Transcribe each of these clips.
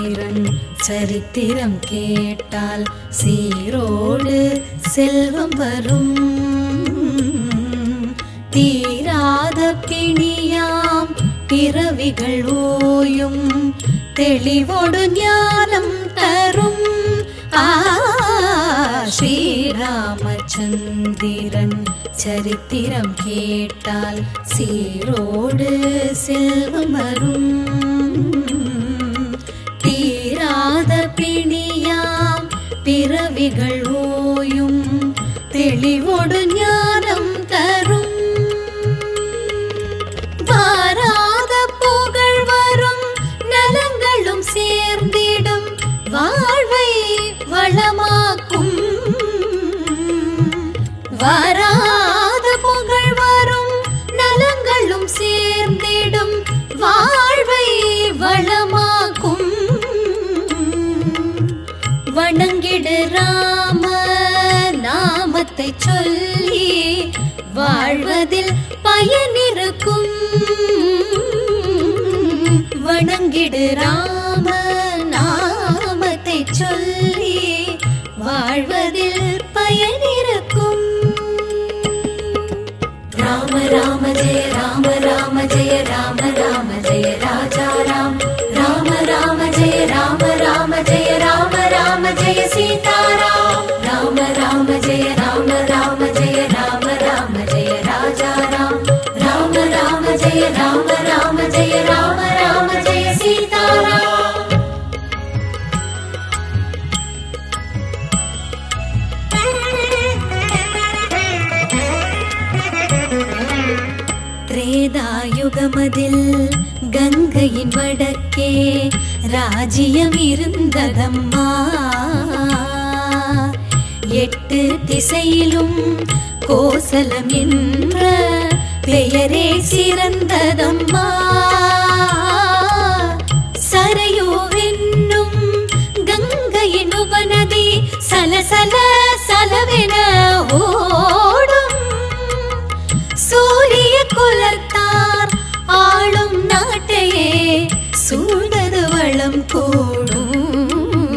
சந்திரன் சரித்திரம் கேட்டால் சீரோடு செல்வம் வரும் தீராத பிணியாம் பிறவிகள் ஓயும் தெளிவோடு ஞானம் தரும் ஆ ஸ்ரீராமச்சந்திரன் சரித்திரம் கேட்டால் சீரோடு செல்வம் வரும் தீராத பிணியாம் பிறவிகள் ஓயும் தெளிவோடு ஞானம் தரும் வாராத புகழ் வரும் நலங்களும் சேர்ந்திடும் வாழ்வை வளமாக்கும் வாராத புகழ் வரும் நலங்களும் சேர்ந்திடும் வாழ்வை வளமாக்கும் வணங்கிடு ராம நாமத்தை சொல்லி வாழ்வதில் பயனிருக்கும் வணங்கிடு ராம நாமத்தை சொல்லி வாழ்வதில் பயனிருக்கும் ராம ராம ஜெய ராம ராம ஜெய ராம ராம ஜெய ராஜா ராம் ராம ராம ஜெய ராம ராம ஜெய ராம ராம ஜெய சீதாராம் ராம ராம ஜெய ராம ராம ஜெய ராம ராம ஜெய ராஜா ராம் ராம ராம ஜெய ராம ராம ஜெய ராம ராம ஜெய சீதாராம் திரேதாயுகமதில் கங்கையின் வடக்கே ராஜ்யம் இருந்ததம்மா எட்டு திசையிலும் கோசலம் என்ற பெயரே சிறந்ததம்மா சரையோவென்னும் கங்கையின் உபநதி சலசல சலவென ஓடும் சூரிய குலத்தார் ஆளும் நாட்டையே சூழ்ந்தது வளம் கூடும்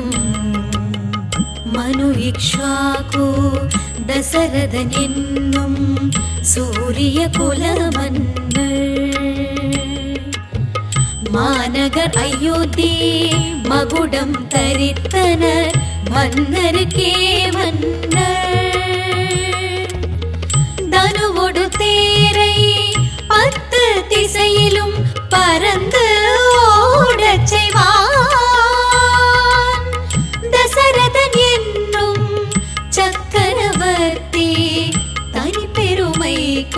மனு இக்ஷ்வாகு தசரதன் என்னும் சூரிய குல மன்னர் மாநகர் அயோத்தி மகுடம் தரித்தனர் மன்னருக்கே மன்னர் தனுவொடு தேரை பத்து திசையிலும் பறந்து ஓடச் செய்வான் தசரதன் என்னும் சக்கரவர்த்தி தனி பெருமை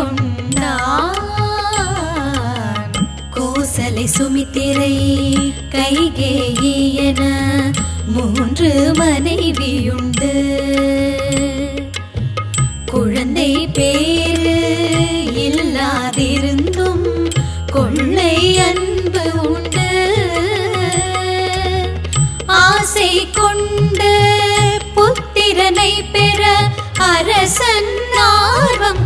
கொண்டான் கோசலை சுமித்திரை கைகேயி என மூன்று மனைவியுண்டு குழந்தை பேரு இல்லாதிருந்தும் கொள்ளை அன்பு உண்டு ஆசை கொண்டு புத்திரனை பெற அரசன் ஆர்வம்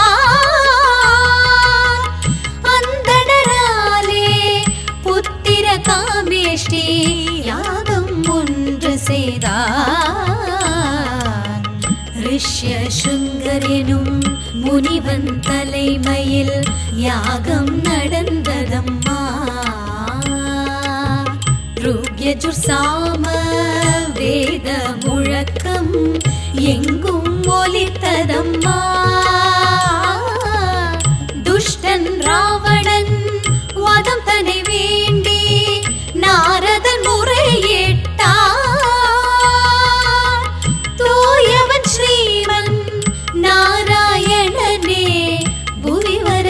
கொண்டார் அந்தணராலே புத்திர காமேஷ்டி யாகம் ஒன்று செய்தார் ரிஷ்ய சுங்கரெனும் முனிவன் தலைமையில் யாகம் நடந்ததம்மா ருக்யஜுர் சாம வேத முழக்கம் எங்கும் ஒலித்ததம்மா துஷ்டன் ராவணன் வதம் தனை வேண்டி நாரதன் முறையிட்டார் தூயவன் ஸ்ரீமன் நாராயணனே புரிவர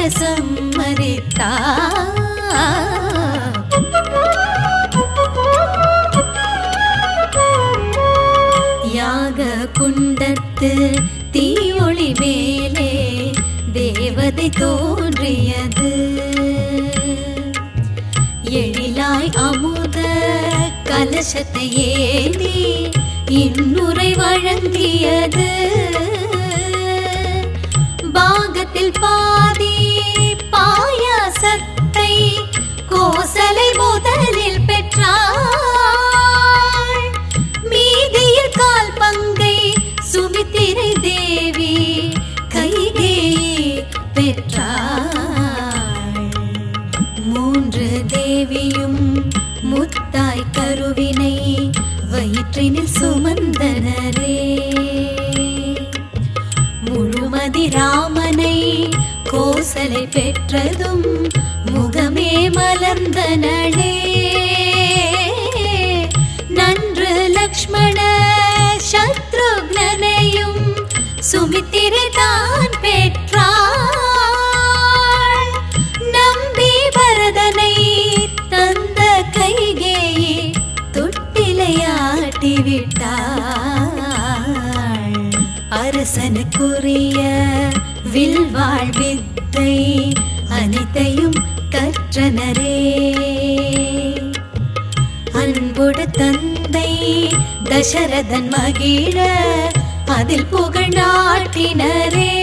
சம்மதித்தார் யாக குண்டத்து தீயொளி மேலே தேவதை தோன்றியது எழிலாய் அமுத கலசத்தை ஏந்தி இன்னுரை வழங்கியது பாகத்தில் பாதி பாயாசத்தை கோசலை முதலில் பெற்றார் வயிற்றினில் சுமந்தனரே முழுமதி ராமனை கோசலை பெற்றதும் முகமே மலர்ந்தனளே நன்று லக்ஷ்மண சத்ருக்னனையும் சுமித்திரை தான் பெற்றாள் நம்பி பரதனை தந்த கைகேயே தொட்டிலையாட்டி விட்டாள் அரசனுக்குரிய வில்வாழ் வித்தை அனைத்தையும் கற்றனரே அன்புடு தந்தை தசரதன் மகிழ அதில் புகழ் நாட்டினரே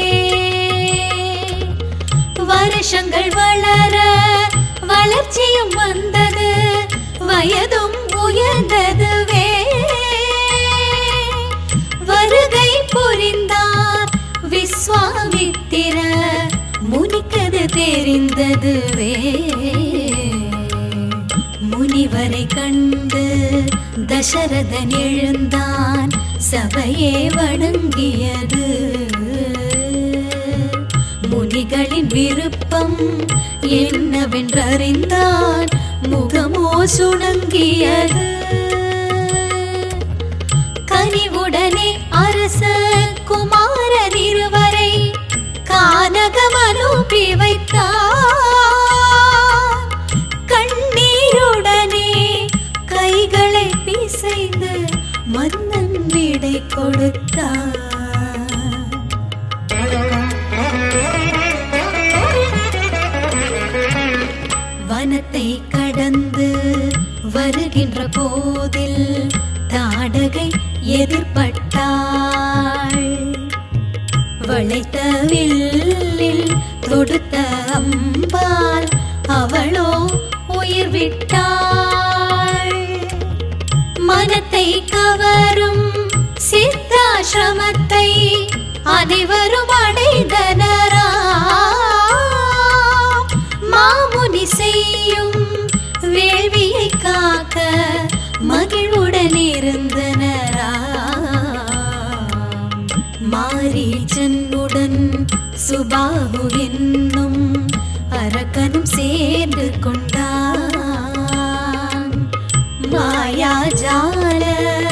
வருஷங்கள் வளர வளர்ச்சியும் வந்தது வயதும் உயர்ந்ததுவே வருகை புரிந்தார் விஸ்வாமித்திர முனிக்கது தெரிந்ததுவே முனிவரை கண்டு தசரதன் எழுந்தான் சபையே வணங்கியது முனிகளின் விருப்பம் என்னவென்றறிந்தான் முகமோ சுணங்கியது கனிவுடனே அரச குமாரர் இருவரை கானகம் அனுப்பி வைத்தார் கண்ணீருடனே கைகளை பிசைந்து மன்னன் விடை கொடுத்தார் வனத்தை கடந்து வருகின்ற போதில் தாடகை எதிர்பட்டாள் வளைத்த வில்லில் தொடுத்த அம்பால் அவளோ உயிர் விட்டாள் மனத்தை கவரும் சித்தாசிரமத்தை அனைவரும் அடைந்தனரா மாமுனி செய்யும் வேள்வியை காக்க மகிழ்வுடன் இருந்தனரா மாரீச்சனுடன் சுபாகு என்னும் அரக்கனும் சேர்ந்து கொண்டான் மாயாஜால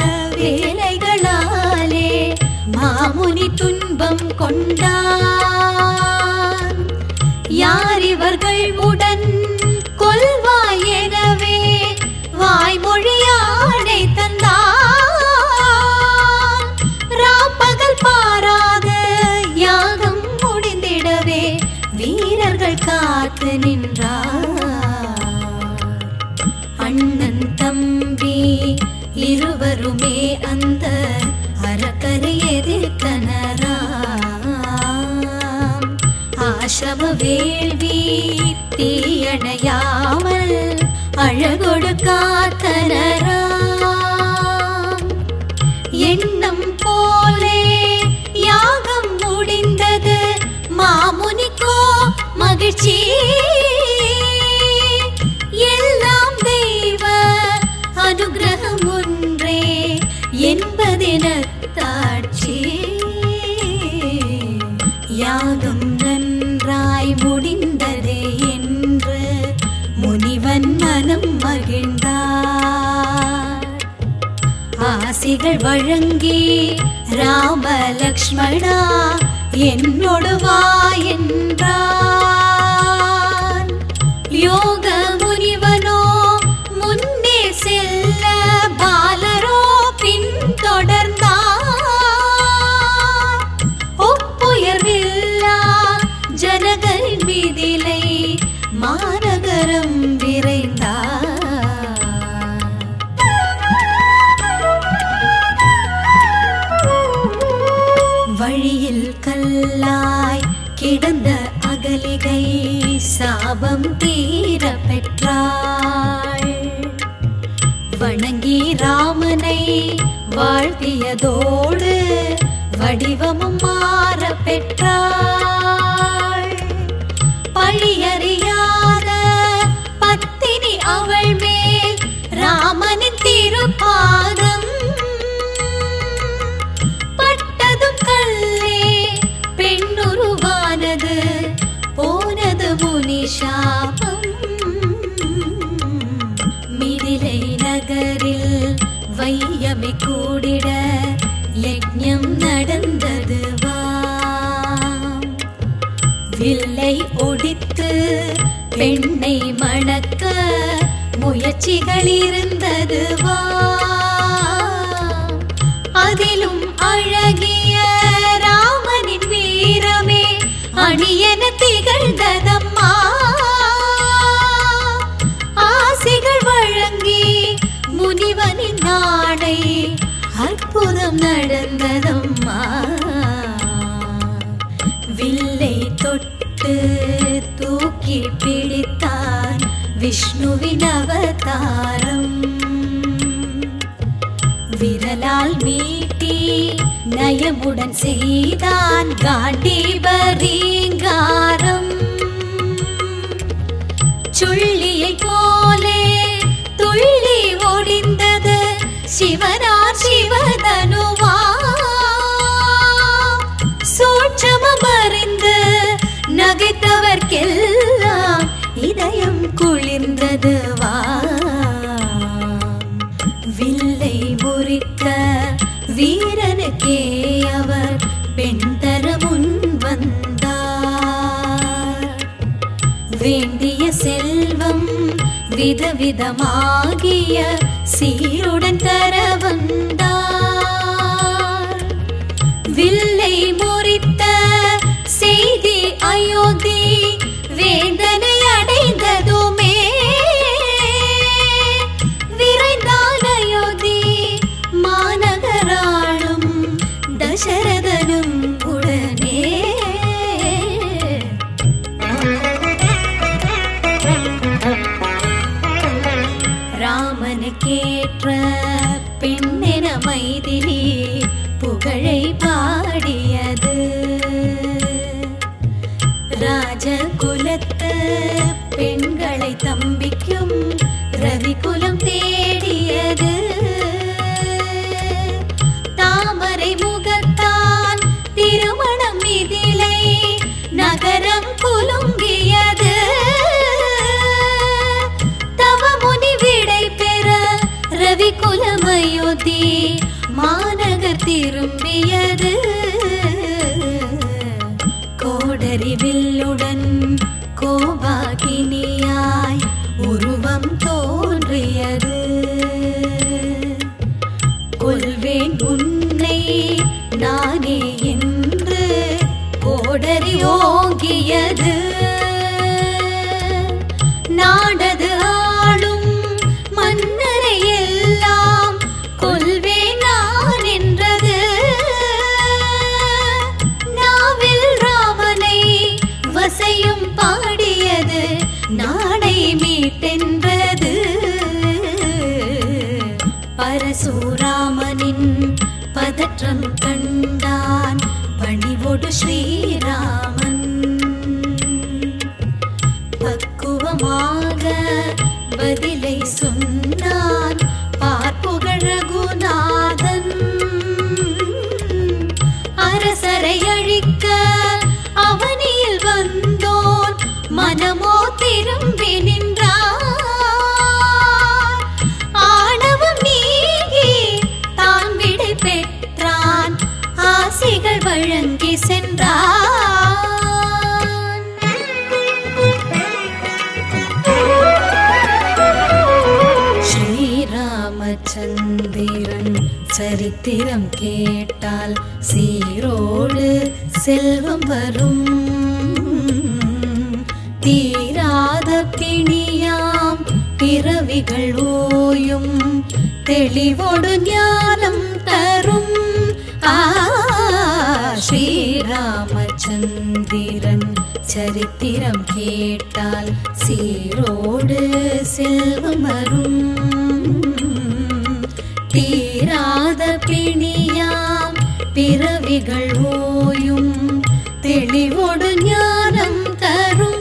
வேலைகளாலே மாமுனி துன்பம் கொண்டான் யார் இவர்கள் உடன் கொல்வாய் எனவே வாய்மொழியாடை தந்தான் ராப்பகல் பாராத யாகம் முடிந்திடவே வீரர்கள் காத்து நின்றார் அண்ணன் தம்பி இருவருமே அந்த அரக்கரை எதிர்த்தனராம் ஆசிரம வேள்வி தீயணையாமல் அழகொடு காத்தனராம் எண்ணம் போலே யாகம் முடிந்தது மாமுனிக்கோ மகிழ்ச்சி எல்லாம் தெய்வ அனுகிரகம் ஒன்றே என்பதென தாட்சி யாகம் நன்றாய் முடிந்ததே என்று முனிவன் மனம் மகிழ்ந்தார் ஆசிகள் வழங்கி ராம லக்ஷ்மணா என்னோடு வா என்றான் யோக முனிவனோ முன்னே செல்ல பாலரோ பின்தொடர்ந்தார் ஒப்புயர்வில்லா ஜனகரின் மீதிலை மாநகரம் விரைந்தார் வழியில் கல்லாய் கிடந்த அகலிகை சாபம் தீர பெற்றாள் வணங்கி ராமனை வாழ்த்தியதோடு வடிவமும் மாற பெற்றாள் பழியறியாத பத்தினி அவள் மேல் ராமனின் திருப்பாதம் வையமை கூடிட யஜ்ஞம் நடந்தது வாம் வில்லை ஒடித்து பெண்ணை மணக்க முயற்சிகள் இருந்தது வா அதிலும் அழகிய ராமனின் வீரமே அணியன திகழ்ந்ததம்மா ஆசிகள் வழங்கி முனிவனின் நாடை அற்புதம் நடந்ததம்மா வில்லை தொட்டு தூக்கி பிடித்தான் விஷ்ணுவின் அவதாரம் விரலால் மீட்டி நயமுடன் செய்தான் காண்டீபரீங்காரம் சுள்ளியை போலே துள்ளி ஒடிந்தது சிவனார் சிவதனுவா சூட்சமம் அறிந்து நகைத்தவர்க்கெல்லாம் இதயம் குளிர்ந்தது வா வில்லை முறித்த வீரனுக்கே அவர் பெண் தர முன் வந்தார் வேண்டிய செல்வம் விதவிதமாகிய சீருடன் தர வந்தார் வில்லை முறித்த செய்தி அயோத்தி வேதனை அடைந்ததுமே விரைந்தான் அயோத்தி மாநகராளும் தசரதனும் உடனே ராமனுக்கேற்ற பெண்ணென மைதிலி புகழை பாடியது ராஜகுலத்து பெண்களை தம்பிக்கும் ரவிகுலம் தேடியது தாமரை முகத்தான் திருமணம் இதிலை நகரம் குலுங்கியது தவமுனி விடை பெற ரவி குலமயோதி மாநகர் திரும்பியது கோடரி வில்லுடன் கோபாகினியாய் உருவம் தோன்றியது கொல்வேன் உன்னை நானே என்று கோடரி ஓங்கியது நாடது ஆளும் மன்னரை எல்லாம் கொல்வேன் நான் என்றது நாவில் ராமனை வசையும் பாடியது நாடை மீட்டென்றது பரசுராமனின் பதற்றம் கண்டான் பணிவோடு ஸ்ரீராமன் பக்குவமாக பதிலை சொன்னான் பார்ப்புகழ் ரகுநாதன் அரசரை அழிக்க அவனியில் வந்தோன் மனமோ திரும்பி நின்றான் ஆணவம் நீங்கி தான் விடை பெற்றான் ஆசிகள் வழங்கி சென்றான் ஸ்ரீராமச்சந்திரன் சரித்திரம் கேட்டால் சீரோடு செல்வம் வரும் தீராத பிணியாம் பிறவிகள் ஓயும் தெளிவோடு ஞானம் தரும் ஆ ஸ்ரீராமச்சந்திரன் சரித்திரம் கேட்டால் சீரோடு செல்வம் வரும் தீராத பிணியாம் பிறவிகள் ஓயும் தெளிவோடு ஞானம் தரும்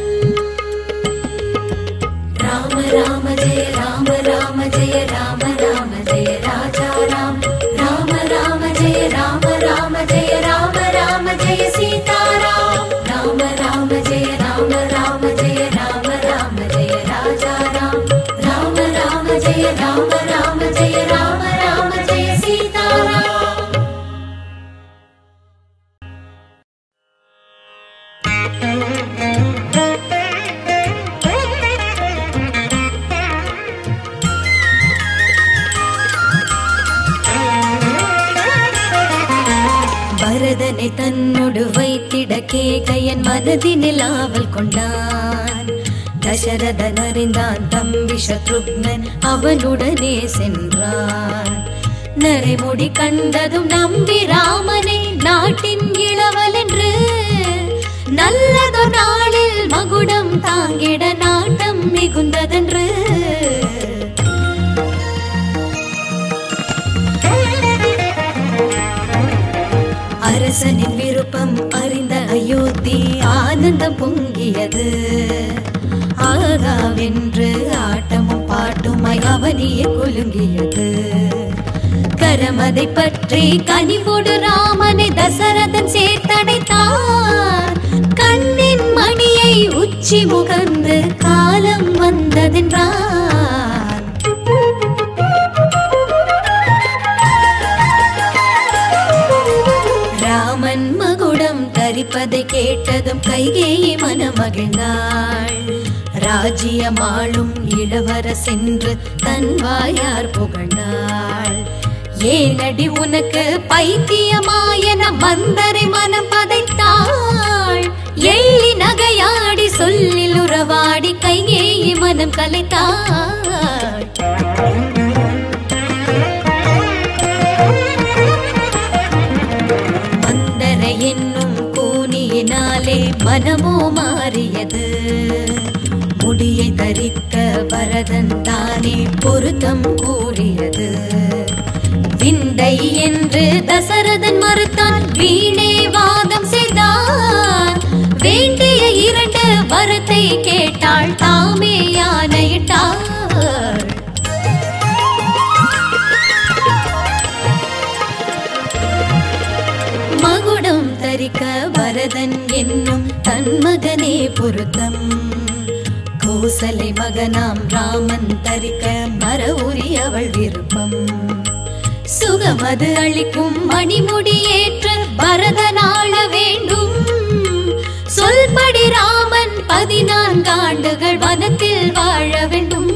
ராம ராம ஜெய ராம ராம ஜெய ராம ராம ஜெய ராஜா ராம் ராம ராம ஜெய ராம ராம ஜெய ராம ராம ஜெய சீதாராம் ராம ராம ஜெய ராம ராம ஜெய ராம ராம ஜெய ராஜா ராம் ராம ராம ஜெய ராம ராம ஜெய ராம ராம பரதனை தன்னோடு வைத்திட கேகையன் மனதினில் ஆவல் கொண்டான் தசரதன் அறிந்தான் தம்பி சத்ருக்னன் அவனுடனே சென்றான் நரைமுடி கண்டதும் நம்பி ராமனை நாட்டின் இளவல் என்று நல்லதோ நாளில் மகுடம் தாங்கிட நாட்டம் மிகுந்ததென்று அரசனின் விருப்பம் அறிந்த அயோத்தி ஆனந்தம் பொங்கியது ஆகாவென்று ஆட்டமும் பாட்டுமாய் அவனியே குலுங்கியது கரமதை பற்றி கனிவோடு ராமனை தசரதன் சேர்த்தடைத்தான் கண்ணின் மணியை உச்சி முகர்ந்து காலம் வந்ததென்றான் ராமன் மகுடம் தரிப்பதை கேட்டதும் கைகேயி மனமகிழ்ந்தாள் ராஜ்யமாளும் இளவரசென்று தன் வாயார் புகழ்ந்தாள் ஏனடி உனக்கு பைத்தியமாயன மந்தரை மனம் பதைத்தாள் எள்ளி நகையாடி சொல்லில் உறவாடி கைகேயி மனம் கலைத்தாள் மந்தரை என்னும் கூனியினாலே மனமோ மாறியது முடியை தரிக்க பரதன் தானே பொருத்தம் கூறியது விந்தை என்று தசரதன் மறுத்தான் வீணே வாதம் செய்தான் வேண்டிய இரண்டு வரத்தை கேட்டாள் தாமே யானையிட்டாள் மகுடம் தரிக்க பரதன் என்னும் தன் மகனே பொருத்தம் கோசலை மகனாம் ராமன் தரிக்க மர உரியவள் விருப்பம் சுகமது அளிக்கும் மணிமுடி ஏற்ற பரதனாள வேண்டும் சொல்படி ராமன் பதினான்கு ஆண்டுகள் வனத்தில் வாழ வேண்டும்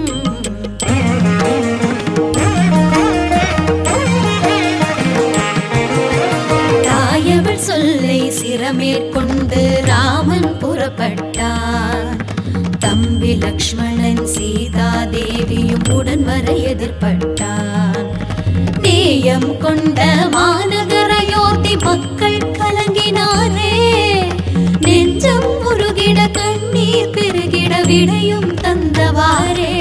தாயவள் சொல்லை சிரமேற்கொண்டு ராமன் புறப்பட்டான் தம்பி லக்ஷ்மணன் சீதா தேவியும் உடன் வர எதிர்பட்டான் நேயம் கொண்ட மாநகர அயோத்தி மக்கள் கலங்கினாரே நெஞ்சம் உருகிட கண்ணீர் பெருகிட விடையும் தந்தவாரே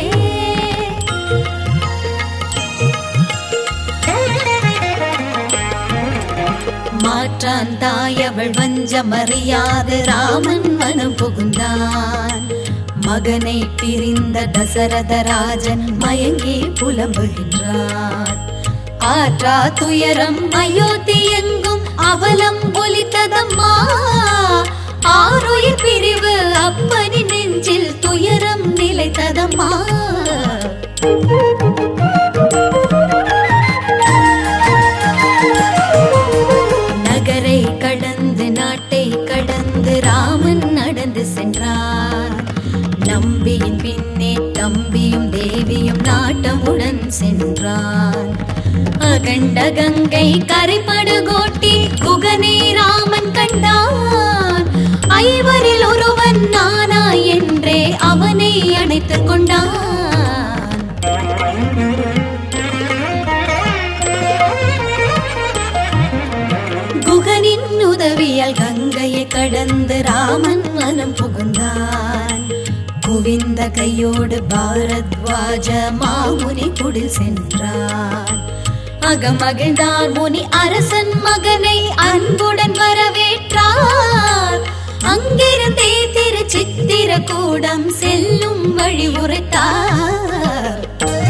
மாற்றான் தாயவள் வஞ்சமறியாது ராமன் மனம் புகுந்தான் மகனை பிரிந்த தசரத ராஜன் மயங்கி புலம்புகின்றான் ஆற்றா துயரம் அயோத்தி எங்கும் அவலம் ஒலித்ததம்மா ஆறுயிர் பிரிவு அப்பனி நெஞ்சில் துயரம் நிலைத்ததம்மா நகரை கடந்து நாட்டை கடந்து ராமன் நடந்து சென்றார் நம்பியின் பின்னே தம்பியும் தேவியும் நாட்டமுடன் சென்றான் அகண்ட கங்கை கரைப்படு கோட்டி குகனே ராமன் கண்டான் ஐவரில் ஒருவன் நானா என்றே அவனை அணைத்துக் கொண்டான் குகனின் உதவியால் கங்கையை கடந்து ராமன் மனம் புகுந்தான் குவிந்த கையோடு பாரத்வாஜ மாமுனி குடில் சென்றான் அகமகிழ்ந்தார் முனி அரசன் மகனை அன்புடன் வரவேற்றார் அங்கிருந்தே திரு சித்திர கூடம் செல்லும் வழி உரைத்தார்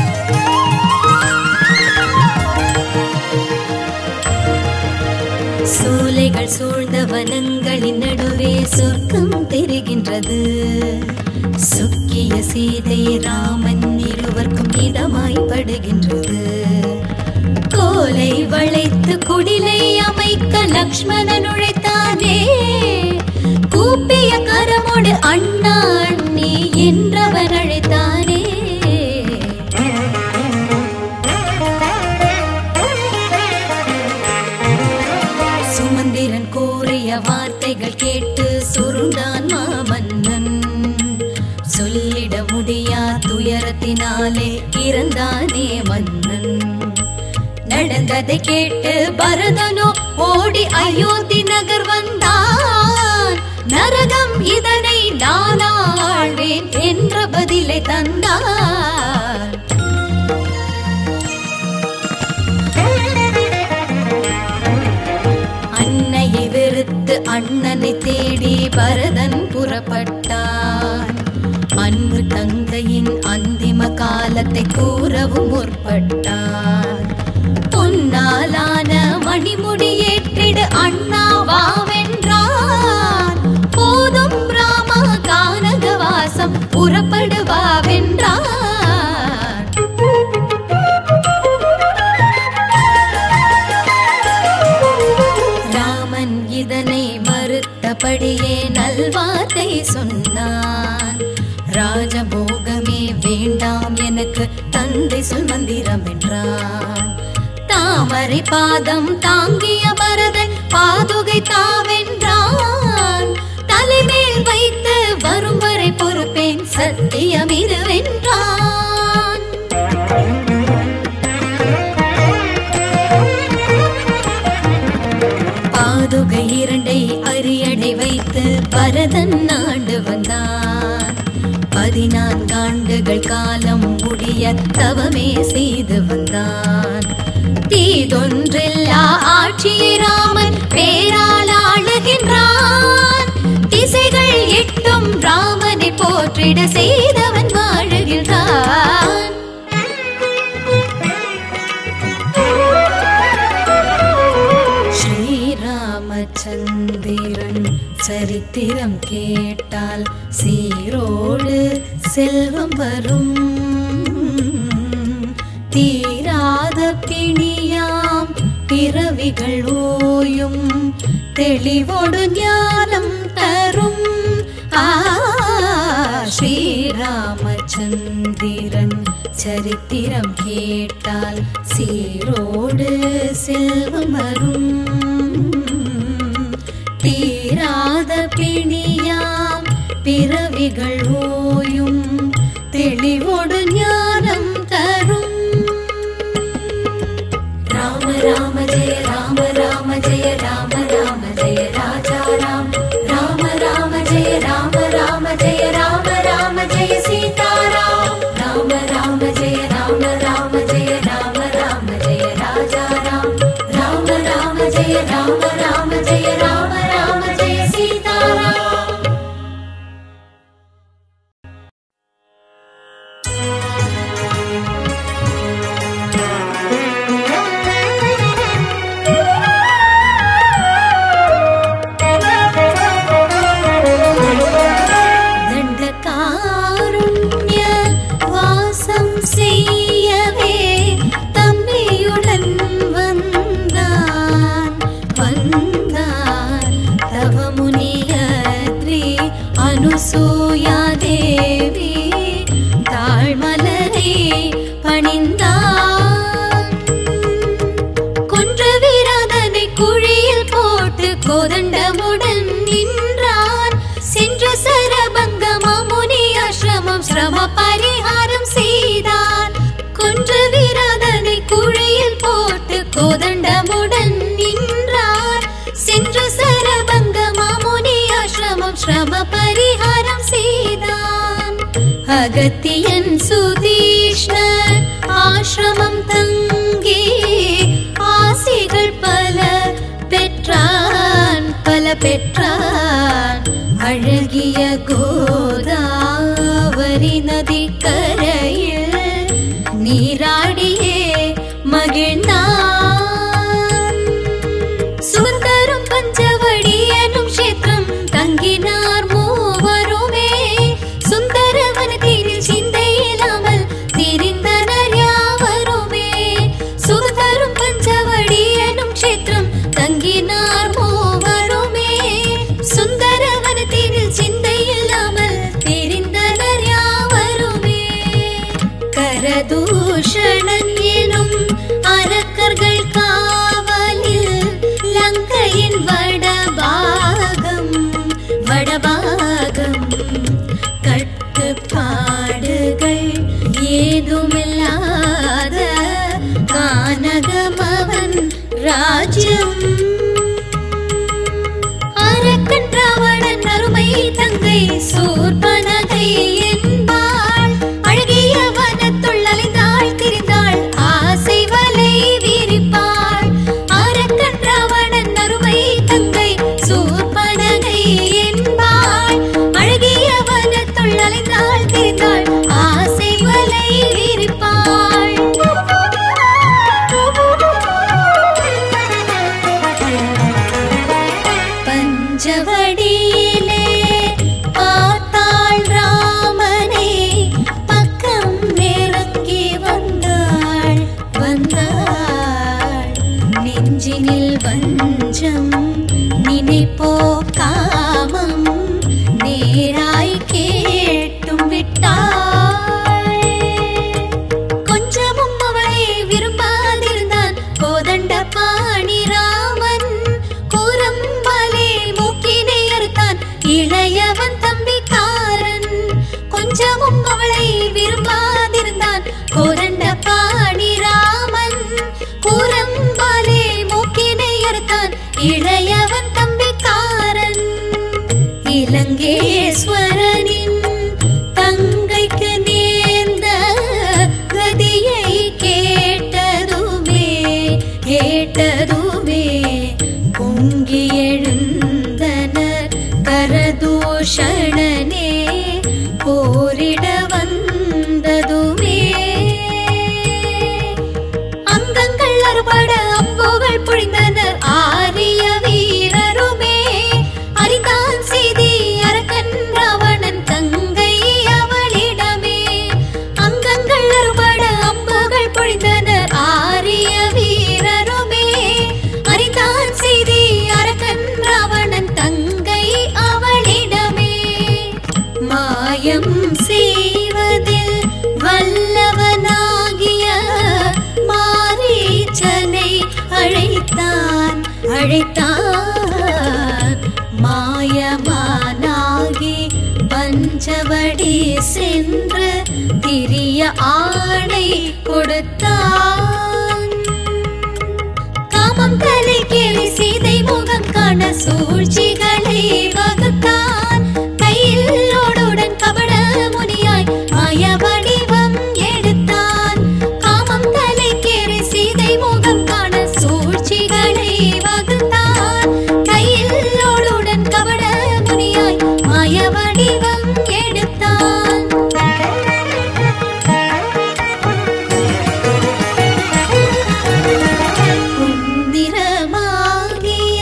சோலைகள் சூழ்ந்த வனங்களின் நடுவே சொர்க்கம் தெரிகின்றது சுக்கிய சீதை ராமன் இருவர்க்கும் இதமாய் படுகின்றது கோலை வளைத்து குடிலை அமைக்க லக்ஷ்மணன் உழைத்தானே கூப்பிய கரமோடு அண்ணா அண்ணி என்றவன் அழைத்தானே கையினாலே இறந்தானே மன்னன் நடந்ததை கேட்டு பரதனோ ஓடி அயோத்தி நகர் வந்தான் நரகம் இதனை நான் ஆழ்வேன் என்ற பதிலை தந்தான் அன்னையை வெறுத்து அண்ணனை தேடி பரதன் புறப்பட்டான் அன்பு தந்தையின் அந்திம காலத்தை கூறவும் முற்பட்டான் பொன்னாலான மணிமுடி ஏற்றிடு அண்ணாவாவென்றான் போதும் ராமா கானகவாசம் புறப்படுவாவென்றான் ராமன் இதனை மறுத்தபடியே நல்வார்த்தை சொன்னான் ராஜபோகமே வேண்டாம் எனக்கு தந்தை சொல் மந்திரம் என்றான் தாமரை பாதம் தாங்கிய பரதன் பாதுகை தாவென்றான் தலைமேல் வைத்து வரும் வரை பொறுப்பேன் சத்தியம் இதுவென்றான் பாதுகை இரண்டை அரியடை வைத்து பரதன் ஆண்டு வந்தான் பதினான்காண்டுகள் காலம் முடிய தவமே செய்து வந்தான் தீதொன்றில்லா ஆட்சியை ராமன் பேரால் ஆளுகின்றான் திசைகள் எட்டும் ராமனை போற்றிட செய்தவன் வாழுகின்றான் ஸ்ரீராமச்சந்திரன் சரித்திரம் கேட்டால் சீரோடு செல்வம் வரும் தீராத பிணியாம் பிறவிகள் ஓயும் தெளிவோடு ஞானம் தரும் ஆ ஸ்ரீராமச்சந்திரன் சரித்திரம் கேட்டால் சீரோடு செல்வம் வரும் தீராத பிணியாம் பிறவிகள் ஓயும் தெளிவோடு ஞானம் தரும் ராம ராம ஜெய ராம ராம ஜெய ராம ராம ஜெய ராஜா ராம் ராம ராம ஜெய ராம ராம ஜெய ராம ராம ஜெய சீதாராம் ராம ராம ஜெய ராம ராம ஜெய ராம ராம ஜெய ராஜா ராம் ராம ராம ஜெய ராம ராம ஜெய ராம ராம ஜெய சீதாராம் தண்டகாருண்ய வாசம் செய்யவே தம்பியுடன் வந்தான் வந்தான் தவமுனியத்ரி அனுசூயா தேவி தாழ்மலரை பணிந்தான் கொன்ற வீராதனை குழியில் போட்டு கோதண்டமுடன் நின்றான் சென்ற சரபங்க மாமுனி ஆசிரமம் சிரம பரிகாரம் செய்தான் கொன்ற வீராதனை குழியில் போட்டு கோதண்டமுடன் நின்றான் சென்ற சரபங்க மாமுனி ஆசிரமம் சிரம பரிகாரம் செய்தான் அகத்தியன் சுதீஷ்ணர் ஆசிரமம் தங்கி ஆசிகள் பல பெற்றான் பல பெற்றான் அழகிய கோதாவரி நதி கரையில் நீராடியே மகிழ்ந்தான் சுந்தரம் பஞ்சவடி எனும் கஷேத்திரம் தங்கினார் மூவருமே சுந்தரவனத்தில் சிந்தை இல்லாமல் திரிந்தனர் யாவருமே சுந்தரம் பஞ்சவடி எனும் கஷேத்திரம் தங்கினார் மூவருமே சுந்தரவனத்தில் சிந்தை இல்லாமல் திரிந்தனர் யாவருமே கரதூஷணன் எனும் அரக்க கானகமவன் ராஜ்யம் அரக்கன் ராவணன் அருமை தங்கை சூர்பனகை என்பாள் அழகிய வனத்துள் அலைந்தாள் திரிந்தாள் ஆசை வலை விரிப்பாள் அரக்கன் ராவணன் அருமை தங்கை சூர்பனகை என்பாள் அழகிய வனத்துள் அலைந்தாள் திரிந்தாள் ஆசை வலை விரிப்பாள் பஞ்சவடியிலே பார்த்தாள் ராமனை பக்கம் நெருங்கி வந்தாள் வந்தாள் நெஞ்சினில் வஞ்சம் நினைப்போ காமம் நேராய் கேட்டும் விட்டாள் கொஞ்சமும் அவளை விரும்பாதிருந்தான் கோதண்ட பாணி ராமன் கூரம்பாலே மூக்கினை அறுத்தான் இளையவன் தம்பிக்காரன் கொஞ்சமும் அவளை விரும்பாதிருந்தான் கோதண்ட பாணி ராமன் கூரம்பாலே மூக்கினை அறுத்தான் இளையவன் தம்பிக்காரன் இலங்கேஸ்வரனின் தங்கைக்கு நேர்ந்த கதியை கேட்டதுமே கேட்டதுமே பொங்கி எழுந்தனர் கரதூஷணனே போரிட வந்ததுமே அங்கங்கள் அறுபட அம்போகள் பொழிந்தனர் ஆரிய வீரருமே அறிந்தான் செய்தி அரக்கன் ராவணன் தங்கை அவளிடமே அங்கங்கள் அறுபட அம்போகள் பொழிந்தனர் ஆரிய வீரருமே அறிந்தான் செய்தி அரக்கன் ராவணன் தங்கை அவளிடமே மாயம் செய்வதில் வல்லவனாகிய மாரீச்சனை அழைத்தான் அழைத்தான் மாயமானாகி பஞ்சவடி சென்று திரிய ஆணை கொடுத்தான் காமம் தலைக்கேறி சீதை முகம் காண சூழ்ச்சிகளை வகுத்தான் கையில் ஓடுடன் கபட முனியாய் மாய வடிவம் எடுத்தான் காமம் தலைக்கேறி சீதை முகம் காண சூழ்ச்சிகளை வகுத்தான் கையில் ஓடுடன் கபட முனியாய் மாய வடிவம் எடுத்தான் குந்திரமாகிய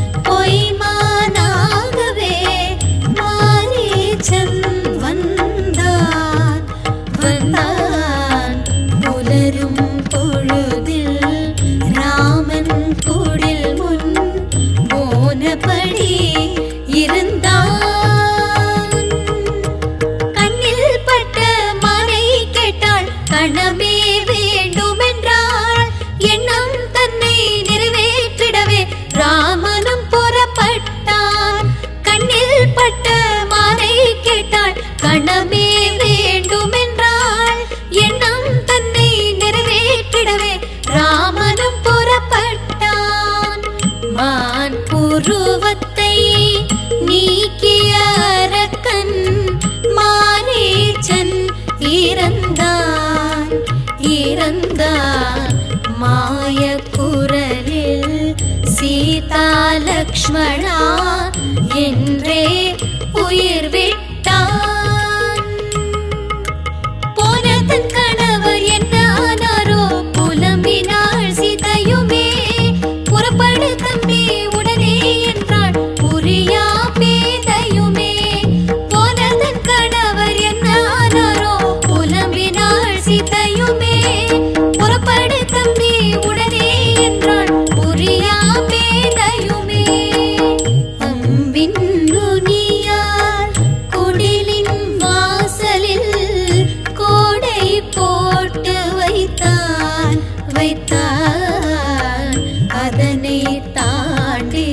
பொய்மானாகவே மாரீச்சன் வந்தான் வந்தான் புலரும் பொழுதில் ராமன் குடில் முன் போனபடி இருந்தான் கண்ணில் பட்ட மாலை கேட்டாள் கணமே வேண்டுமென்றாள் எண்ணம் தன்னை நிறைவேற்றிடவே ராமனும் புறப்பட்டான் கண்ணில் பட்ட மாலை கேட்டாள் கணமே வேண்டுமென்றாள் எண்ணம் தன்னை நிறைவேற்றிடவே ராமனும் புறப்பட்டான் மான் புருவத்தை நீக்கிய அரக்கன் மாரீச்சன் இறந்தான் இறந்தான் மாய குரலில் சீதா லக்ஷ்மணா என்றே உயிர் விட்டான் போன தன் கணவர் என்ன ஆனாரோ புலம்பினாள் சீதையுமே புறப்படு தம்பி உடனே என்றாள் புரியா பேதையுமே போன தன் கணவர் என்ன ஆனாரோ புலம்பினாள் சீதையுமே புறப்படு தம்பி உடனே என்றாள் புரியா பேதையுமே அம்பின் நுனியார் குடிலின் வாசலில் கோடை போட்டு வைத்தான் வைத்தான் அதனை தாண்டி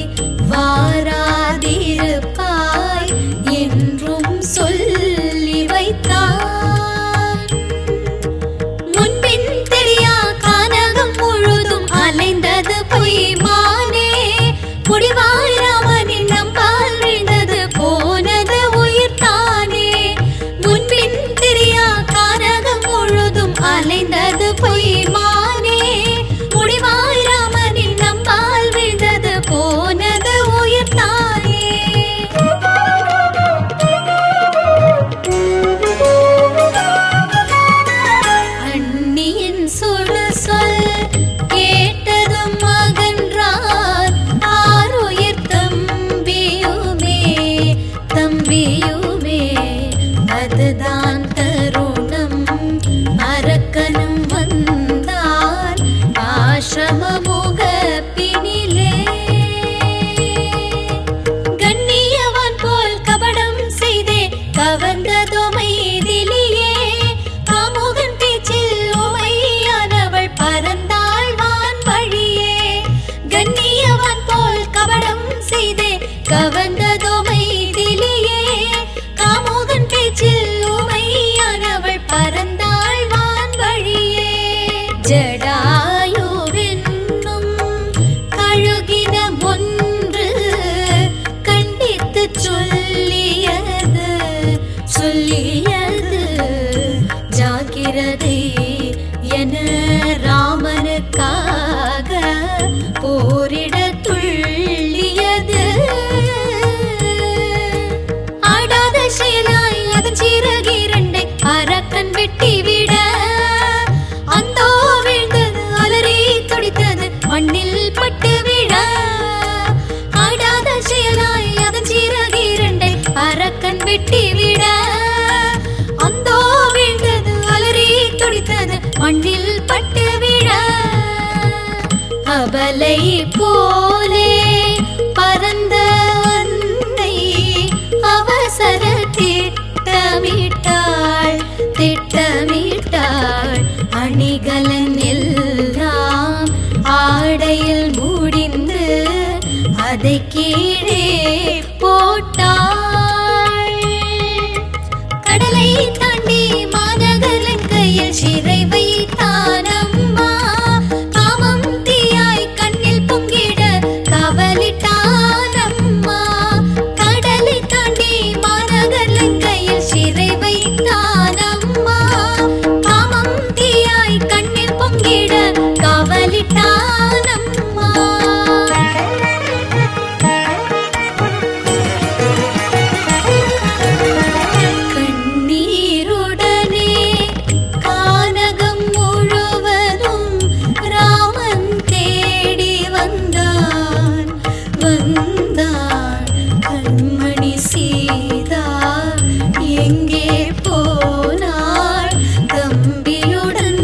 வாராதிருப்பாய் என்றும் சொல்லி வைத்தான் முன்பின் தெரியா கானகம் அபலை போலே பரந்த அன்னை அவசர திட்டமிட்டாள் திட்டமிட்டாள் அணிகலன் எல்லாம் ஆடையில் முடிந்து அதை கீழே போட்டாள் கடலை தாண்டி மாநகரின் கையில் சிறை வைத்தானம்மா காமம் தீயாய் கண்ணில் பொங்கிட கவலிட்டானம்மா கடலை தாண்டி மாநகரின் கையில் சிறை வைத்தானம்மா காமம் தீயாய் கண்ணில் பொங்கிட கவலிட்டானம்மா கண்ணீருடனே கானகம் முழுவதும் ராமன் தேடி வந்தான் வந்தான் கண்மணி சீதா எங்கே போனாள் தம்பியுடன்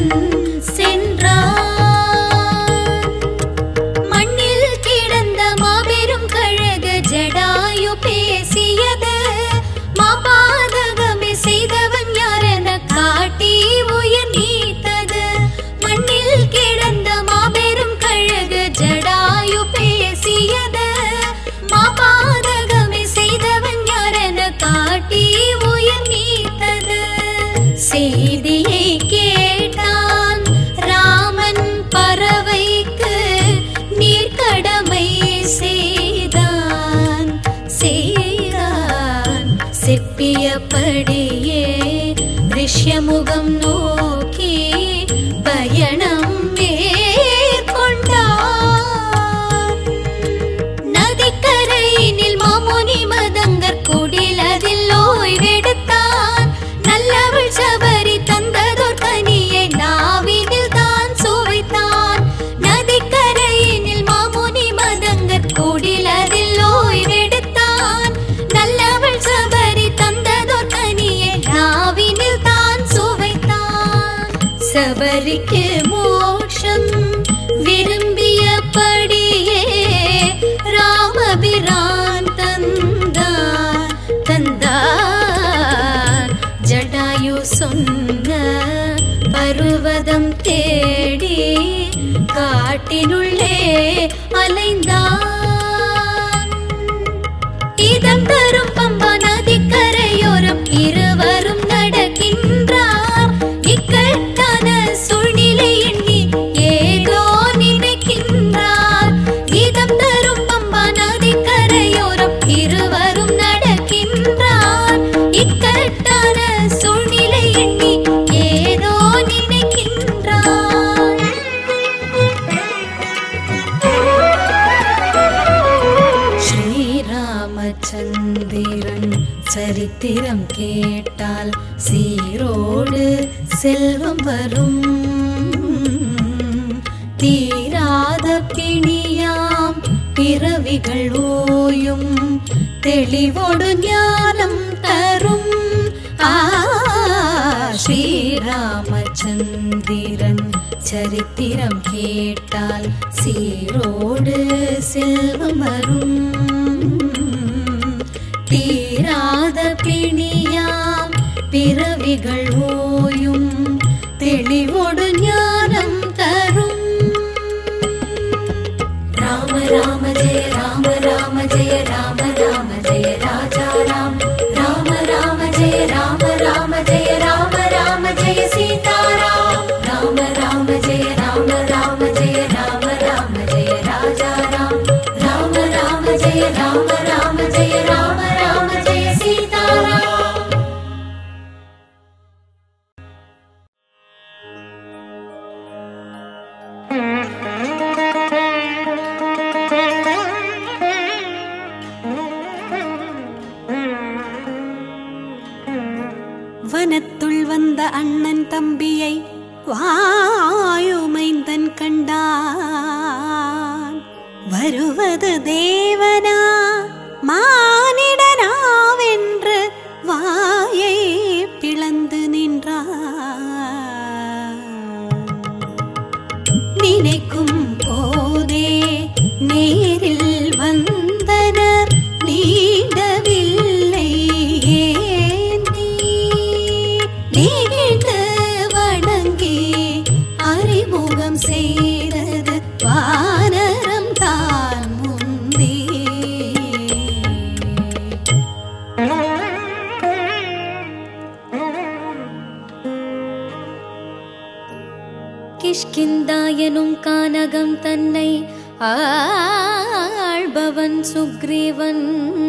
சென்றான் மண்ணில் கிடந்த மாபெரும் கழக ஜடாயு பேசியது மாபாதகமே செய்தவன் யாரென காட்டி உயிர் நீத்தது மண்ணில் கிடந்த மாபெரும் கழக ஜடாயு பேசியது மாபாதகமே செய்தவன் யாரென காட்டி உயிர் நீத்தது செய்தியை கேட்டான் ராமன் பறவைக்கு நீர்க்கடமை செய்தான் செய்தான் செப்பியபடியே ரிஷ்யமுகம் நோக்கி பயணம் மேற்கொண்டான் நதிக்கரையினில் மாமுனி மதங்கர் குடிலதில் ஓய்வெடுத்தான் நல்லவள் சபரி தந்ததோர் கனியை நாவினில் தான் சுவைத்தான் நதிக்கரையினில் மாமுனி மதங்கர் குடிலதில் ஓய்வெடுத்தான் நல்லவள் சபரி தந்ததோர் கனியை நாவினில் தான் சுவைத்தான் சபரிக்கு மோட்சம் விரும்பியபடியே ராமபிரான் தந்தான் தந்தான் ஜடாயு சொன்ன பருவதம் தேடி காட்டினுள்ளே அலைந்தான் இதம் தரும் பம்பா நதிக்கரையோரம் இருவரும் நடக்கின்றார் இக்கட்டான சூழ்நிலை எண்ணி ஏதோ நினைக்கின்றார் இதம் தரும் பம்பா நதிக்கரையோரம் இருவரும் நடக்கின்றார் இக்கட்டான சூழ்நிலை எண்ணி ஏதோ நினைக்கின்றார் ஸ்ரீராமச்சந்திரன் சரித்திரம் கேட்டால் சீரோடு செல்வம் வரும் தீராத பிணியாம் பிறவிகள் ஓயும் தெளிவோடு ஞானம் தரும் ஆ ஸ்ரீராமச்சந்திரன் சரித்திரம் கேட்டால் சீரோடு செல்வம் வரும் தீராத பிணியாம் பிறவிகள் ஓயும் தெளிவோடு ஞானம் தரும் ராம ராம ஜெய ராம ராம ஜெய ராம ராம ஜெய ராஜா ராம் ராம ராம ஜெய ராம ராம ஜெய ராம ராம ஜெய சீதாராம் ராம ராம ஜெய ராம ராம ஜெய ராம ராம ஜெய ராஜா ராம் ராம ராம ஜெய ராம ராம ஜெய ராம ராம ஜெய சீதாராம் வனத்துள் வந்த அண்ணன் தம்பியை வாயுமைந்தன் கண்டான் வருவது தேவனா மானிடனாவென்று வாயை பிளந்து நின்றான் நினைக்கும் போது நேரில் வந்தனர் நீண்டவில்லை ஏந்தி நீண்டு வணங்கி அறிமுகம் செய்தது வானரம் தான் முந்தே கிஷ்கிந்தாயனும் கானகம் தன்னை ஆள்பவன் சுக்ரீவன்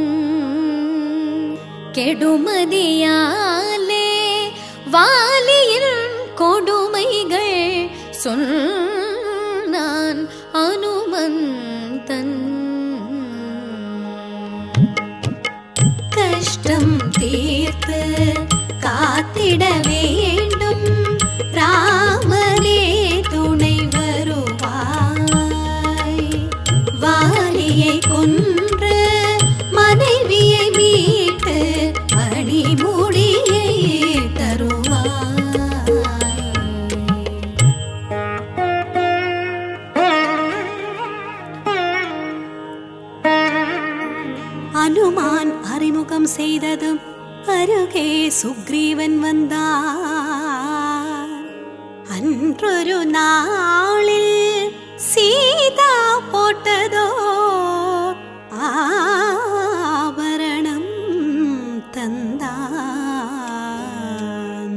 கெடுமதியாலே வாலியின் கொடுமைகள் சொன்னான் அனுமந்தன் கஷ்டம் தீர்த்து காத்திட வேண்டும் ராமனே துணை வருவாய் வாலியை கொன்று மனைவியை மீட்டு மணிமுடியை தருவாய் அனுமான் அறிமுகம் செய்ததும் அருகே சுக்ரீவன் வந்தான் அன்றொரு நாளில் சீதா போட்டதோ ஆபரணம் தந்தான்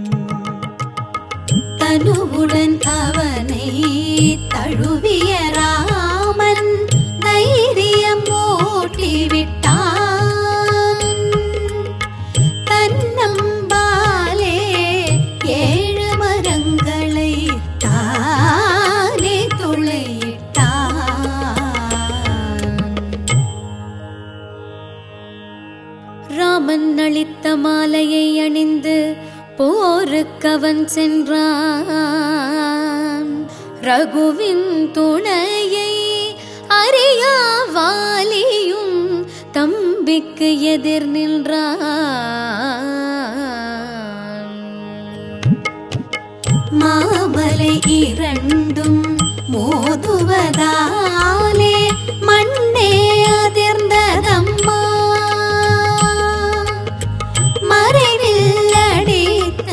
தனுவுடன் அவனை தழுவிய ராமன் தைரியம் ஓட்டிவிட்டான் தன்னம்பாலே ஏழு மரங்களை தானே துளையிட்டான் ராமன் அளித்த மாலையை அணிந்து போருக்கவன் சென்றான் ரகுவின் துணையை அறியா வாலியும் தம்பிக்கு எதிர் நின்றான் மாமலை இரண்டும் மோதுவதாலே மண்ணே அதிர்ந்ததம்மா மறைவில் அடித்த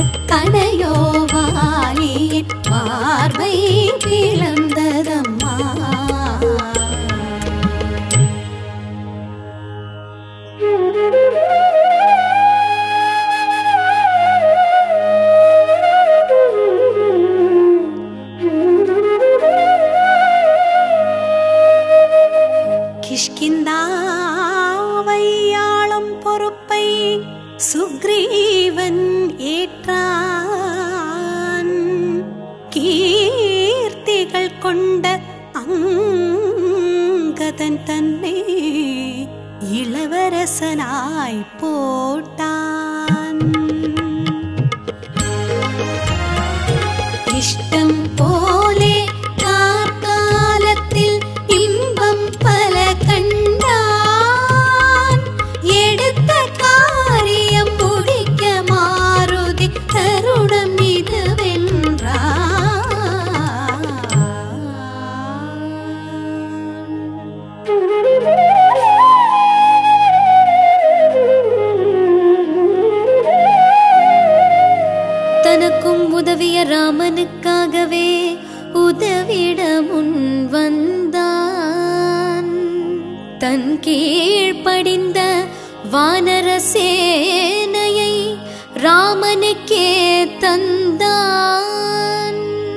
கணையோவாலியின் பார்வை பிளந்ததம்மா கிஷ்கிந்தாவையாளும் பொறுப்பை சுக்ரீவன் ஏற்றான் கீர்த்திகள் கொண்ட அங்கதன் தன்னை இளவரசனாய் போட்டான் இஷ்டம் போலே கார்காலத்தில் இன்பம் பல கண்டான் எடுத்த காரியம் முடிக்க மாருதி தருணம் இதுவென்றான் தனக்கும் உதவிய ராமனுக்காகவே உதவிட முன் வந்தான் தன் கீழ் படிந்த வானர சேனையை ராமனுக்கே தந்தான்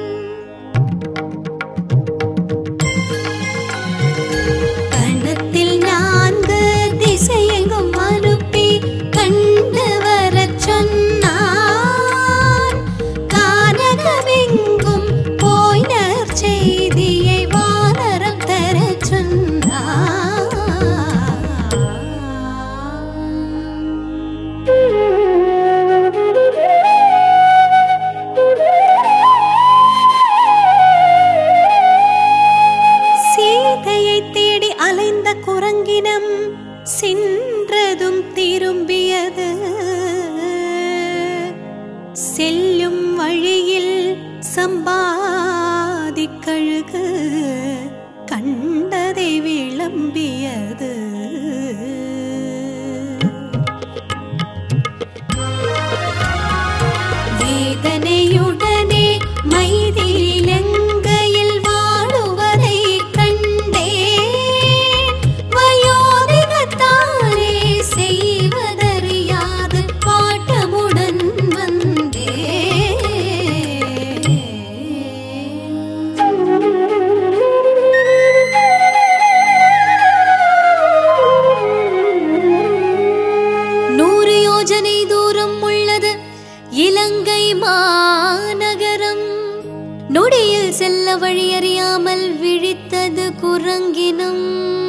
கணத்தில் நான்கு திசையெங்கும் அனுப்பி கண்டு வரச் சொன்னான் கானகமெங்கும் போய் நற்செய்தியை வானரம் தரச் சீதையை தேடி அலைந்த குரங்கினம் சென்றதும் திரும்பியது செல்லும் வழியில் சம்பாதி கழுகு கண்டதே கிளம்பியது வேதனையுடனே மைதிலங்கையில் வாழுவரை கண்டேன் வயோதிகத்தாரே செய்வதறியாது பாட்டமுடன் வந்தேன் நூறு யோஜனை தூரம் உள்ளது இலங்கை மாநகரம் நொடியில் செல்ல வழியறியாமல் விழித்தது குரங்கினம்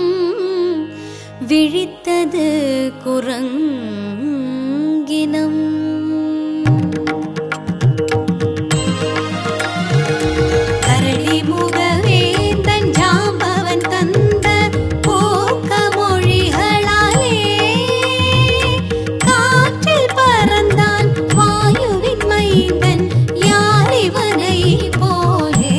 விழித்தது குரங்கினம் கரளி முகவேந்தன் ஜாம்பவன் தந்த போக்க மொழிகளாலே காற்றில் பறந்தான் வாயுவின் மைந்தன் யார் இவனை போலே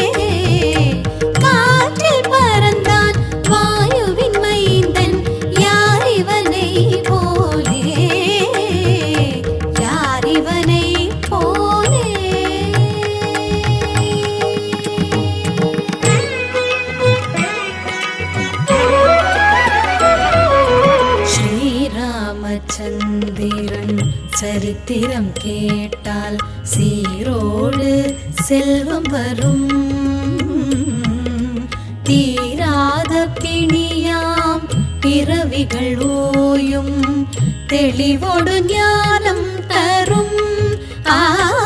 காற்றில் பறந்தான் வாயுவின் மைந்தன் யார் இவனை போலே யார் இவனை போலே ஸ்ரீராமச்சந்திரன் சரித்திரம் கேட்டால் சீரோடு செல்வம் வரும் தீராத பிணியாம் பிறவிகள் ஓயும் தெளிவோடு ஞானம் தரும் ஆ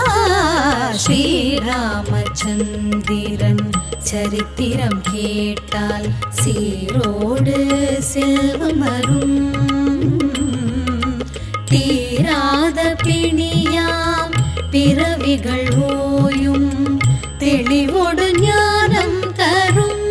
ஸ்ரீராமச்சந்திரன் சரித்திரம் கேட்டால் சீரோடு செல்வம் வரும் தீராத பிணியாம் பிறவிகள் ஓயும் தெளிவோடு ஞானம் தரும்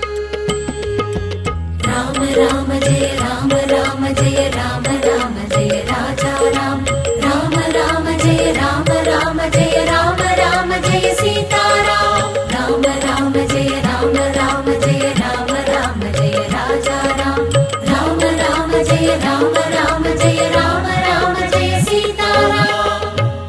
राम राम जय राम राम जय राम राम जय राजा राम राम राम जय राम राम जय राम राम जय सीता राम राम राम जय राम राम जय राम राम जय राजा राम राम राम जय राम राम जय राम राम जय सीता राम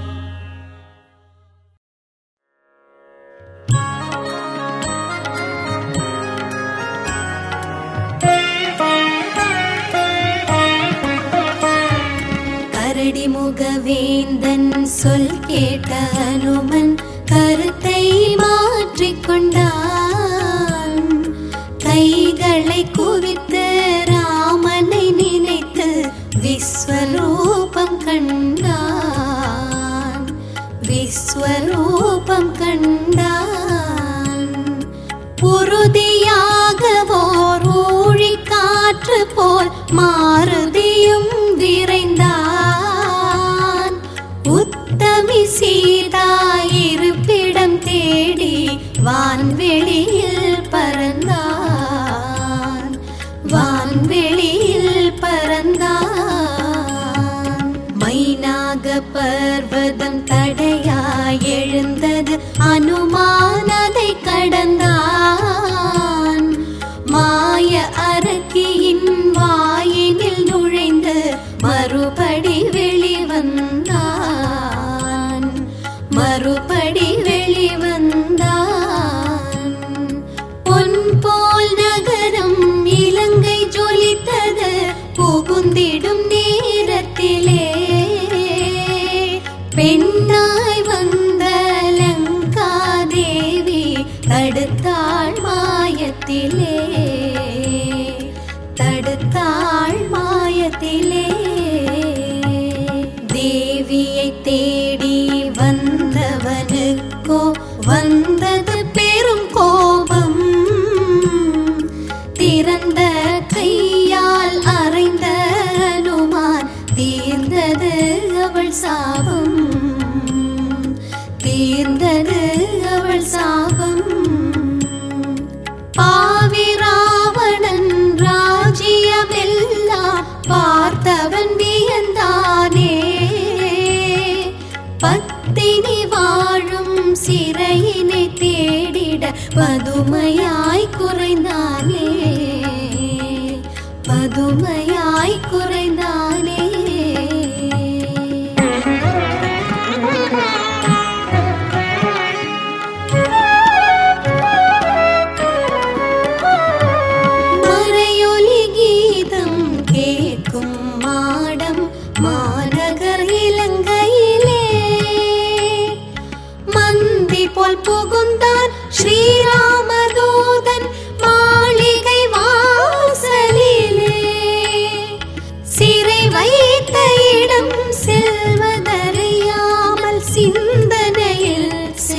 கரடி முகவேந்தன் சொல் கேட்ட அனுமன் கருத்தை மாற்றிக்கொண்டான் கைகளை குவித்து ராமனை நினைத்து விஸ்வரூபம் கண்டான் விஸ்வரூபம் கண்டான் உறுதியாக ஓர் ஊழி காற்று போல் மாருதியும் விரைந்தான் உத்தமி சீதா இருப்பிடம் தேடி வான்வெளியில் பறந்தான் வான்வெளியில் பறந்தான் மைனாக பர்வதம் தடையாய் எழுந்தது அனுமானதை கடந்தான் மாய அரக்கியின் வாயினில் நுழைந்து மறுபடி வெளிவந்தான் மறுபடி வெளிவந்தான் பொன் போல் நகரம் இலங்கை ஜொலித்தது புகுந்திடும் நேரத்திலே பெண்ணாய் வந்த லங்காதேவி தடுத்தாள் மாயத்திலே தடுத்தாள் மாயத்திலே தேவியை தேடி வந்தவனுக்கோ வந்தது பெரும் கோபம் திறந்த கையால் அறைந்த அனுமான் தீர்ந்தது அவள் சாபம் தீர்ந்தது அவள் சாபம் பாவி ராவணன் ராஜ்யமெல்லாம் பார்த்தவன் வியந்தானே பத்தினி வாழும் சிறையினை தேடிட பதுமையாய் குறைந்தானே பதுமையாய் குறைந்தானே மறையொலி கீதம் கேட்கும் மாடம் மாநகர் இலங்கையிலே மந்தி போல் புகுந்தான் ஸ்ரீராமதூதன் மாளிகை வாசலிலே சிறை வைத்த இடம் செல்வதறியாமல் சிந்தனையில்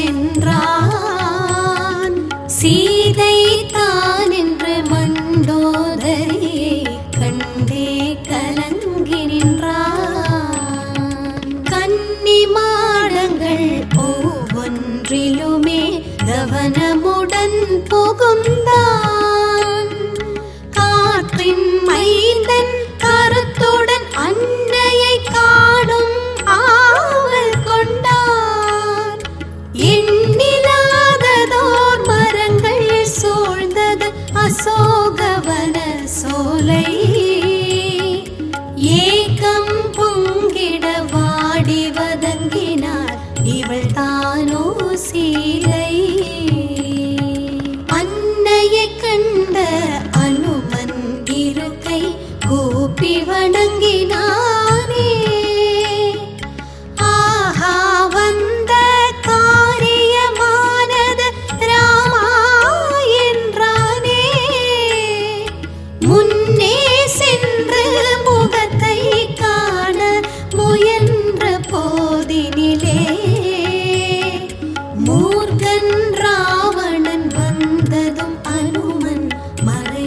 சென்றான் சீதை தான் என்று மண்டோதரியை கண்டே கலங்கி நின்றான் கன்னி மாடங்கள் ஒவ்வொன்றிலுமே கவனமுடன் புகுந்தான் காற்றின் மைந்தன் கருத்துடன் அன்னையை காணும் ஆவல் கொண்டான் எண்ணிலாததோர் மரங்கள் சூழ்ந்தது அசோகவன சோலை ஏகம் பொங்கிட வாடி வதங்கினார் இவள் தானோ சீலை அன்னையை கண்ட அனுமன் இருக்கை கூப்பி வணங்கினானே ஆஹா வந்த காரியமானது ராமா என்றானே முன்னே சென்று முகத்தை காண முயன்ற போதினிலே மூர்க்கன் ராவணன் வந்ததும் அனுமன் மறை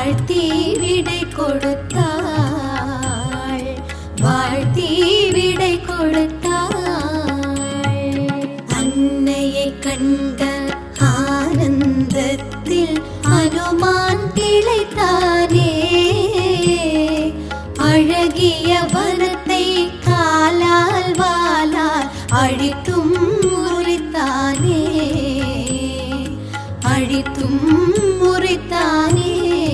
வாழ்த்தி விடை கொடுத்தாள் வாழ்த்தி விடை கொடுத்தாள் அன்னையை கண்ட ஆனந்தத்தில் அனுமான் திளைத்தானே அழகிய வனத்தை காலால் வாலால் அழித்தும் முறித்தானே அழித்தும் முறித்தானே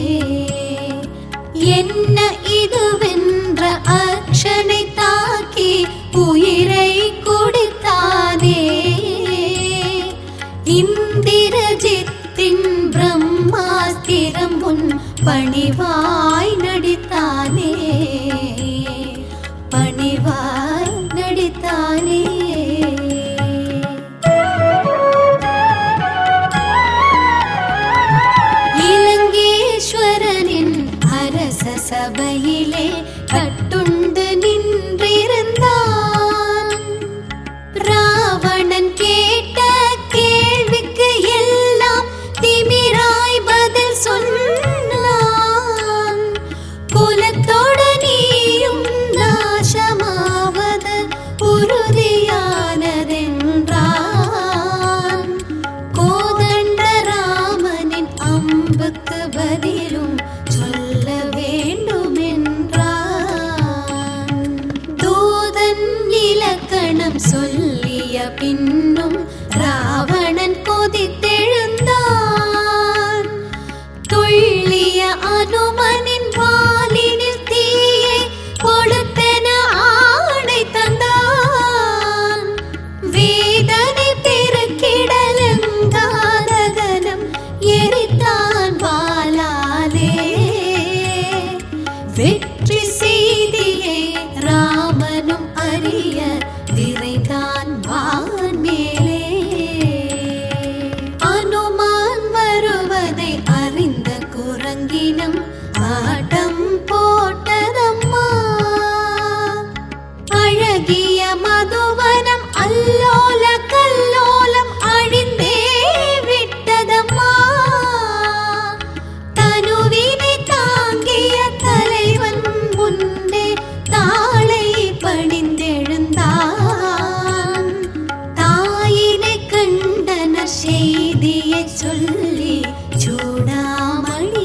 என்ன இதுவென்ற அக்ஷனை தாக்கி உயிரை கொடுத்தானே இந்திரஜித்தின் பிரம்மாஸ்திரம் முன் பணிவாய் நடித்தானே பணிவாய் நடித்தானே இலங்கேஸ்வரனின் அரச சபையிலே கட்டுண்டு நின்றிருந்தான் ராவணன் கேட்ட கேள்விக்கு எல்லாம் திமிராய் பதில் சொன்னான் குலத்தோட நீயும் நாசமாவது உறுதியானதென்றான் கோதண்ட ராமனின் அம்புக்கு பதிலும் சொல்ல வேண்டுமென்றான் தூதன் இலக்கணம் சொல்லிய பின்னும் ராவணன் கொதித்தெழுந்தான் துள்ளிய அனுமனின் வாலினில் தீயை கொடுத்தென ஆணை தந்தான் வேதனை பெருக்கிடலங்காதகனம் எரித்தான் வாளாலே வெற்றி செய்தியை ராமனும் அறிய விரைந்தான் வான் மேலே அனுமான் வருவதை அறிந்த குரங்கினம் ஆட்டம் போட்டதம்மா அழகிய மதுவனம் அல்லோல கல்லோலம் அழிந்தே விட்டதம்மா தனுவினை தாங்கிய தலைவன் முன்னே தாளை பணிந்தெழுந்தான் தாயினை கண்டனர் செய்தியை சொல்லி சூடாமணி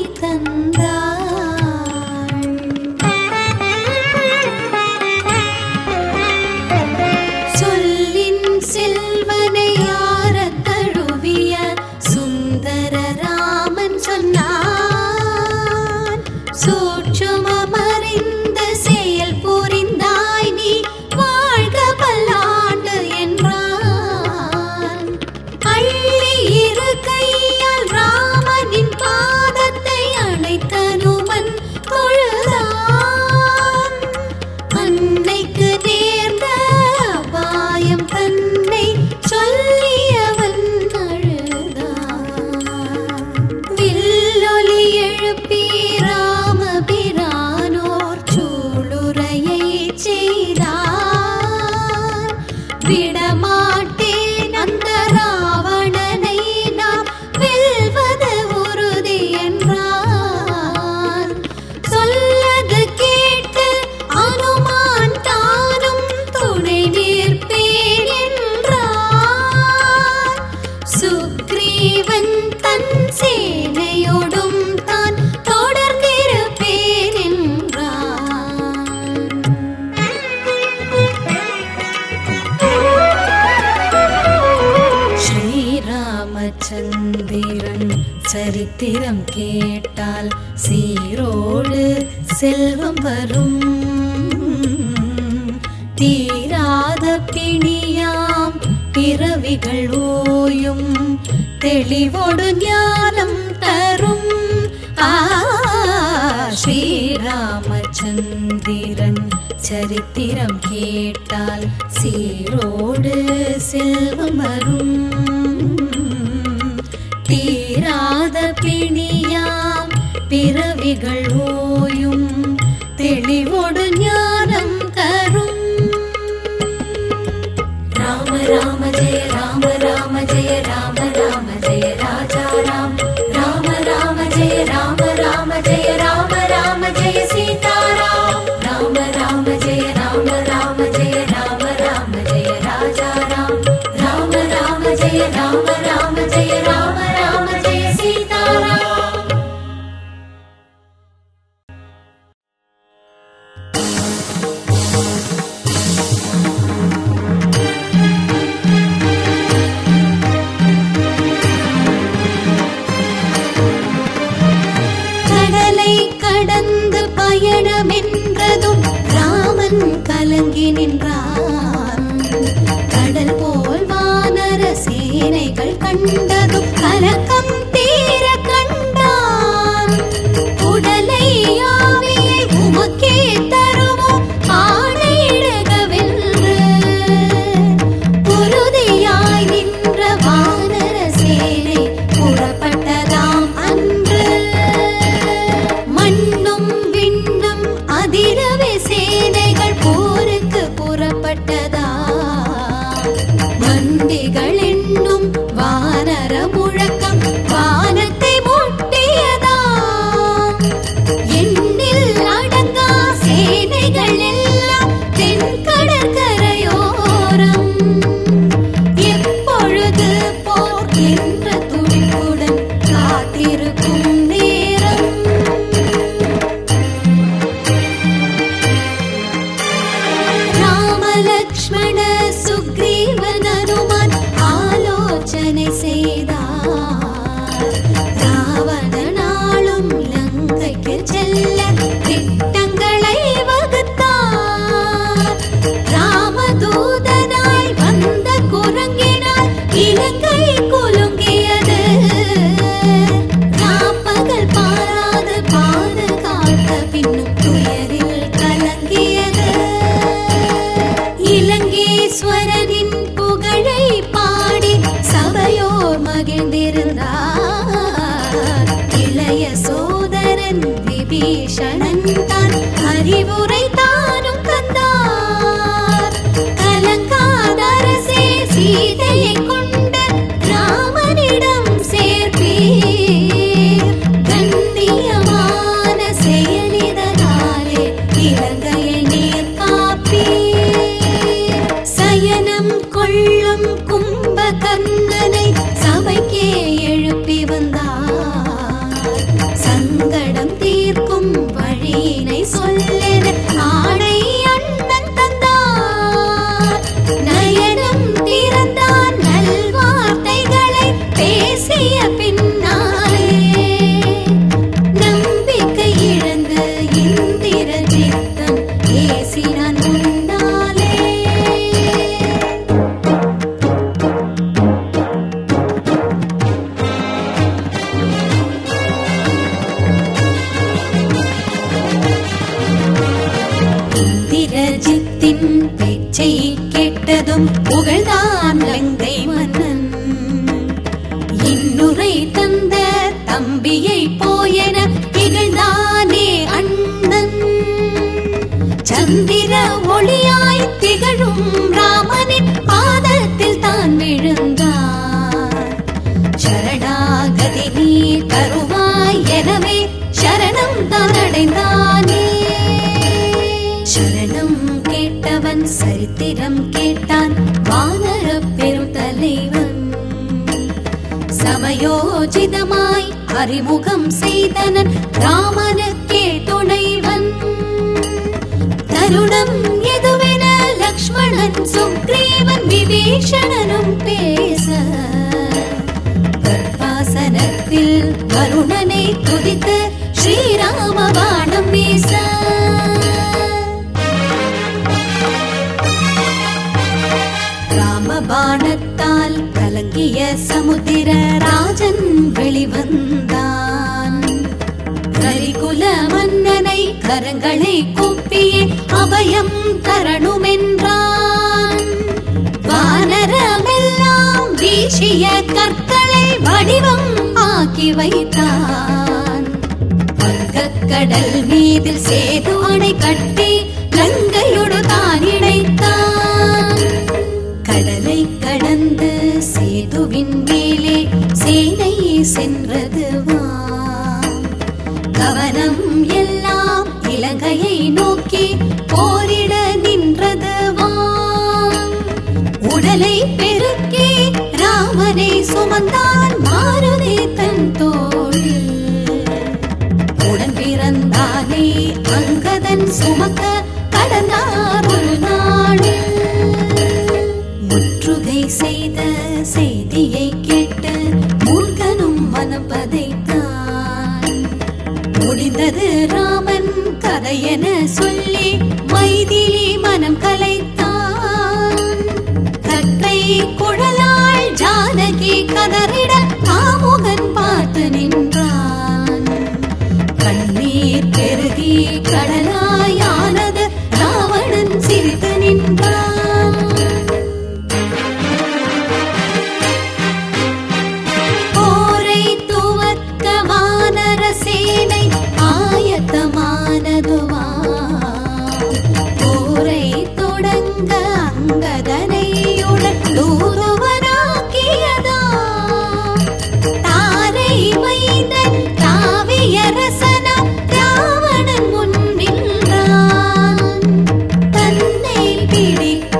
தந்தாள் சொல்லின் செல்வனை யார தழுவிய சுந்தர ராமன் சொன்னான் சூட்சுமமறிந்த செயல் புரிந்தாய் நீ வாழ்க பல்லாண்டு என்றான் அள்ளி இரு கையால் ராமனின் பாதத்தை அணைத்தனுமன் தொழுதான் அன்னைக்கு நேர்ந்த அபாயம் தன்னை சொல்லியவன் அழுதான் வில்லொலி எழுப்பி ராமபிரானோர் சூளுரையை செய்தார் விடமாட்டேன் அந்த ராவணனை நாம் வெல்வது உறுதி என்றார் சொல்லது கேட்டு அனுமான் தானும் துணை நிற்பேன் என்றார் சுக்ரீவன் தன் சேனையோடும் தான் தொடர்ந்திருப்பேன் என்றான் ஸ்ரீராமச்சந்திரன் சரித்திரம் கேட்டால் சீரோடு செல்வம் வரும் தீராத பிணியாம் பிறவிகள் ஓயும் தெளிவோடு ஞானம் தரும் ஆ ஸ்ரீராமச்சந்திரன் சரித்திரம் கேட்டால் சீரோடு செல்வம் வரும் தீராத பிணியாம் பிறவிகள் ஓயும் தெளிவோடு ஞானம் தரும் राम राम जय राम राम जय राम राम जय राजा राम राम राम जय राम राम जय பின்னும் துயரில் கலங்கியது இலங்கேஸ்வரனின் புகழை பாடி சபையோர் மகிழ்ந்திருந்தார் இளைய சோதரன் விபீஷணன் தான் அறிவுரை தானும் தந்தார் கலங்காத அரசே சீதையை கொண்ட ராமனிடம் சேர்ப்பீர் கண்ணியமான செயலிதனாலே இலங்கையை நீர் காப்பீர் சயனம் கொள்ளும் கும்பகர்ணனை சபைக்கே எழுப்பி வந்தார் சங்கடம் தீர்க்கும் வழியினை சொல்லென ஆணை அண்ணன் தந்தார் நயனம் திறந்தான் நல்வார்த்தைகளை பேசிய பின்னாலே நம்பிக்கை இழந்து இந்திர சித்தம் பேசினான் முன்னாலே இந்திரஜித்தின் பேச்சை கேட்டதும் புகழ்தான் லங்கை மன்னன் இன்னுரை தந்த தம்பியை போயென இகழ்ந்தானே அண்ணன் சந்திர ஒளியாய் திகழும் ராமனின் பாதத்தில் தான் விழுந்தார் சரணாகதி நீ தருவாய் எனவே சரணம் தான் அடைந்தானே சரணம் கேட்டவன் சரித்திரம் கேட்டான் வானர பெரும் தலைவன் சமயோஜிதமாய் அறிமுகம் செய்தனன் ராமனுக்கே துணைவன் தருணம் எதுவென லக்ஷ்மணன் சுக்ரீவன் விபீஷணனும் பேச கர்ப்பாசனத்தில் வருணனை துதித்து ஸ்ரீராம பாணம் வீச ராமபாணத்தால் கலங்கிய சமுத்திர ராஜன் வெளிவந்தான் கரிகுல மன்னனை கரங்களை கூப்பியே அபயம் தரணுமென்றான் வானரமெல்லாம் வீசிய கற்களை வடிவம் ஆக்கி வைத்தான் வங்கக்கடல் மீதில் சேது அணை கட்டி கங்கையோடு தான் இணைத்தான் கடலை கடந்து சேதுவின் மேலே சேனை சென்றதுவாம் கவனம் எல்லாம் இலங்கையை நோக்கி போரிட நின்றதுவாம் உடலை பெருக்கி ராமனை சுமந்தான் மாருதி தன் தோளில் உடன் பிறந்தானே அங்கதன் சுமக்க கடந்தார் ஒரு நாளில் முற்றுகை செய்த செய்தியை கேட்டு மூர்க்கனும் மனம் பதைத்தான் முடிந்தது ராமன் கதையென சொல்லி மைதிலி மனம் கலைத்தான் கற்றை குழலாள் ஜானகி கதறிட காமுகன் பார்த்து நின்றான் கண்ணீர் பெருகி கடலாயானது ராவணன் சிரித்து நின்றான் போரை துவக்க வானர சேனை ஆயத்தமானதுவா போரை தொடங்க அங்கதனையுடன் தூதுவனாக்கியதா தாரை மைந்தன் காவியரசனா ராவணன் முன் நின்றான் தன்னை பிடிக்க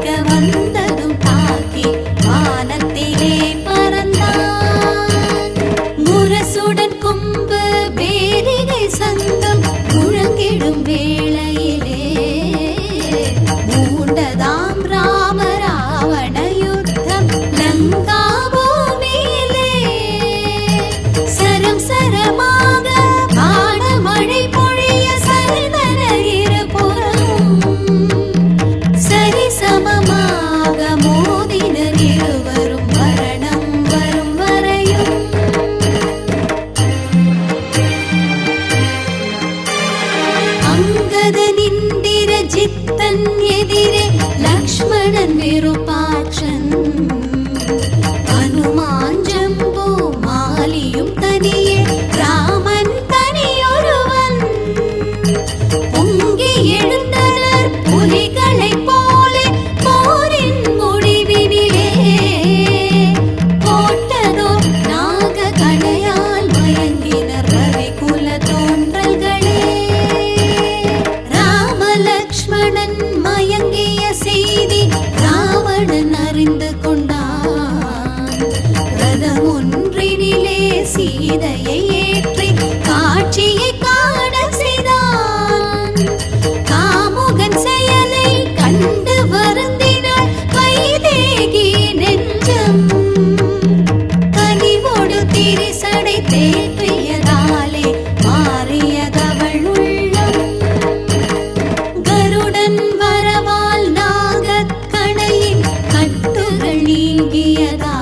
விருப்பாட்சன் அனுமான் ஜம்பு மாலியும் தனியே ராமன் தனியொருவன் பொங்கி எழுந்தனர் புலிகளைப் போலே போரின் முடிவினிலே போட்டதோர் நாக கணையால் மயங்கினர் ரவிகுல தோன்றல்களே ராமலக்ஷ்மணன் மயங்கிய செய்தி ராவணன் அறிந்து கொண்டான் ரதம் ஒன்றினிலே சீதையை ஏற்றி காட்சியை காண செய்தான் காமுகன் செயலை கண்டு வருந்தினாள் வைதேகி நெஞ்சம் கனிவோடு திரிசடை தேற்றியதாலே மாறியதவள் உள்ளம் கருடன் வரவால் நாகக்கணையின் கட்டுகள் நீங்கியதா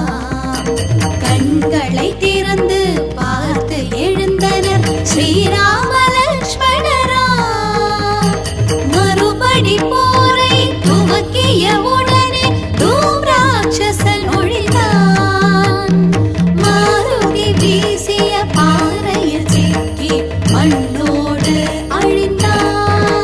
கண்களை திறந்து பார்த்து எழுந்தனர் ஸ்ரீராம லக்ஷ்மணரா மறுபடி போரை துவக்கிய உடனே தூம்ராட்சசன் ஒழித்தான் மாருதி வீசிய பாறையில் சிக்கி மண்ணோடு அழிந்தான்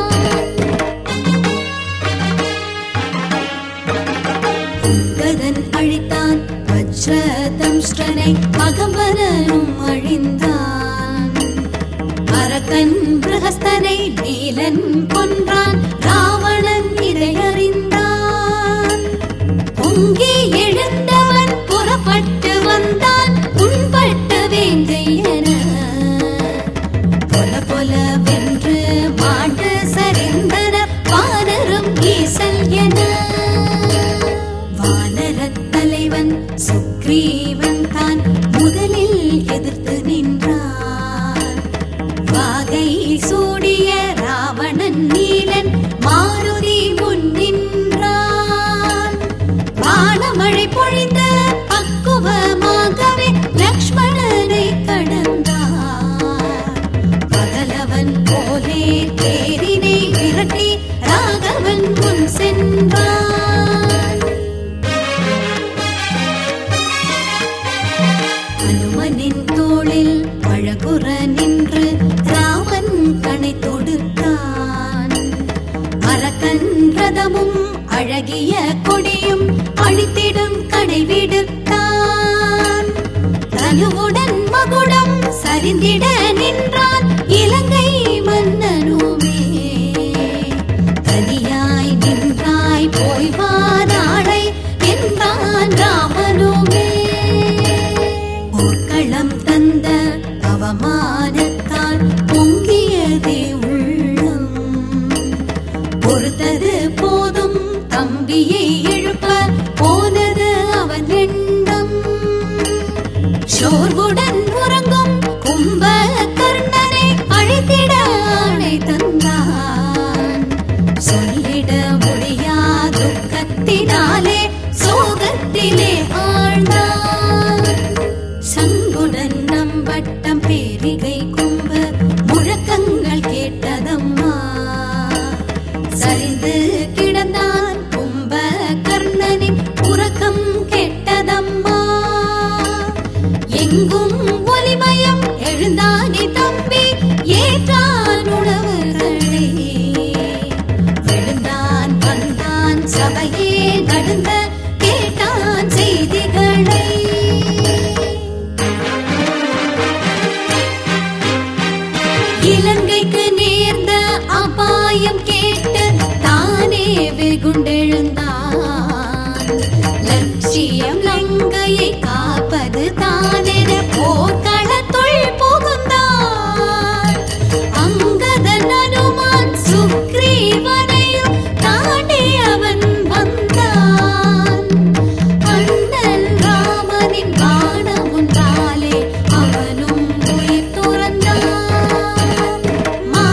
கதன் அழித்தான் வஜ்ரதம்ஷ்டனை பகம்பரனும் அழிந்தான் அரக்கன் பிரகஸ்தனை நீலன் கொன்றான் ராவணன் இதை அறிந்தான் பொங்கி எழுந்தவன் புறப்பட்டு வந்தான் உண்பட்டு வேங்கையன பொல பொல வென்று மாண்டு சரிந்தன வானரும் ஈசல் என வானரத் தலைவன் சுக்ரீவன் தான் முதலில் எதிர்த்து நின்றான் வாகை சூடிய ராவணன் நீலன் மாருதி முன் நின்றான் வானமழை பொழிந்த பக்குவமாகவே லக்ஷ்மணனை கடந்தார் பகலவன் போலே தேரினை விரட்டி ராகவன் முன் சென்றான் அனுமனின் தோளில் அழகுற நின்று ராமன் கணை தொடுத்தான் அரக்கன் ரதமும் அழகிய கொடியும் அழித்திடும் கடை விடுத்தான் தனுவுடன் மகுடம் சரிந்திட நின்றான் இலங்கை மன்னனுமே தனியாய் நின்றாய் போய் வாதாடை என்றான் ராமனுமே போர்க்களம் தந்த அவமானத்தால் பொங்கியதே உள்ளம் பொறுத்தது போதும் தம்பியை எழுப்ப போனது அவன் எண்ணம் சோர்வுடன் உறங்கும் கும்ப கர்ணனை அழைத்திட ஆணை தந்தான் சொல்லிட முடியா துக்கத்தினாலே சோகத்திலே ஆழ்ந்தான் சங்குடன் நம்பட்டம் பேரிகை கும்ப முழக்கங்கள் கேட்டதம்மா சரிந்து கிடந்தான் கும்ப கர்ணனின் உறக்கம் கெட்டதம்மா எங்கும் ஒலிமயம் எழுந்தானே தம்பி ஏற்றான் உணவுகளே எழுந்தான் வந்தான் சபையே நடுங்க கேட்டான் செய்திகளை இலங்கைக்கு நேர்ந்த அபாயம் கேட்டு தானே வெகுண்டெழுந்தான் லட்சியம் லங்கையை காப்பது தானென போர்க்களத்துள் புகுந்தான் அங்கதன் அனுமான் சுக்ரீவனையும் தாண்டி அவன் வந்தான் அண்ணல் ராமனின் பாணம் ஒன்றாலே அவனும் உயிர் துறந்தான்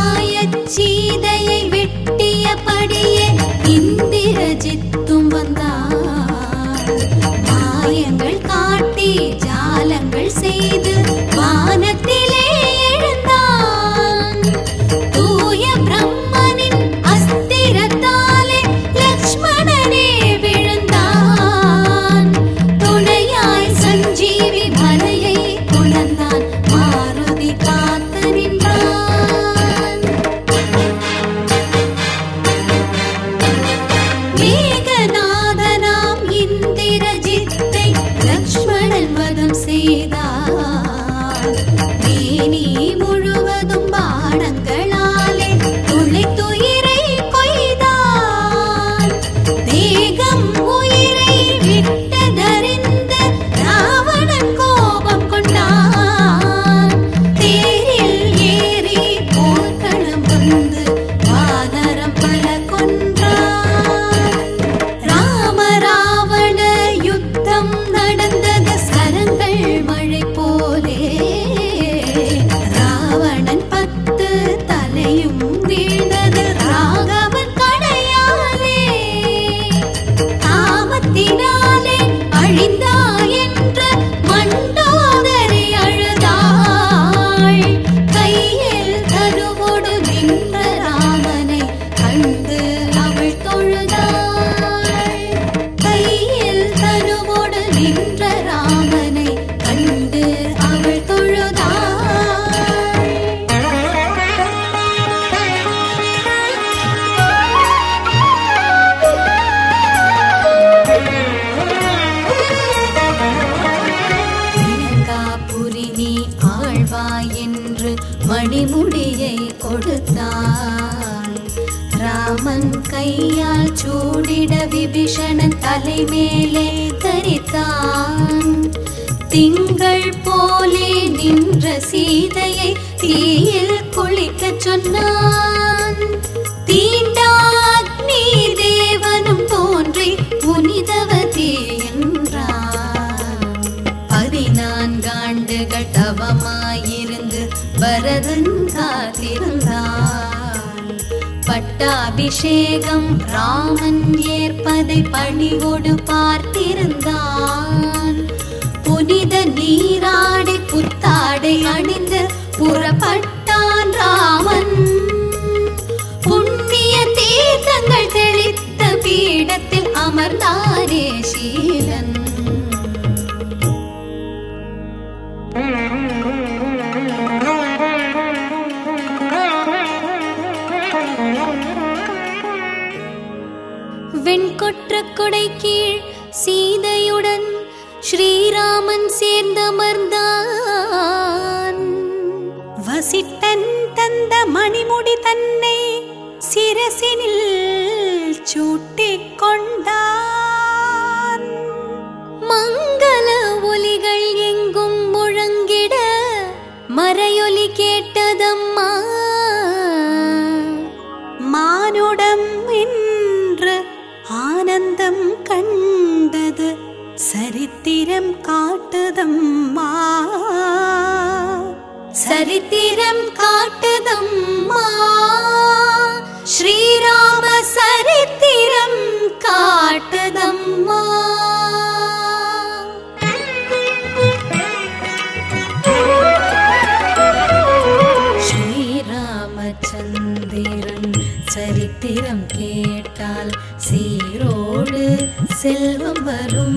கொடுத்தான் ராமன் கையால் சூடிட விபீஷணன் தலைமேலே தரித்தான் திங்கள் போலே நின்ற சீதையை தீயில் குளிக்கச் சொன்னான் தீண்டாக்னி தேவனும் தோன்றி புனிதவதி என்றான் பதினான்காண்டுகள் தவமாயிருந்து பரதன் காத்திருந்தான் பட்டாபிஷேகம் ராமன் ஏற்பதை பணிவோடு பார்த்திருந்தான் புனித நீராடி புத்தாடை அணிந்து புறப்பட்டான் ராமன் புண்ணிய தீர்த்தங்கள் தெளித்த பீடத்தில் அமர்ந்தாரே சீலன் வெண்கொற்ற கொடை கீழ் சீதையுடன் ஸ்ரீராமன் சேர்ந்தமர்ந்தான் வசிட்டன் தந்த மணிமுடி தன்னை சிரசினில் சூட்டிக் கொண்டான் மங்கள ஒலிகள் எங்கும் முழங்கிட மறையொலி கேட்டதம்மா மானுடம் என்று ஆனந்தம் கண்டது சரித்திரம் காட்டுதம்மா சரித்திரம் காட்டுதம்மா ஸ்ரீராம சரித்திரம் காட்டுதம்மா ஸ்ரீராமச்சந்திரன் சரித்திரம் கேட்டால் சீரோடு செல்வம் வரும்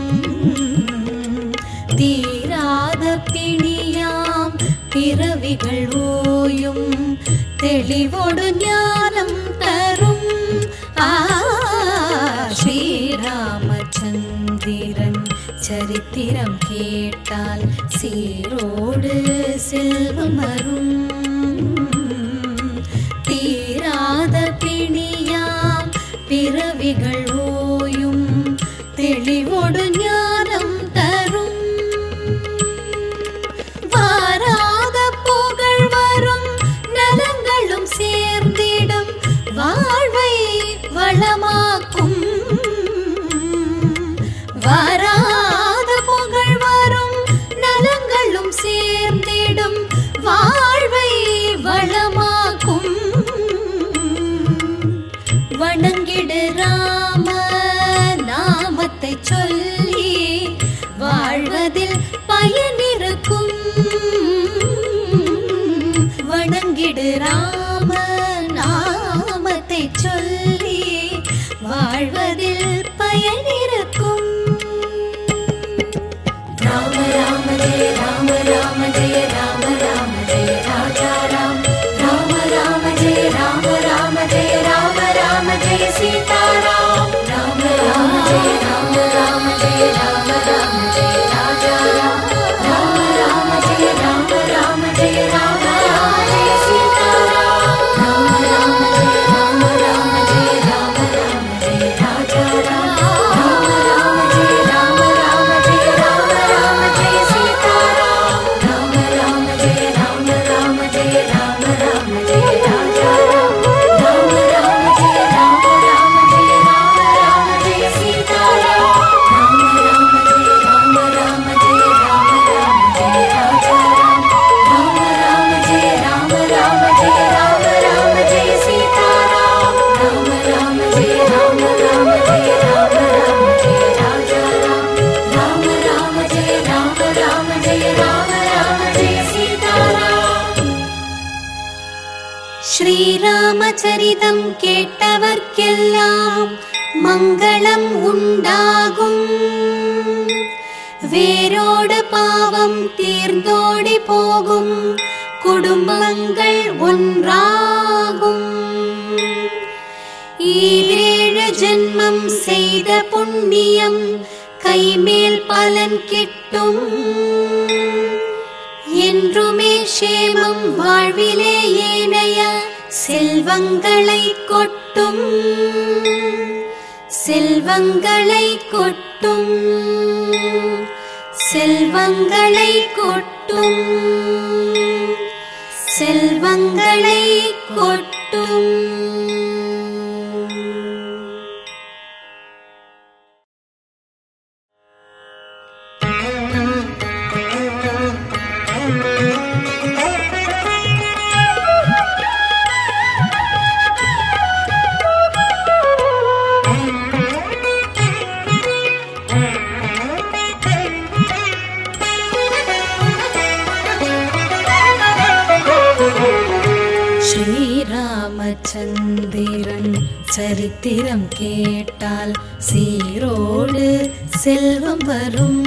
தீராத பிணியாம் பிறவிகள் ஓயும் தெளிவோடு ஞானம் தரும் ஆ ஸ்ரீராமச்சந்திரன் சரித்திரம் கேட்டால் சீரோடு செல்வம் வரும் தீராத பிணியாம் பிறவிகள் ஓயும் தெளிவோடு ஞானம் தரும் வாராத புகழ் வரும் நலங்களும் சேர்ந்திடும் வாழ்வை வளமாக்கும் வாராத புகழ் வரும் நலங்களும் சேர்ந்திடும் வாழ்வை வளமாக்கும் வணங்கிடு ராம நாமத்தை சொல்லி வாழ்வதில் பயனிருக்கும் வணங்கிடு ராம நாமத்தை சொல்லி வாழ்வதில் பயனிருக்கும் राम राम जय राम राम जय राम राम जय राजा राम राम राम जय राम राम जय राम राम जय सीता राम राम राम जय राम राम जय राम राम जय राजा राम राम राम जय राम राम जय राम राम जय सीता राम राम राम जय राम राम जय राम राम जय राजा राम राम राम जय राम राम जय राम राम जय सीता राम राम राम जय राम राम जय राम राम जय राजा राम राम राम जय राम राम जय राम राम जय सीता राम राम राम जय राम राम जय राम राम जय राजा राम राम राम जय राम राम जय राम राम जय सीता राम राम राम जय राम राम जय राम राम जय राजा राम राम राम जय राम राम जय राम राम जय सीता राम ஸ்ரீராமச்சரிதம் கேட்டவர்க்கெல்லாம் மங்களம் உண்டாகும் வேரோடு பாவம் தீர்ந்தோடி போகும் குடும்பங்கள் ஒன்றாகும் ஈரேழு ஜென்மம் செய்த புண்ணியம் கைமேல் பலன் கிட்டும் என் என்றுமே சேமம் வாழ்விலே ஏனைய செல்வங்களை கொட்டும் செல்வங்களை கொட்டும் செல்வங்களை கொட்டும் செல்வங்களை கொட்டும் ஸ்ரீராமச்சந்திரன் சரித்திரம் கேட்டால் சீரோடு செல்வம் வரும்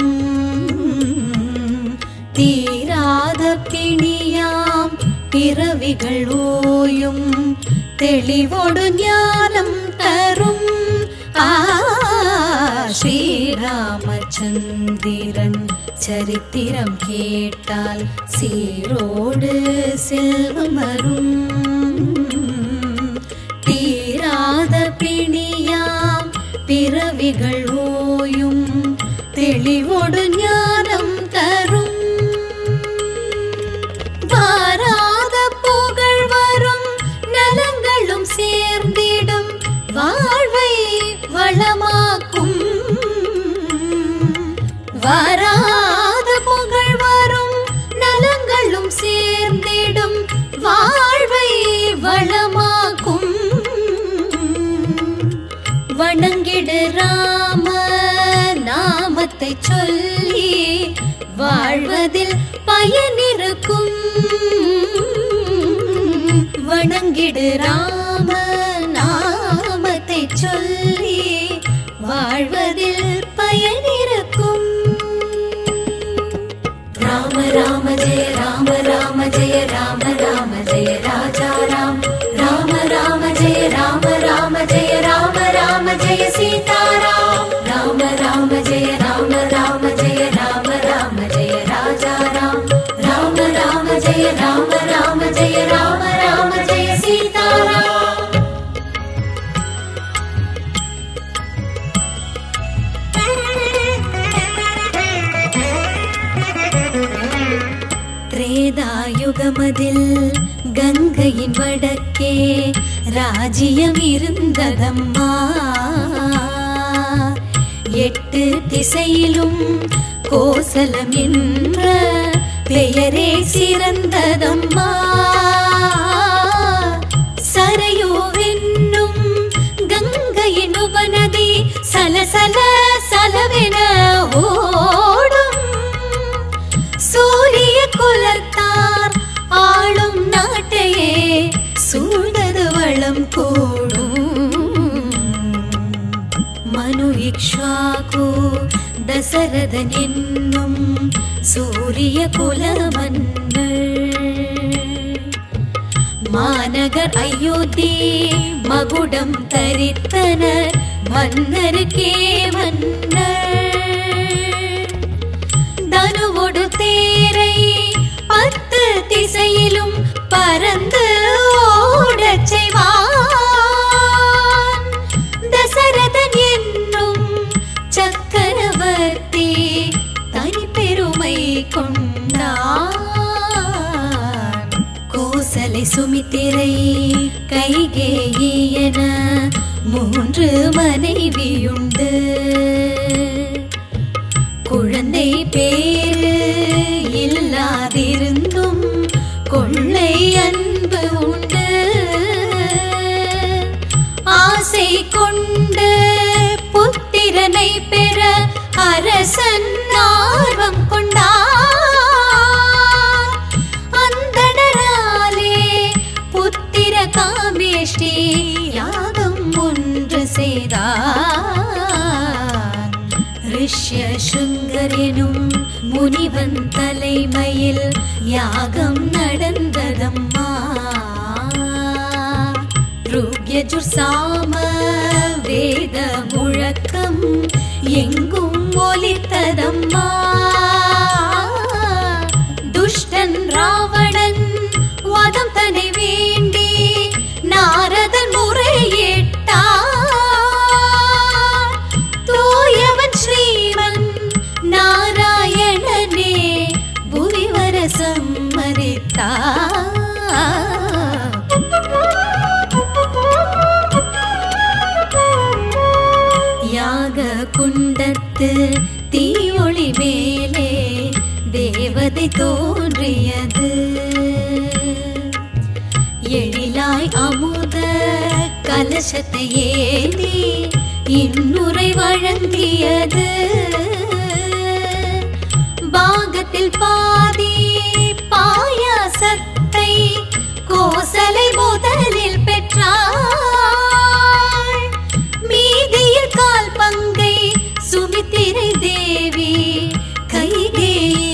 தீராத பிணியாம் பிறவிகள் ஓயும் தெளிவோடு ஞானம் தரும் ஆ ஸ்ரீராமச்சந்திரன் சரித்திரம் கேட்டால் சீரோடு செல்வம் வரும் தீராத பிணியாம் பிறவிகள் ஓயும் தெளிவோடு ஞானம் தரும் வாராத புகழ் வரும் நலங்களும் சேர்ந்திடும் வாழ்வை வளமாக்கும் வராத புகழ் வரும் நலங்களும் சேர்ந்திடும் வாழ்வை வளமாக்கும் வணங்கிடு ராம நாமத்தை சொல்லி வாழ்வதில் பயனிருக்கும் வணங்கிடு ராம நாமத்தை சொல்லி வாழ்வதில் பயனிருக்கும் ராம ராம ஜெய ராம ராம ஜெய ராம ராம ஜெய ராஜா ராம் ராம ராம ஜெய ராம ராம ஜெய ராம ராம ஜெய சீதாராம் ராம ராம ஜெய ராம ராம ஜெய ராம ராம ஜெய ராஜா ராம் ராம ராம ஜெய ராம ராம ஜெய ராம ராம ஜெய சீதாராம் திரேதாயுகமதில் கங்கையின் வடக்கே ராஜ்யம் இருந்ததம்மா எட்டு திசையிலும் கோசலம் என்ற பெயரே சிறந்ததம்மா சரையோவென்னும் கங்கையின் உபநதி சலசல சலவென ஓடும் சூரிய குலத்தார் ஆளும் நாட்டையே சூழ்ந்தது வளம் கூடும் மனு இக்ஷ்வாகு தசரதன் என்னும் சூரிய குல மன்னர் மாநகர் அயோத்தி மகுடம் தரித்தனர் மன்னருக்கே மன்னர் தனுவொடு தேரை பத்து திசையிலும் பறந்து ஓடச் செய்வான் தசரதன் என்னும் சக்கரவர்த்தி தனி பெருமை கொண்டான் கோசலை சுமித்திரை கைகேயி என மூன்று மனைவியுண்டு குழந்தை பேரு இல்லாதிருந்தும் கொள்ளை அன்பு உண்டு ஆசை கொண்டு புத்திரனை பெற அரசன் ஆர்வம் கொண்டார் அந்தணராலே புத்திர காமேஷ்டி யாகம் ஒன்று செய்தார் ரிஷ்ய சுங்கரெனும் முனிவன் தலைமையில் யாகம் நடந்ததம்மா ருக்யஜுர் சாம வேத முழக்கம் எங்கும் ஒலித்ததம்மா துஷ்டன் வைத்து தீயொளி மேலே தேவதை தோன்றியது எழிலாய் அமுத கலசத்தை ஏந்தி இன்னுரை வழங்கியது பாகத்தில் பாதி பாயாசத்தை கோசலை முதலில் பெற்றாள் மீதியில் கால் பங்கை சுமித்திரை தேவி கைகேயி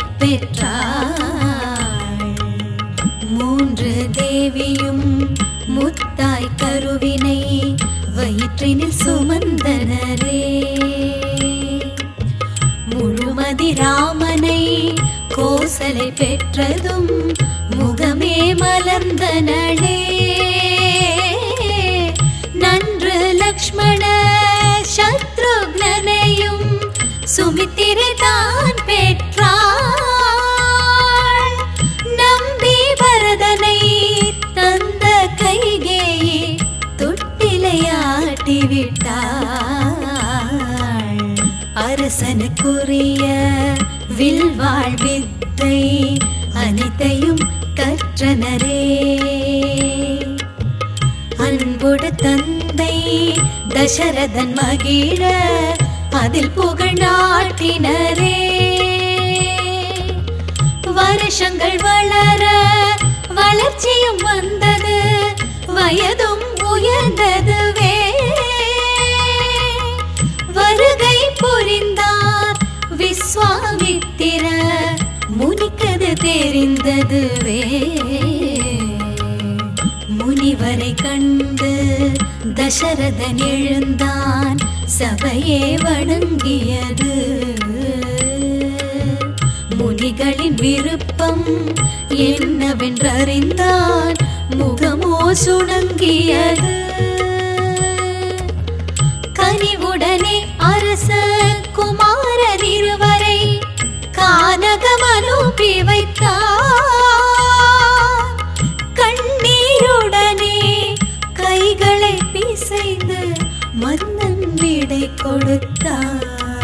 பெற்றாள் மூன்று தேவியும் முத்தாய் கருவினை வயிற்றினில் சுமந்தனரே முழுமதி ராமனை கோசலை பெற்றதும் முகமே மலர்ந்தனளே நன்று லக்ஷ்மண சத்ருக்னனையும் சுமித்திரை தான் பெற்றாள் நம்பி பரதனை தந்த கைகேயி தொட்டிலையாட்டி விட்டாள் அரசனுக்குரிய வில்வாழ் வித்தை அனைத்தையும் கற்றனரே அன்போடு தந்தை தசரதன் மகிழ அதில் புகழ் நாட்டினரே வருஷங்கள் வளர வளர்ச்சியும் வந்தது வயதும் உயர்ந்ததுவே வருகை புரிந்தார் விஸ்வாமித்திர முனிக்கது தெரிந்ததுவே முனிவரை கண்டு தசரதன் எழுந்தான் சபையே வணங்கியது முனிகளின் விருப்பம் என்னவென்றறிந்தான் முகமோ சுணங்கியது கனிவுடனே அரச குமாரர் இருவரை கானகம் அனுப்பி வைத்தார் கண்ணீருடனே கைகளை பிசைந்து மன்னன் விடை கொடுத்தார்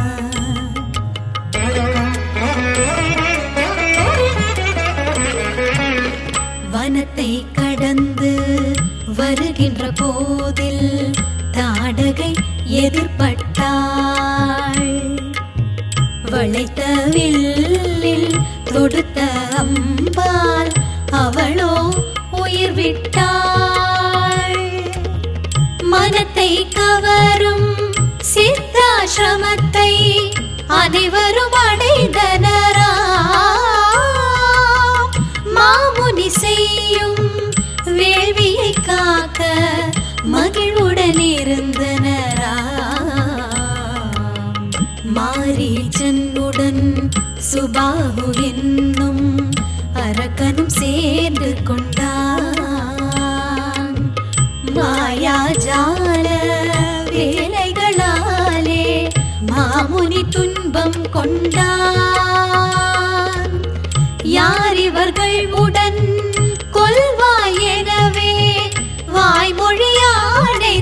வனத்தை கடந்து வருகின்ற போதில் தாடகை எதிர்பட்டாள் வளைத்த வில்லில் தொடுத்த அம்பால் அவளோ உயிர் விட்டாள் மனத்தை கவரும் சித்தாசிரமத்தை அனைவரும் அடைந்தனரா மாமுனி செய்யும் வேள்வியை காக்க மகிழ்வுடன் இருந்தனரா மாரீச்சனுடன் சுபாகு என்னும் அரக்கனும் சேர்ந்து கொண்டான் மாயாஜால வேலைகளாலே மாமுனி துன்பம் கொண்டான் யார் இவர்கள் உடன் கொல்வாய் எனவே வாய்மொழியாடை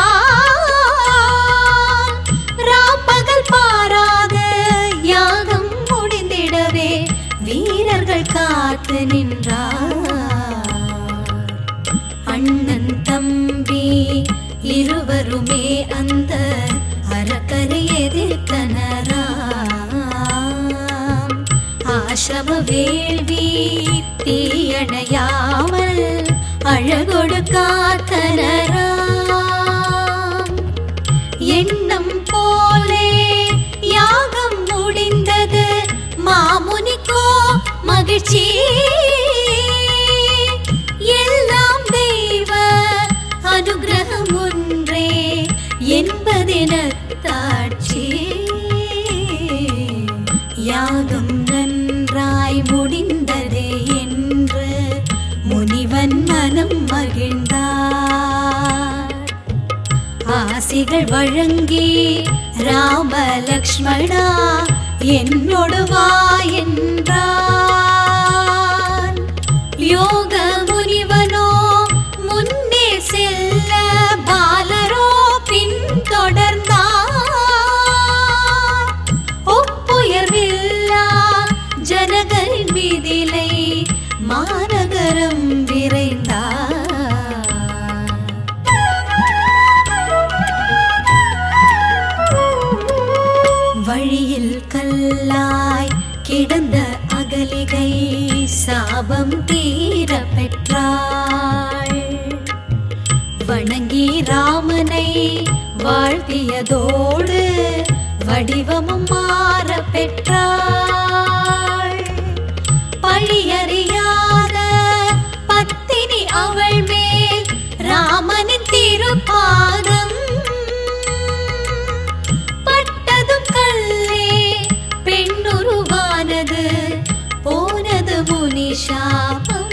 தந்தான் ராப்பகல் பாராத யாகம் முடிந்திடவே வீரர்கள் காத்து நின்றார் அண்ணன் தம்பி இருவருமே அந்த அரக்கரை எதிர்த்தனராம் ஆசிரம வேள்வி தீயணையாமல் அழகொடு காத்தனராம் எண்ணம் போலே யாகம் முடிந்தது மாமுனிக்கோ மகிழ்ச்சி எல்லாம் தெய்வ அனுகிரகம் ஒன்றே என்பதென தாட்சி யாகம் நன்றாய் முடிந்ததே என்று முனிவன் மனம் மகிழ்ந்தார் ஆசிகள் வழங்கி ராம லக்ஷ்மணா என்னோடு வா என்றான் யோக முனிவனோ முன்னே செல்ல பாலரோ பின்தொடர்ந்தான் வயதோடு வடிவமும் மாற பெற்றாள் பழியறியாத பத்தினி அவள் மேல் ராமனின் திருப்பாதம் பட்டதும் கல்லே பெண்ணுருவானது போனது முனிஷாபம்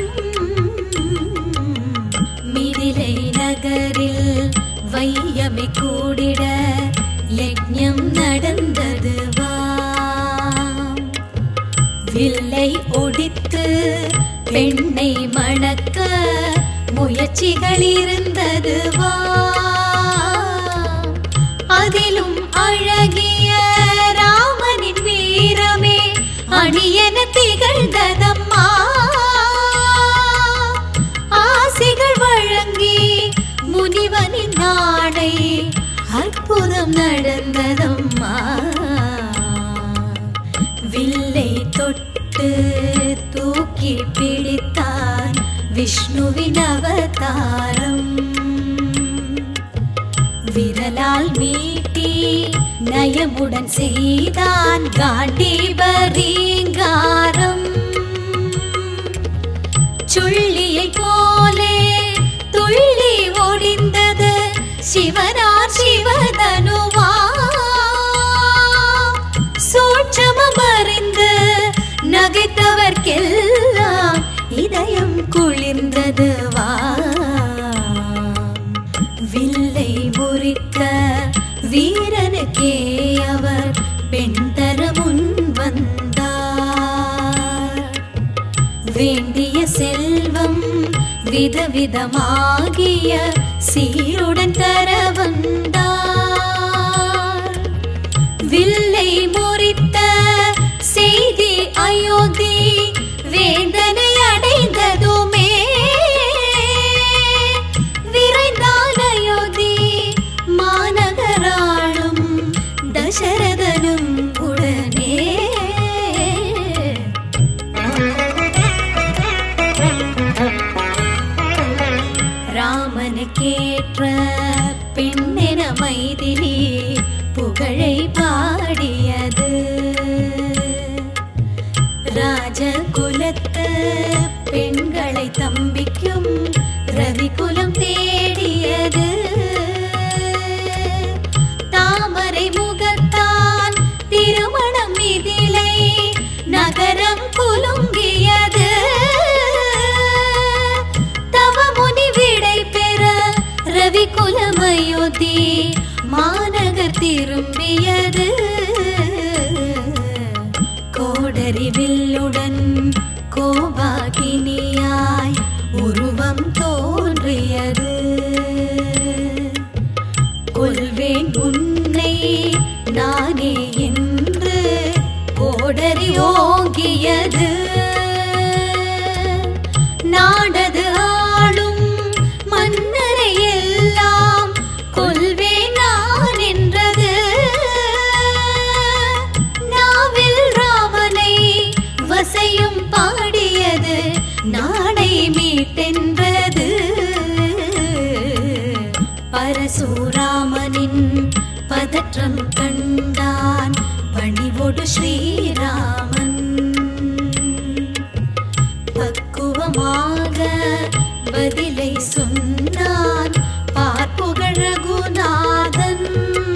மிதிலை நகரில் வையமை கூடிட யஜ்ஞம் நடந்தது வாம் வில்லை ஒடித்து பெண்ணை மணக்க முயற்சிகள் இருந்தது வா அதிலும் அழகிய ராமனின் வீரமே அணியன திகழ்ந்ததம்மா ஆசிகள் வழங்கி முனிவனின் நாடை அற்புதம் நடந்ததம்மா வில்லை தொட்டு தூக்கி பிடித்தான் விஷ்ணுவின் அவதாரம் விரலால் மீட்டி நயமுடன் செய்தான் காண்டீபரீங்காரம் சுள்ளியை போலே துள்ளி ஒடிந்தது சிவனார் சிவதனுவா சூட்சமம் அறிந்து நகைத்தவர்க்கெல்லாம் இதயம் குளிர்ந்தது வா வில்லை முறிக்க வீரனுக்கே அவர் பெண் தர முன் வந்தார் வேண்டிய செல்வம் விதவிதமாகிய சீருடன் தர வந்தார் வில்லை முறித்த செய்தி அயோத்தி வேதனை அடைந்ததுமே விரைந்தான் அயோத்தி மாநகராளும் தசரதனும் உடனே ராமனுக்கேற்ற பெண்ணென மைதிலி புகழை பாடியது ராஜகுலத்து பெண்களை தம்பிக்கும் ரவிகுலம் தேடியது தாமரை முகத்தான் திருமணம் இதிலை நகரம் குலுங்கியது தவமுனி விடை பெற ரவி குலமயோதி மாநகர் திரும்பியது கோடரி வில்லுடன் கோபாகினியாய் உருவம் தோன்றியது கொல்வேன் உன்னை நானே என்று கோடரி ஓங்கியது நாடது ஆளும் மன்னரை எல்லாம் கொல்வேன் நான் என்றது நாவில் ராமனை வசையும் பாடியது நாடை மீட்டென்றது பரசுராமனின் பதற்றம் கண்டான் பணிவொடு ஸ்ரீராமன் பக்குவமாக பதிலை சொன்னான் பார்ப்புகழ் ரகுநாதன்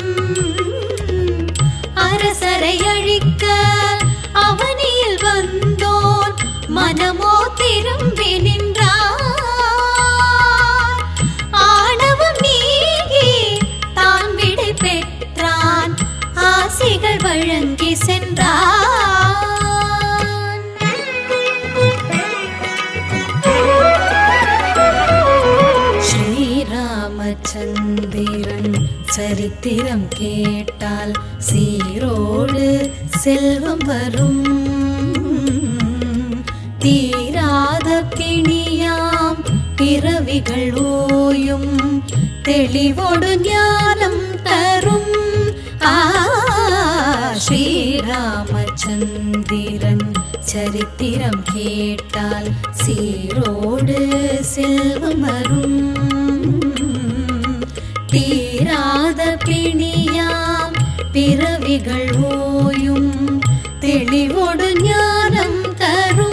அரசரை அழிக்க அவனியில் வந்தோன் மனமோ திரும்பி நின்றான் ஆணவம் நீங்கி தான் விடை பெற்றான் ஆசைகள் வழங்கி சென்றான் ஸ்ரீராமச்சந்திரன் சரித்திரம் கேட்டால் சீரோடு செல்வம் வரும் தீராத பிணியாம் பிறவிகள் ஓயும் தெளிவோடு ஞானம் தரும் ஆ ஸ்ரீராமச்சந்திரன் சரித்திரம் கேட்டால் சீரோடு செல்வம் வரும் தீராத பிணியா பிறவிகள் ஓயும் தெளிவோடு ஞானம் தரும்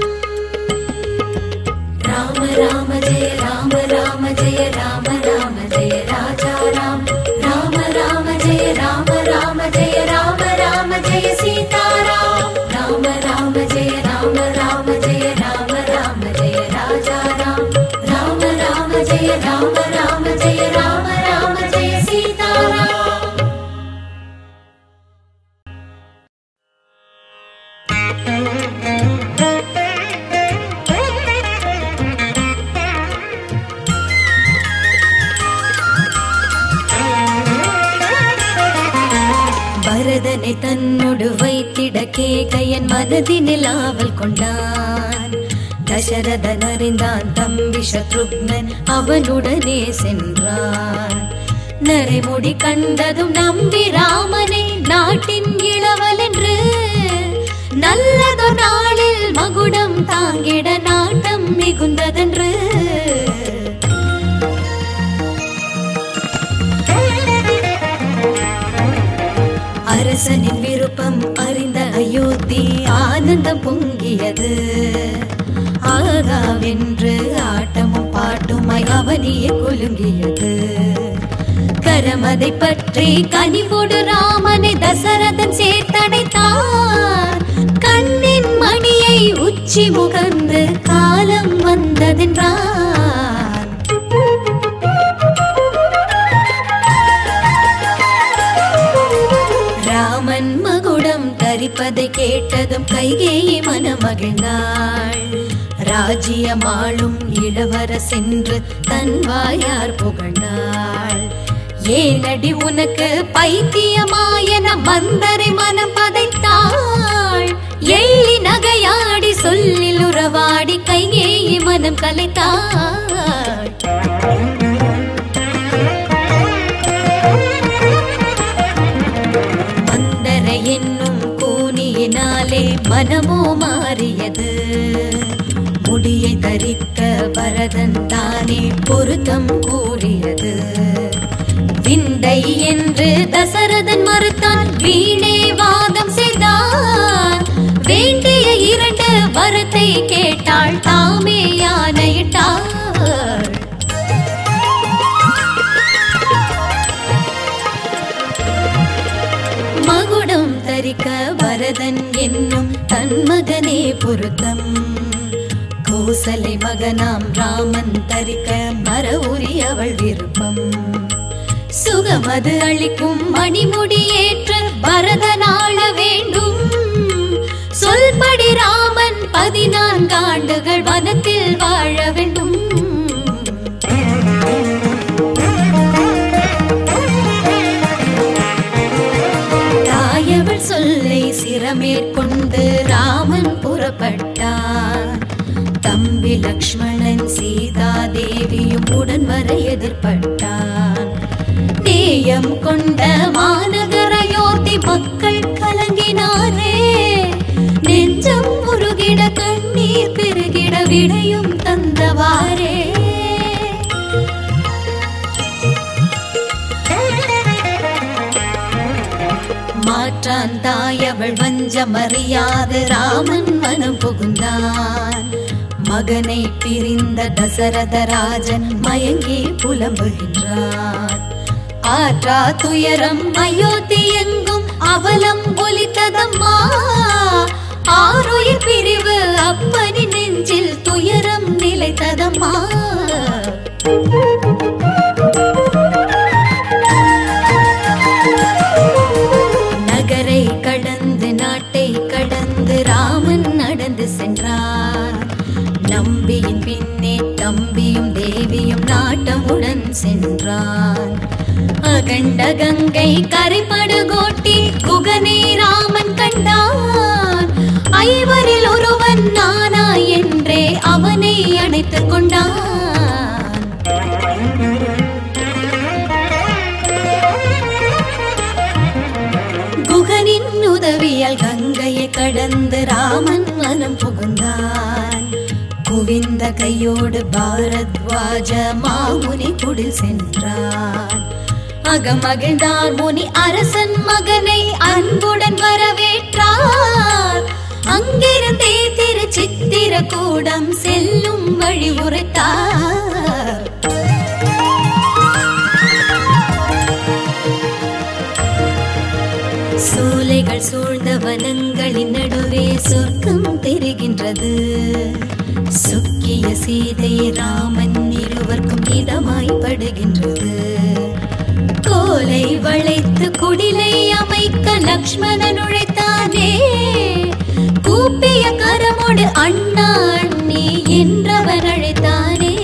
राम राम जय राम राम जय राम राम जय राजा राम राम राम जय राम राम जय राम राम जय सीता राम राम राम जय राम राम जय राम राम जय राजा राम राम राम जय राम राम जय राम राम जय सीता राम பரதனை தன்னோடு வைத்திட கேகையன் மனதினில் ஆவல் கொண்டான் தசரதன் அறிந்தான் தம்பி சத்ருக்னன் அவனுடனே சென்றான் நரைமுடி கண்டதும் நம்பி ராமனை நாட்டின் இளவல் என்று நல்லதொரு நாளில் மகுடம் தாங்கிட நாட்டம் மிகுந்ததென்று அரசனின் விருப்பம் அறிந்த அயோத்தி ஆனந்தம் பொங்கியது ஆகாவென்று ஆட்டமும் பாட்டுமாய் அவனியே குலுங்கியது கரமதை பற்றி கனிவோடு ராமனை தசரதன் சேர்த்தடைத்தான் கண்ணின் மணியை உச்சி முகந்து காலம் வந்ததென்றான் ராமன் மகுடம் தரிப்பதை கேட்டதும் கைகேயி மனமகிழ்ந்தாள் ராஜ்யமாளும் இளவரசென்று தன் வாயார் புகழ்ந்தாள் ஏனடி உனக்கு பைத்தியமாயன மந்தரை மனம் பதைத்தாள் எள்ளி நகையாடி சொல்லில் உறவாடி கைகேயி மனம் கலைத்தாள் மந்தரை என்னும் கூனியினாலே மனமோ மாறியது முடியை தரிக்க பரதன் தானே பொருத்தம் கூறியது விந்தை என்று தசரதன் மறுத்தான் வீணே வாதம் செய்தான் வேண்டிய இரண்டு வரத்தை கேட்டாள் தாமே யானையிட்டாள் மகுடம் தரிக்க வரதன் என்னும் தன் மகனே பொருத்தம் கோசலை மகனாம் ராமன் தரிக்க மர அவள் விருப்பம் சுகமது அளிக்கும் மணிமுடி ஏற்று பரதனாள வேண்டும் சொல்படி ராமன் பதினான்கு ஆண்டுகள் வனத்தில் வாழ வேண்டும் தாயவள் சொல்லை சிரமேற்கொண்டு ராமன் புறப்பட்டார் தம்பி லக்ஷ்மணன் சீதா தேவியும் உடன் வர எதிர்பட்டான் நேயம் கொண்ட மாநகர அயோத்தி மக்கள் கலங்கினாரே நெஞ்சம் உருகிட கண்ணீர் பெருகிட விடையும் தந்தவாரே மாற்றான் தாயவள் வஞ்சமறியாது ராமன் மனம் புகுந்தான் மகனை பிரிந்த தசரத ராஜன் மயங்கி புலம்புகின்றான் ஆற்றா துயரம் அயோத்தி எங்கும் அவலம் ஒலித்ததம்மா ஆறுயிர் பிரிவு அப்பனி நெஞ்சில் துயரம் நிலைத்ததம்மா நகரை கடந்து நாட்டை கடந்து ராமன் நடந்து சென்றார் நம்பியின் பின்னே தம்பியும் தேவியும் நாட்டமுடன் சென்றான் அகண்ட கங்கை கரைப்படு கோட்டி குகனே ராமன் கண்டான் ஐவரில் ஒருவன் நானா என்றே அவனை அணைத்துக் கொண்டான் குகனின் உதவியால் கங்கையை கடந்து ராமன் மனம் புகுந்தான் குவிந்த கையோடு பாரத்வாஜ மாமுனி குடில் சென்றான் அகமகிழ்ந்தார் முனி அரசன் மகனை அன்புடன் வரவேற்றார் அங்கிருந்தே திரு சித்திர கூடம் செல்லும் வழி உரைத்தார் சோலைகள் சூழ்ந்த வனங்களின் நடுவே சொர்க்கம் தெரிகின்றது சுக்கிய சீதை ராமன் இருவர்க்கும் இதமாய்ப்படுகின்றது கோலை வளைத்து குடிலை அமைக்க லக்ஷ்மணன் உழைத்தானே கூப்பிய கரமோடு அண்ணா அண்ணி என்றவன் அழைத்தானே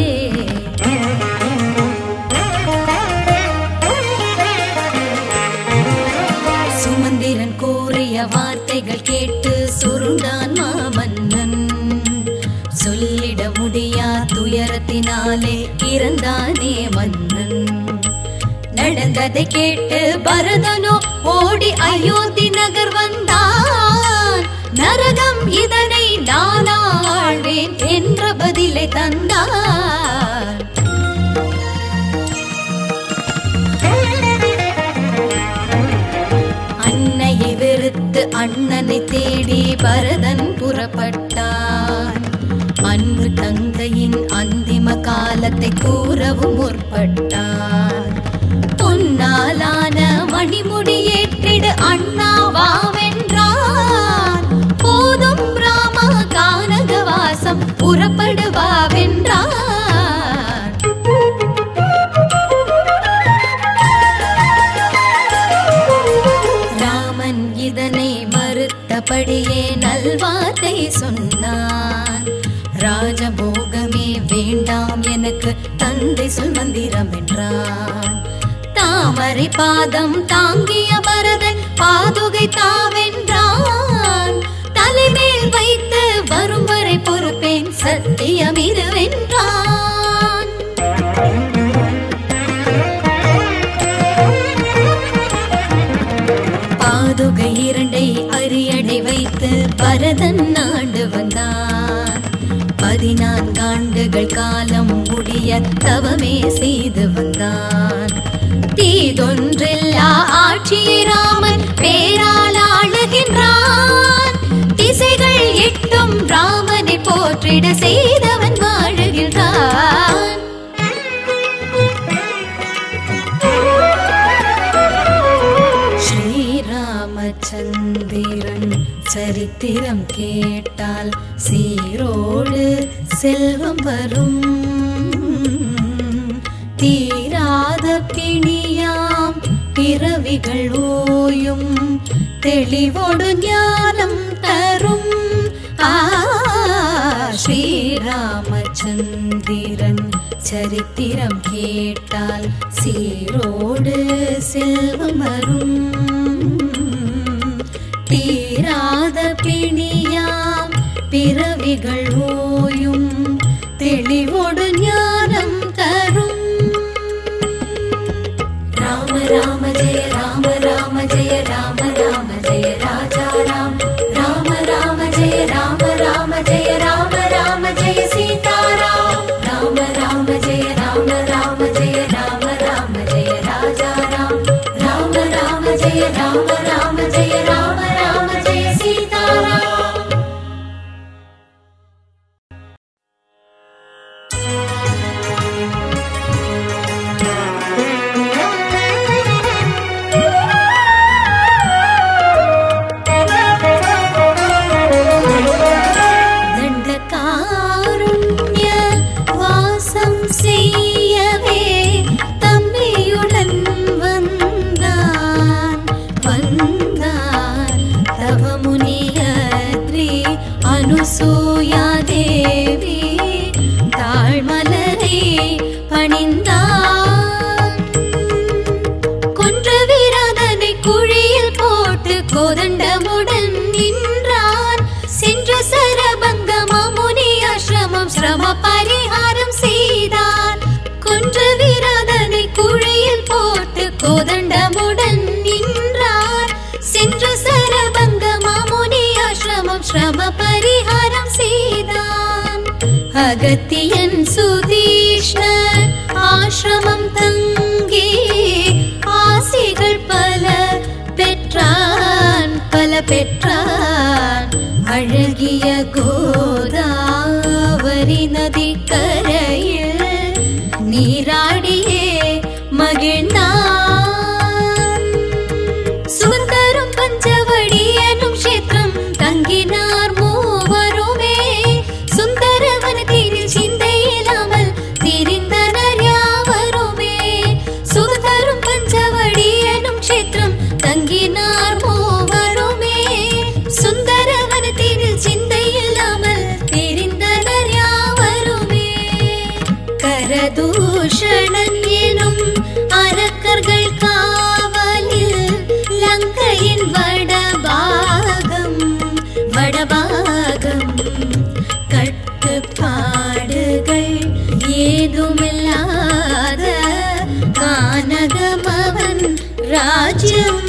சுமந்திரன் கூறிய வார்த்தைகள் கேட்டு சுருண்டான் மாமன்னன் சொல்லிட முடியா துயரத்தினாலே இறந்தானே மன்னன் நடந்ததை கேட்டு பரதனோ ஓடி அயோத்தி நகர் வந்தான் நரகம் இதனை நான் ஆழ்வேன் என்ற பதிலை தந்தான் அன்னையை வெறுத்து அண்ணனை தேடி பரதன் புறப்பட்டான் அன்பு தங்கையின் அந்திம காலத்தை கூறவும் முற்பட்டான் பொன்னாலான மணிமுடி ஏற்றிடு அண்ணா வாவென்றான் போதும் ராமா கானகவாசம் புறப்படுவாவென்றான் ராமன் இதனை மறுத்தபடியே நல்வார்த்தை சொன்னான் ராஜபோகமே வேண்டாம் எனக்கு தந்தை சொல் மந்திரம் என்றான் தாமரை பாதம் தாங்கிய பரதன் பாதுகை தாவென்றான் தலைமேல் வைத்து வரும் வரை பொறுப்பேன் சத்தியம் இதுவென்றான் பாதுகை இரண்டை அரியடை வைத்து பரதன் ஆண்டு வந்தான் பதினான்காண்டுகள் காலம் முடிய தவமே செய்து வந்தான் தீதொன்றில்லா ஆட்சியை ராமன் பேரால் ஆளுகின்றான் திசைகள் எட்டும் ராமனை போற்றிட செய்தவன் வாழுகின்றான் ஸ்ரீராமச்சந்திரன் சரித்திரம் கேட்டால் சீரோடு செல்வம் வரும் தீராத பிணியாம் பிறவிகள் ஓயும் தெளிவோடு ஞானம் தரும் ஆ ஸ்ரீராமச்சந்திரன் சரித்திரம் கேட்டால் சீரோடு செல்வம் வரும் தீராத பிணியாம் பிறவிகள் ஓயும் தெளிவோடு ஞானம் தரும் ராம ராம ஜெய ராம ராம ஜெய ராம ராம ஜெய ராஜா ராம் ராம ராம ஜெய ராம ராம ஜெய ராம ராம ஜெய சீதாராம் ராம ராம ஜெய ராம ராம ஜெய ராம ராம ஜெய ராஜா ராம் ராம ராம ஜெய ராம ராம ஜெய ராம ராம ஜெய சீதாராம் தண்டகாருண்ய வாசம் செய்யவே தம்பியுடன் வந்தான் வந்தான் தவமுனியத்ரி அனுசூயா தேவி தாழ்மலரை பணிந்தான் கொன்ற வீராதனை குழியில் போட்டு கோதண்டமுடன் நின்றான் சென்ற சரபங்க மாமுனி ஆசிரமம் சிரம பரிகாரம் செய்தான் கொன்ற வீராதனை குழியில் போட்டு கோதண்டமுடன் நின்றான் சென்ற சரபங்க மாமுனி ஆசிரமம் சிரம பரிகாரம் செய்தான் அகத்தியன் சுதீஷ்ணர் ஆசிரம பெற்றான் அழகிய கோதாவரி நதி கரையில் நீராடியே மகிழ்ந்தான் சுந்தரம் பஞ்சவடி எனும் க்ஷேத்திரம் தங்கினார் மூவருமே சுந்தரவனத்தில் சிந்தை இல்லாமல் திரிந்தனர் யாவருமே சுந்தரம் பஞ்சவடி எனும் க்ஷேத்திரம் தங்கினார் மூவருமே சுந்தரவனத்தில் சிந்தை இல்லாமல் திரிந்தனர் யாவருமே கரதூஷணன் எனும் அரக்கர்கள் காவலில் லங்கையின் வடபாகம் வடபாகம் கட்டுப்பாடுகள் ஏதுமில்லாத கானகமவன் ராஜ்யம்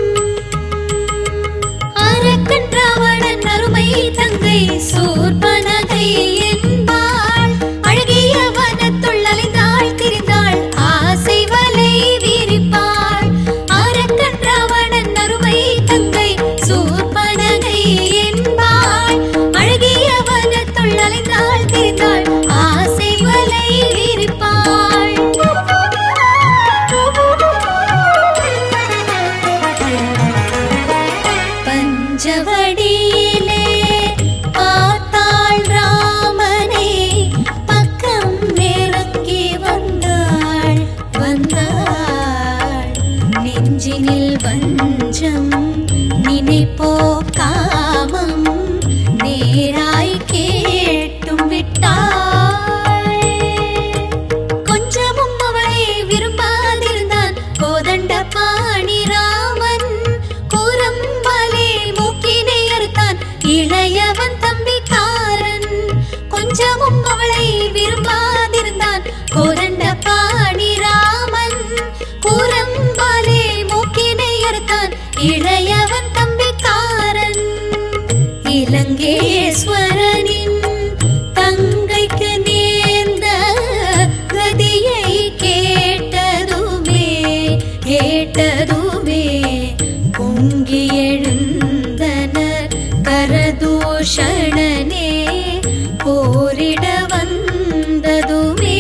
அரக்கன் ராவணன் அருமை தங்கை சூர்பனகை என்பாள் அழகிய வனத்துள் அலைந்தாள் திரிந்தாள் ஆசை வலை விரிப்பாள் அரக்கன் ராவணன் அருமை தங்கை சூர்பனகை என்பாள் அழகிய வனத்துள் அலைந்தாள் திரிந்தாள் ஆசை வலை விரிப்பாள் பஞ்சவடியிலே பார்த்தாள் ராமனை பக்கம் நெருங்கி வந்தாள் வந்தாள் நெஞ்சினில் வஞ்சம் நினைப்போ காமம் நேராய் கேட்டும் விட்டாள் கொஞ்சமும் அவளை விரும்பாதிருந்தான் கோதண்ட பாணி ராமன் கூரம்பாலே மூக்கினை அறுத்தான் இளையவன் தம்பிக்காரன் கொஞ்சமும் அவளை விரும்பாதிருந்தான் கோதண்ட பாணி ராமன் கூரம்பாலே மூக்கினை அறுத்தான் இளையவன் தம்பிக்காரன் இலங்கேஸ்வரனின் தங்கைக்கு நேர்ந்த கதியை கேட்டதுமே கேட்டதுமே பொங்கி எழுந்தனர் கரதூஷணனே போரிட வந்ததுமே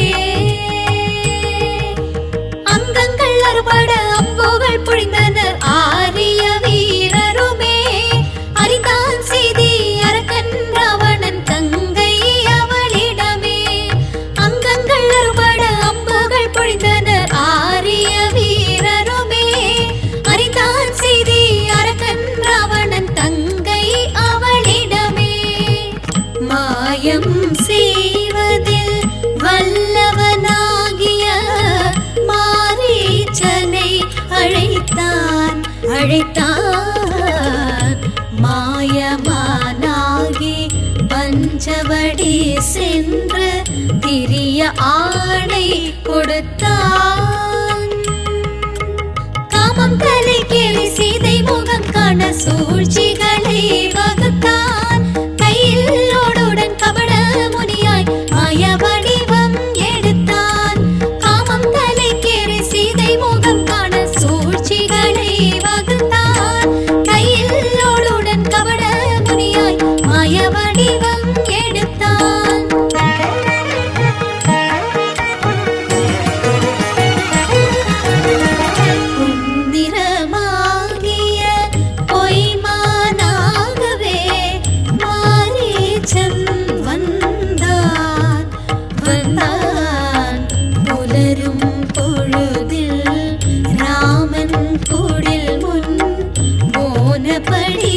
அங்கங்கள் அறுபட அம்போகள் பொழிந்தனர் ஆரிய வீரருமே அறிந்தான் செய்தி அரக்கன் ராவணன் தங்கை அவளிடமே அங்கங்கள் அறுபட அம்போகள் பொழிந்தனர் ஆரிய வீரருமே அறிந்தான் செய்தி அரக்கன் ராவணன் தங்கை அவளிடமே மாயம் செய்வதில் வல்லவனாகிய மாரீச்சனை அழைத்தான் அழைத்தான் மாயமானாகி பஞ்சவடி சென்று திரிய ஆணை கொடுத்தான் காமம் தலை கேலி சீதை முகம் காண சூழ்ச்சிகளை வகுத்தான் கையில் ஓடுடன் கபட முனியாய் மாய வடிவம் எடுத்தான் காமம் தலை கேலி சீதை முகம் காண சூழ்ச்சிகளை வகுத்தான் கையில் ஓடுடன் கபட முனியாய் மாய வடிவம் எடுத்தான் குந்திரமாகிய பொய்மானாகவே மாரீச்சன் வந்தான் வந்தான் புலரும் பொழுதில் ராமன் குடில் முன் போனபடி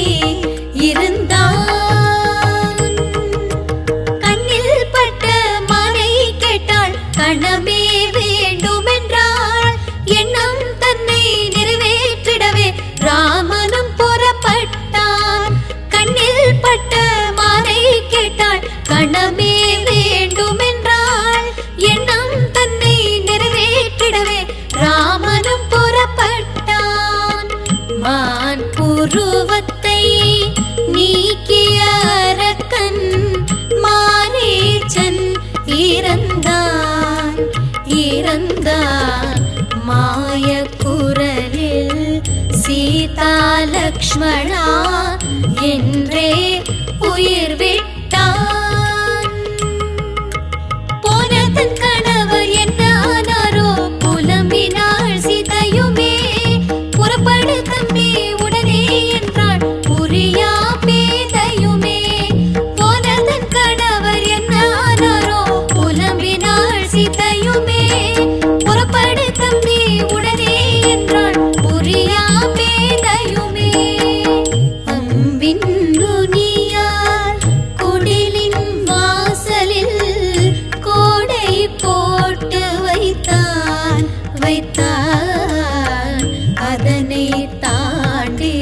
இருந்தான் கண்ணில் பட்ட மாலை கேட்டாள் கணமே வேண்டுமென்றாள் எண்ணம் தன்னை நிறைவேற்றிடவே ராமனும் புறப்பட்டான் கண்ணில் பட்ட மாலை கேட்டாள் கணமே வேண்டுமென்றாள் எண்ணம் தன்னை நிறைவேற்றிடவே ராமனும் புறப்பட்டான் மான் புருவத்தை நீக்கிய அரக்கன் மாரீச்சன் இறந்தான் இறந்தான் மாய குரலில் சீதா லக்ஷ்மணா என்றே உயிர் விட்டான் போன தன் கணவர் என்ன ஆனாரோ புலம்பினாள் சீதையுமே புறப்படு தம்பி உடனே என்றாள் புரியா பேதையுமே போன தன் கணவர் என்ன ஆனாரோ புலம்பினாள் சீதையுமே புறப்படு தம்பி உடனே என்றாள் புரியா பேதையுமே அம்பின் நுனியார் குடிலின் வாசலில் கோடை போட்டு வைத்தான் வைத்தான் அதனை தாண்டி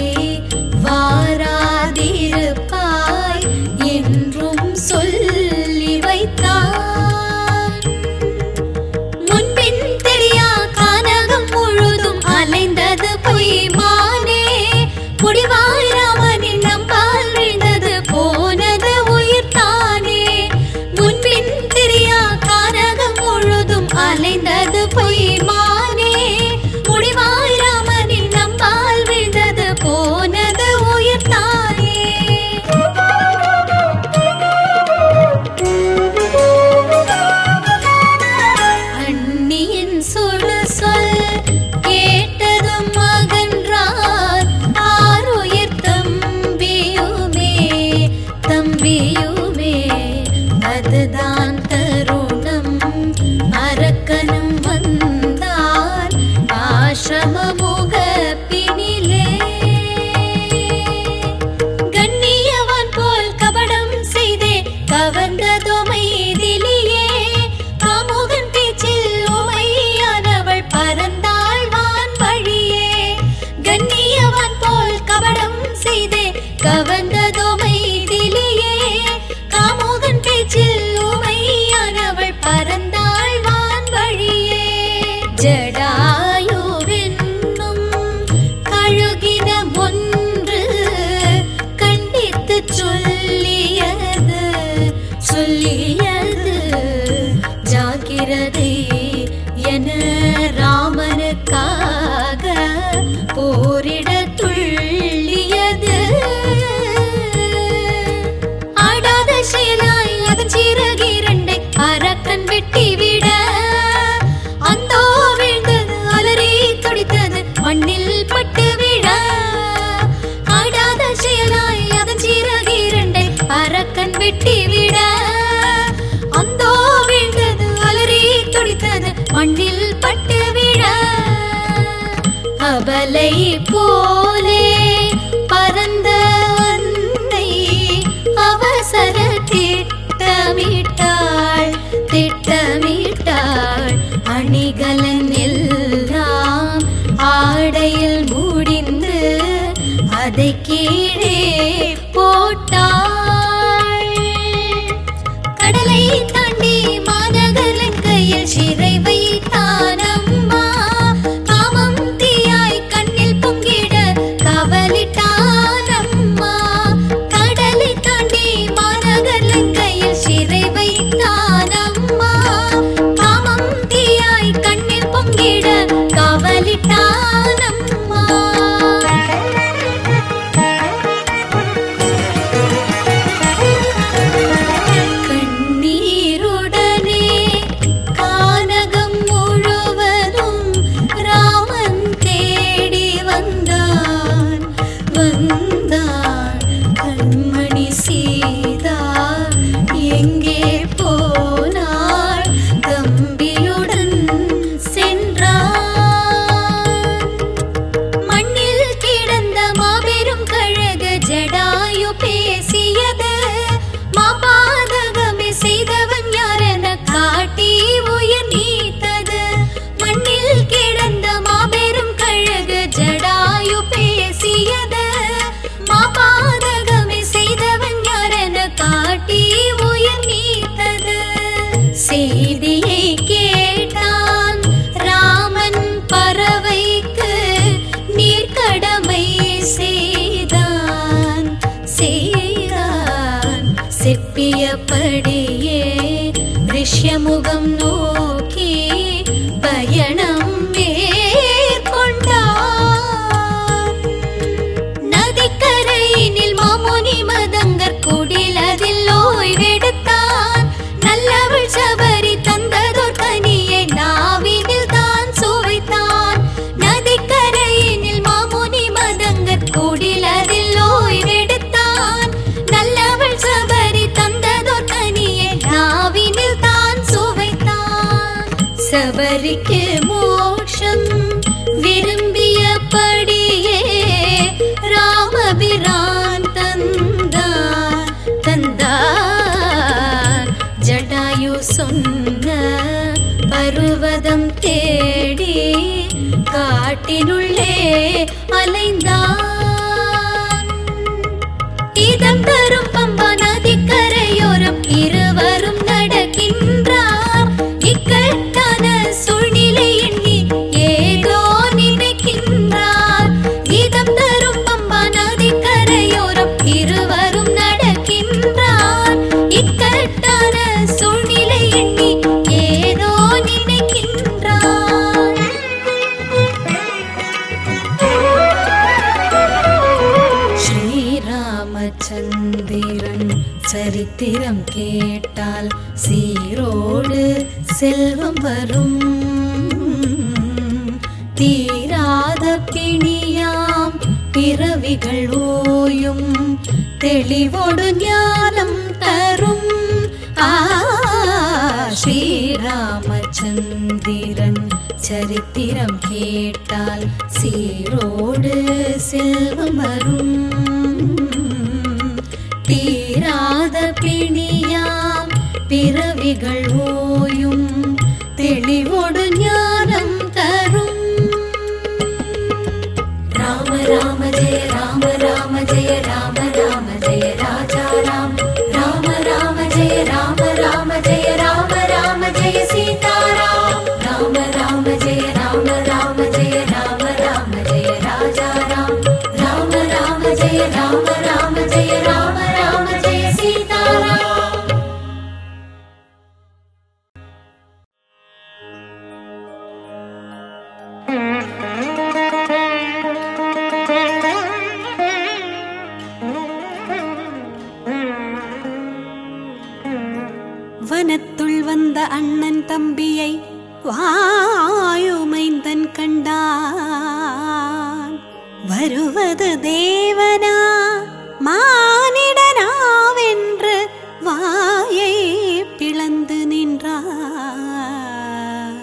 வாராதிருப்பாய் என்றும் சொல்லி வைத்தான் முன்பின் தெரியா கானகம் முழுதும் அலைந்தது பொய் மானே முடிவாய் ராமனின் நம்பால் விழுந்தது போனது உயிர் தானே முன்பின் தெரியா கானகம் முழுதும் அலைந்தது பொய் மானே முடிவாய் ராமனின் நம்பால் விழுந்தது போனது உயிர் தானே அண்ணியின் சுடு சொல் கேட்டதும் மகன்றார் ஆருயிர் தம்பியுமே தம்பியுமே அதுதான் தருணம் அரக்கனும் வந்தார் ஆசிரம முகப்பினிலே கண்ணியவன் போல் கபடம் செய்தே கவர்ந்ததோ மைதிலியே காமுகன் பேச்சில் உமையானவள் பறந்தாள் வான் வழியே கண்ணியவன் போல் கபடம் செய்தே கவர்ந்ததோ மைதிலியே காமுகன் பேச்சில் உமையானவள் பறந்தாள் வான் வழியே ஜடாயுவென்னும் கழுகினம் ஒன்று கண்டித்து சொல்லியது சொல்லியது ஜாக்கிரதை என ராமனுக்காக போரிட துள்ளியது ஆடாத செயலாய் அதன் சிறகு இரண்டை அரக்கன் வெட்டிவிட அந்தோ வீழ்ந்தது அலறி துடித்தது மண்ணில் பட்டு விழ ஆடாத செயலாய் அதன் சிறகு இரண்டை அரக்கன் வெட்டிவிட அந்தோ வீழ்ந்தது அலறி துடித்தது மண்ணில் பட்டு விழ அபலை போலே பறந்த அன்னை அவசர திட்டமிட்டாள் திட்டமிட்டாள் அணிகலன் எல்லாம் ஆடையில் முடிந்து அதை கீழே போட்டாள் கடலை தாண்டி மாநகரின் கையில் சிறை வைத்தானம்மா காமம் தீயாய் கண்ணில் பொங்கிட கா பலிக்கு மோட்சம் விரும்பியபடியே ராமபிரான் தந்தான் தந்தான் ஜடாயு சொன்ன பருவதம் தேடி காட்டினுள்ளே அலைந்தான் இதம் தரும் பம்பா நதிக்கரையோரம் இருவரும் நடக்கின்றார் இக்கட்டான சூழ்நிலை எண்ணி ஏதோ நினைக்கின்றார் இதம் தரும் பம்பா நதிக்கரையோரம் இருவரும் நடக்கின்றார் இக்கட்டான சூழ்நிலை எண்ணி ஏதோ நினைக்கின்றார் ஸ்ரீராமச்சந்திரன் சரித்திரம் கேட்டால் சீரோடு செல்வம் வரும் தீராத பிணியாம் பிறவிகள் ஓயும் தெளிவோடு ஞானம் தரும் ஆ ஸ்ரீராமச்சந்திரன் சரித்திரம் கேட்டால் சீரோடு செல்வம் வரும் தீராத பிணியாம் பிறவிகள் ஓயும் தெளிவோடு ஞானம் தரும் राम राम जय राम राम जय राम राम जय राजा राम राम राम जय राम राम जय राम राम जय सीता राम राम राम जय राम राम जय राम राम जय राजा राम राम राम जय राम राम जय राम राम जय सीता राम வனத்துள் வந்த அண்ணன் தம்பியை வாயுமைந்தன் கண்டான் வருவது தேவனா மானிடனாவென்று வாயை பிளந்து நின்றான்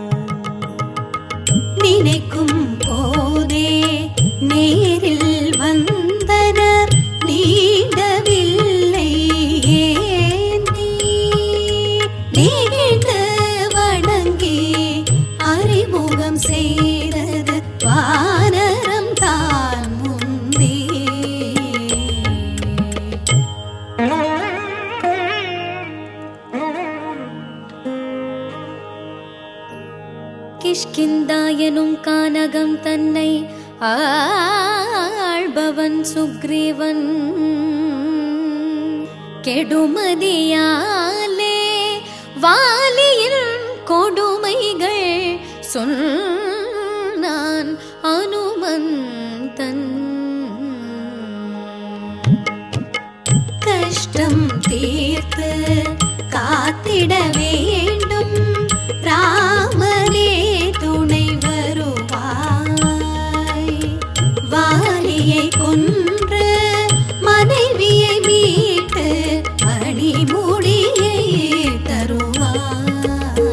நினைக்கும் போதே நேரில் வந்தனர் நீண்டவில்லை ஏந்தி நீண்டு வணங்கி அறிமுகம் செய்தது வானரம் தான் முந்தே கிஷ்கிந்தா எனும் கானகம் தன்னை ஆள்பவன் சுக்ரீவன் கெடுமதியாலே வாலியின் கொடுமைகள் சொன்னான் அனுமந்தன் கஷ்டம் தீர்த்து காத்திட வேண்டும் ராமனே துணை வருவாய் வாலியை கொன்று மனைவியை மீட்டு மணிமூடியை தருவாய்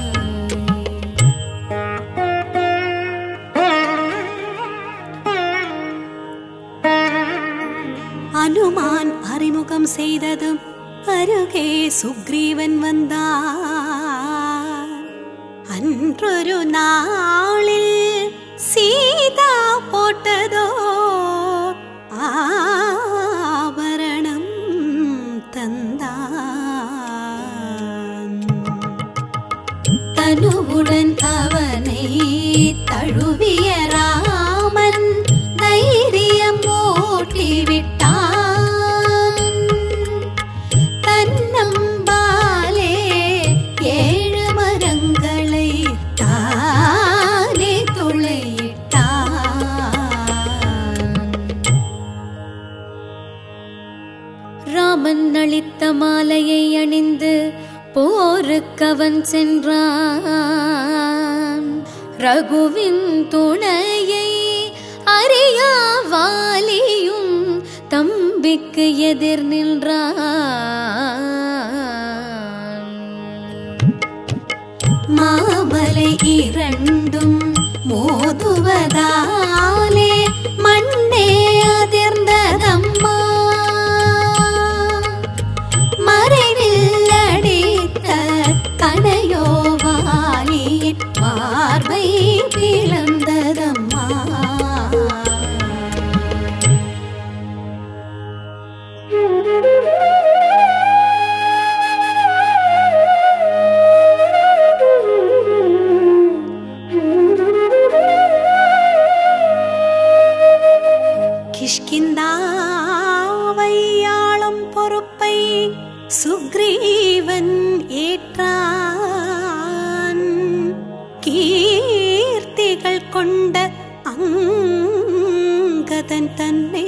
அனுமான் அறிமுகம் செய்ததும் அருகே சுக்ரீவன் வந்தான் அன்றொரு நாளில் சீதா போட்டதோ ஆபரணம் தந்தான் தனுவுடன் அவனை தழுவிய ராமன் தைரியம் ஓட்டிவிட்டான் தன்னம்பாலே ஏழு மரங்களை தானே துளையிட்டான் ராமன் அளித்த மாலையை அணிந்து போருக்கவன் சென்றான் ரகுவின் துணையை அறியா வாலியும் தம்பிக்கு எதிர் நின்றான் மாமலை இரண்டும் மோதுவதாலே மண்ணே அதிர்ந்ததம்மா மறைவில் அடித்த கணையோவாலி பார்வை பிளந்ததம்மா கிஷ்கிந்தாவையாளும் பொறுப்பை சுக்ரீவன் ஏற்றான் கீர்த்திகள் கொண்ட அங்கதன் தன்னை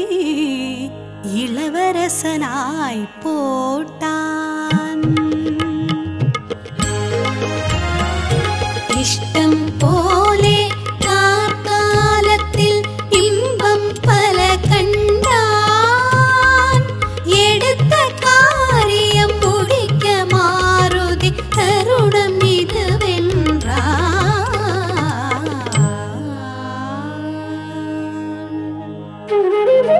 இளவரசனாய் போட்டான் இஷ்டம் போலே கார்காலத்தில் இன்பம் பல கண்டான் எடுத்த காரியம் முடிக்க மாருதி தருணம் இது வென்றான்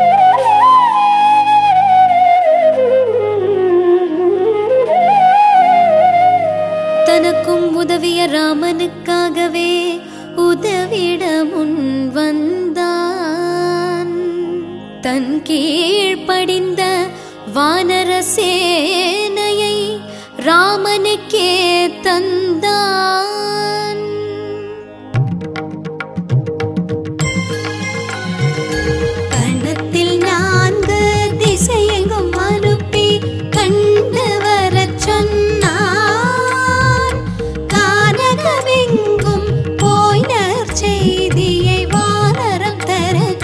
தனக்கும் உதவிய ராமனுக்காகவே உதவிட முன் வந்தான் தன் கீழ் படிந்த வானர சேனையை ராமனுக்கே தந்தான் கணத்தில் நான்கு திசையெங்கும் அனுப்பி கண்டு வரச் சொன்னான் கானகமெங்கும் போய் நற்செய்தியை வானரம் தரச்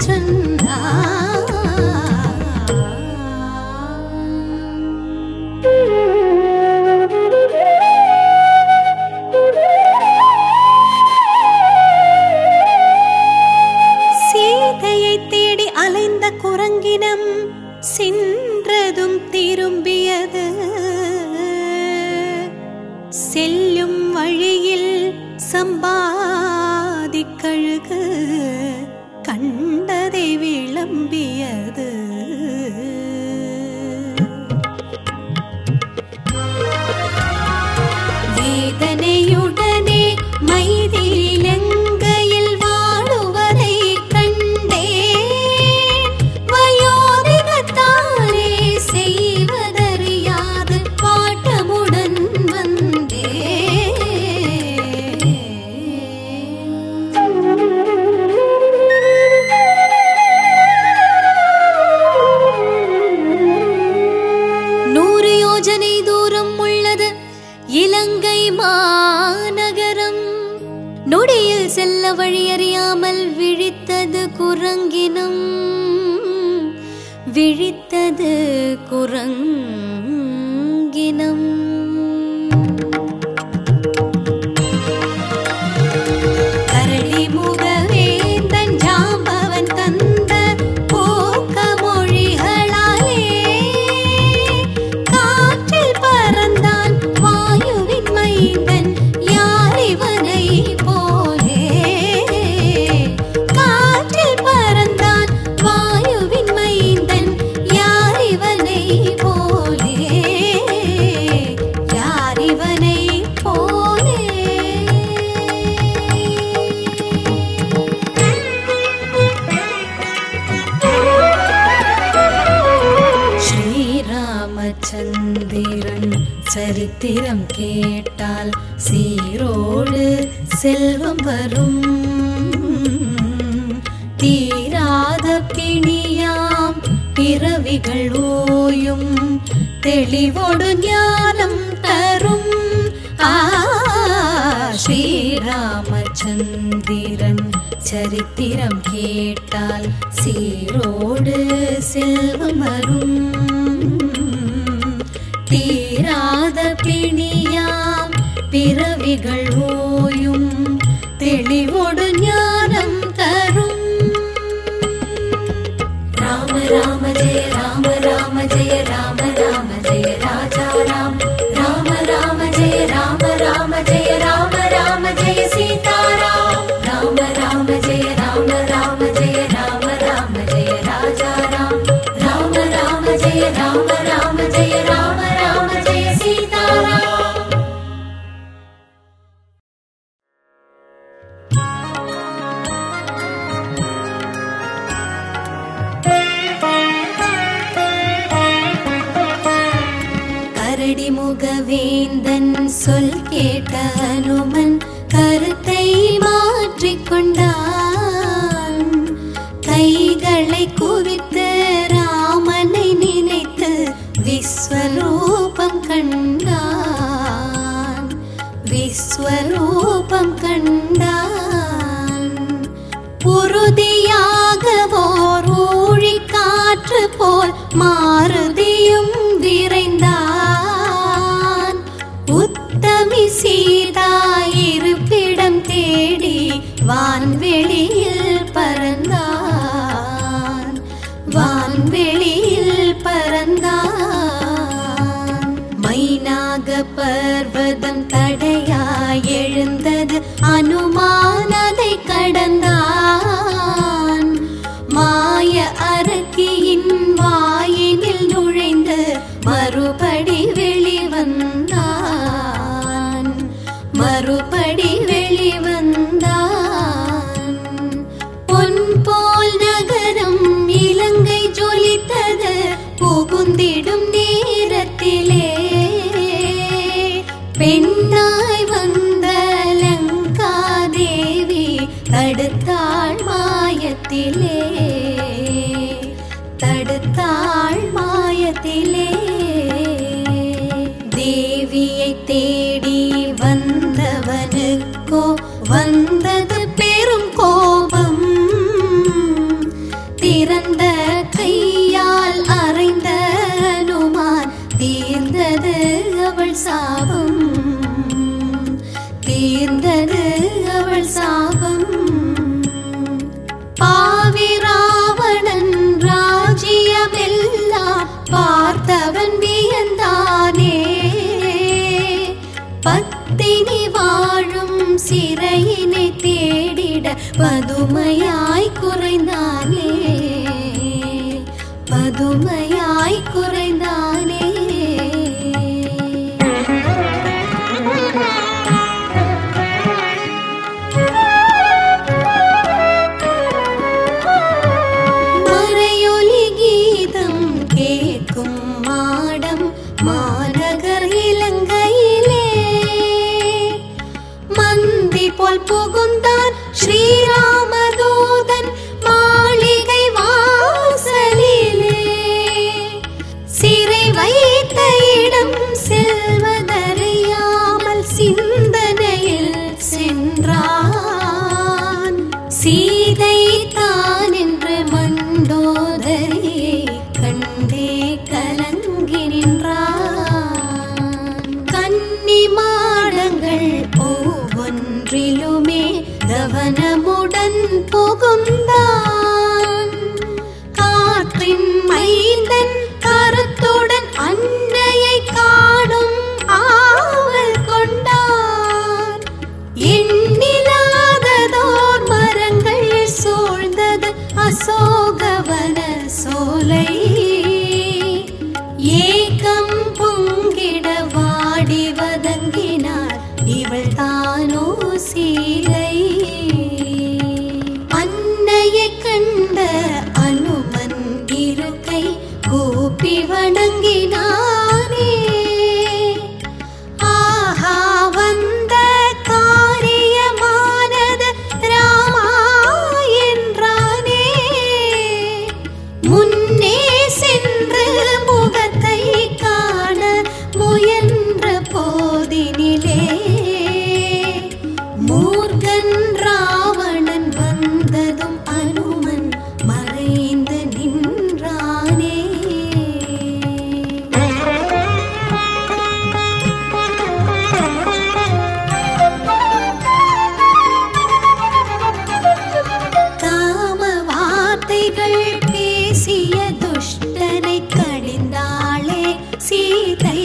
சீதையை தேடி அலைந்த குரங்கினம் சென்றதும் திரும்பியது செல்லும் வழியில் சம்பாதிக்கழுகு கண்டதை விளம்பியது வேதனையுடனே மைதிலங்கையில் வாழுவதை கண்டேன் வயோதிகத்தாரே செய்வதறியாது பாட்டமுடன் வந்தேன் நூறு யோஜனை தூரம் உள்ளது இலங்கை மாநகரம் நொடியில் செல்ல வழியறியாமல் விழித்தது குரங்கினம் விழித்தது குரங்கினம் கரடி முகவேந்தன் ஜாம்பவன் தந்த போக்க மொழிகளாலே காற்றில் பறந்தான் வாயுவின் மைந்தன் யார் இவனை போலே காற்றில் பறந்தான் வாயுவின் மைந்தன் யார் இவனை போலே யார் இவனை போலே ஸ்ரீராமச்சந்திரன் சரித்திரம் கேட்டால் சீரோடு செல்வம் வரும் தீராத பிணியாம் பிறவிகள் ஓயும் தெளிவோடு ஞானம் தரும் ஆ ஸ்ரீராமச்சந்திரன் சரித்திரம் கேட்டால் சீரோடு செல்வம் வரும் தீராத பிணியாம் பிறவிகள் ஓயும் தெளிவோடு ஞானம் தரும் राम राम जय राम राम जय राम राम जय राजा राम राम राम जय राम राम जय राम राम जय सीता வேந்தன் சொல் கேட்ட அனுமன் கருத்தை மாற்றிக்கொண்டான் கைகளை குவித்து ராமனை நினைத்து விஸ்வரூபம் கண்டான் விஸ்வரூபம் கண்டான் உறுதியாக ஓர் ஊழிக்காற்று போல் மாருதியும் விரைந்தான் உத்தமி சீதா இருப்பிடம் தேடி வான்வெளியில் பறந்தான் வான்வெளியில் பறந்தான் மைனாக பர்வதம் தடையாய் எழுந்தது அனுமானதை கடந்தான் மாய அரக்கியின் வாயினில் நுழைந்து மறுபடி வெளிவந்தான் மறுபடி வெளிவந்தான் பொன் போல் நகரம் இலங்கை ஜொலித்தது புகுந்திடும் நேரத்திலே பெண்ணாய் வந்த லங்காதேவி தடுத்தாள் மாயத்திலே தடுத்தாள் மாயத்திலே தேவியை தேடி வந்தவனுக்கோ வந்தது பெரும் கோபம் திறந்த கையால் அறைந்த அனுமான் தீர்ந்தது அவள் சாபம் தீர்ந்தது அவள் சாபம் பாவி ராவணன் ராஜ்யமெல்லாம் பார்த்தவன் வியந்தானே பத்தினி வாழும் சிறையினை தேடிட பதுமையாய் குறைந்தானே பதுமையாய் குறைந்தானே மறையொலி கீதம் கேட்கும் மாடம் மாநகர் இலங்கையிலே மந்தி போல் புகுந்தான் ஸ்ரீராமதூதன் மாளிகை வாசலிலே சிறை வைத்த இடம் செல்வதறியாமல் சிந்தனையில் சென்றான் சீதை தான் என்று மண்டோதரியை கண்டே கலங்கி நின்றான் கன்னி மாடங்கள் ஒவ்வொன்றிலுமே கவனமுடன் புகுந்தான் காற்றின் மைந்தன் கருத்துடன் அன்னையை காணும் ஆவல் கொண்டான் எண்ணிலாததோர் மரங்கள் சூழ்ந்தது அசோகவன சோலை ஏகம் பொங்கிட வாடி வதங்கினார் இவள் தானோ சீலை அன்னையை கண்ட அனுமன் இருக்கை கூப்பி வணங்கினானே ஆஹா வந்த காரியமானது ராமா என்றானே முன்னே சென்று முகத்தை காண முயன்ற போதினிலே மூர்க்கன் ராவணன் வந்ததும் அனுமன் மறைந்து நின்றானே காம வார்த்தைகள் பேசிய துஷ்டனை கடிந்தாளே சீதை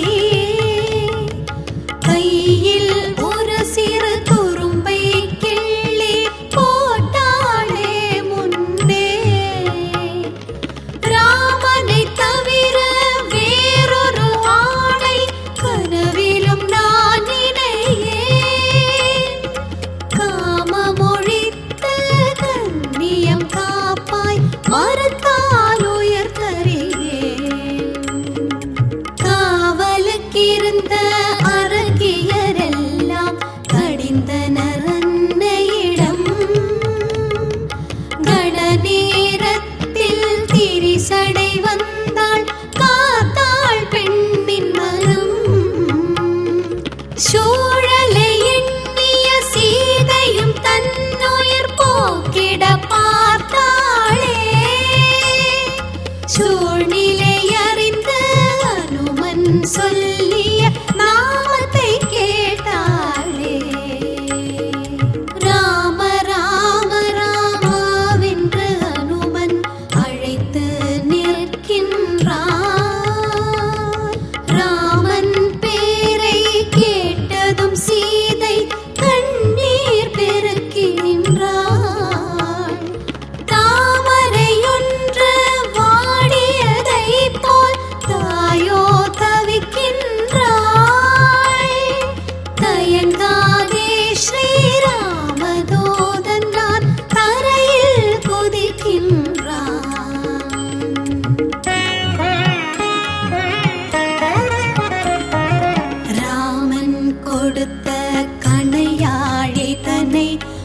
கையில் ஒரு சிறு குறும்பை கிள்ளி போட்டாளே முன்னே ராமனை தவிர வேறொரு ஆணை கனவிலும் நான் நினையேன் காமமொழித்த கண்ணியம் காப்பாய் மறுத்தால் உயர்த்தறியேன் காவலுக்கிருந்த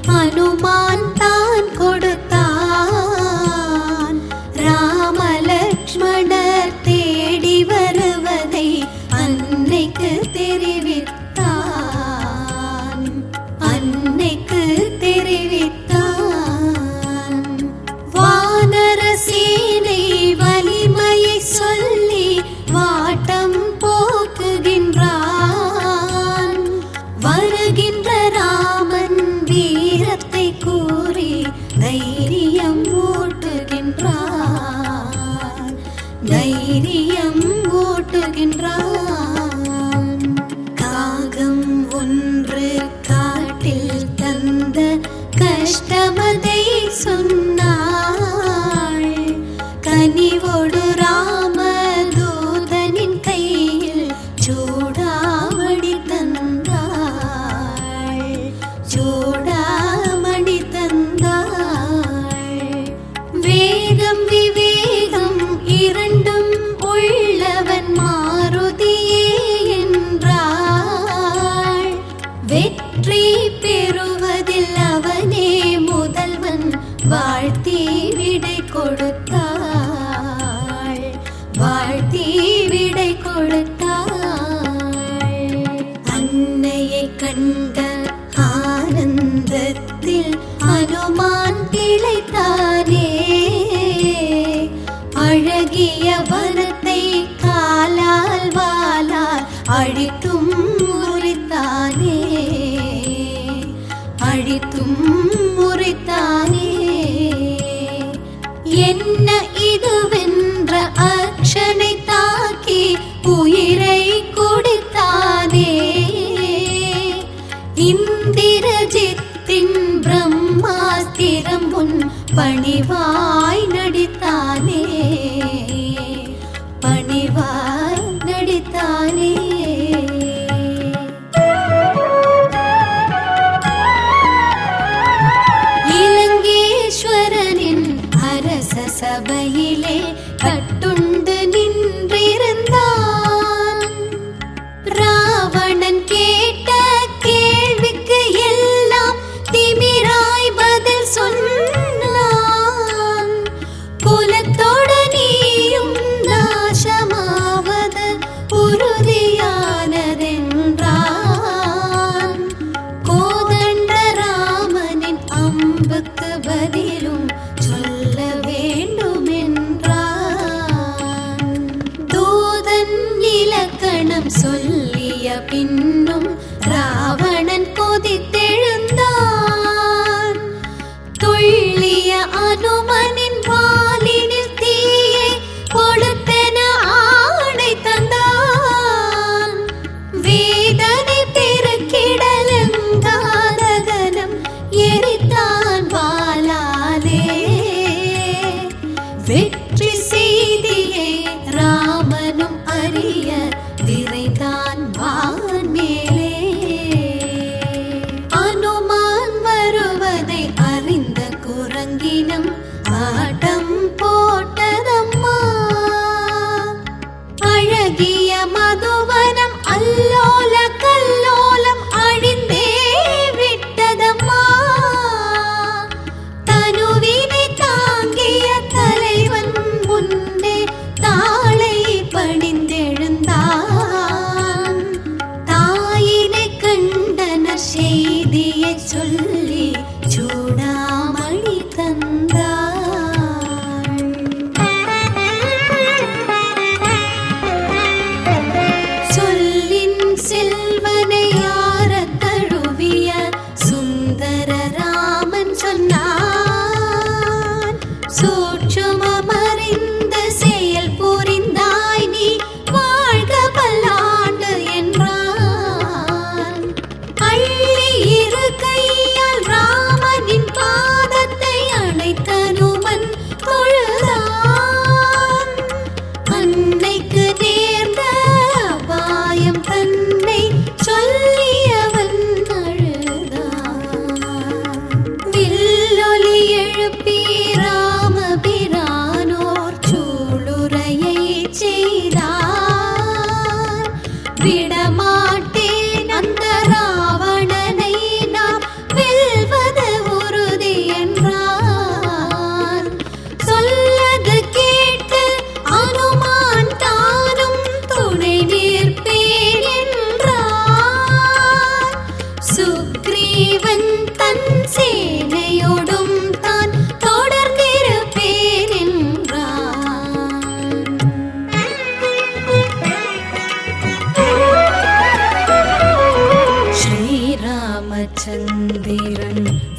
அனுமான் தான் கொடுத்தான் ராமலக்ஷ்மணர் தேடி வருவதை அன்னைக்கு தெரிவித்தான் அன்னைக்கு தெரிவித்தான் வானர சேனை வலிமையை சொல்லி வாட்டம் போக்குகின்றான் வருகின்ற ராமன் வீரத்தை கூறி தைரியம் ஊட்டுகின்றான் தைரியம் ஊட்டுகின்றான் காகம் ஒன்று காட்டில் தந்த கஷ்டமதை சொன்னாள் கனிவோடு ராமதூதனின் கையில் சூடாமணி தந்தாள் சூடாமணி தந்தாள் வேகம் விவேகம் இரண்டும் உள்ளவன் மாருதியே என்றாள் வெற்றி பெறுவதில் அவனே முதல்வன் வாழ்த்தி விடை கொடுத்தாள் வாழ்த்தி விடை கொடுத்தாள் அன்னையை கண்ட ஆனந்தத்தில் அனுமான் திளைத்தானே அழகிய வனத்தை காலால் வாலால் அழித்தும் முறித்தானே அழித்தும் முறித்தானே என்ன இதுவென்ற அக்ஷனை தாக்கி உயிரை குடித்தானே இந்திரஜித்தின் பிரம்மாஸ்திரம் உன் பணிவாய் நடித்தானே பணிவாய் நடித்தானே இலங்கேஸ்வரனின் அரச சபையிலே கட்டுண்டு நின்றிருந்தான் ராவணன் கேட்ட கேள்விக்கு எல்லாம் திமிராய் பதில் சொன்னான் குலத்தோடு நீயும் நாசமாவது உறுதியானதென்றான் கோதண்ட ராமனின் அம்புக்கு பதிலும் சொல்ல வேண்டும் என்றான்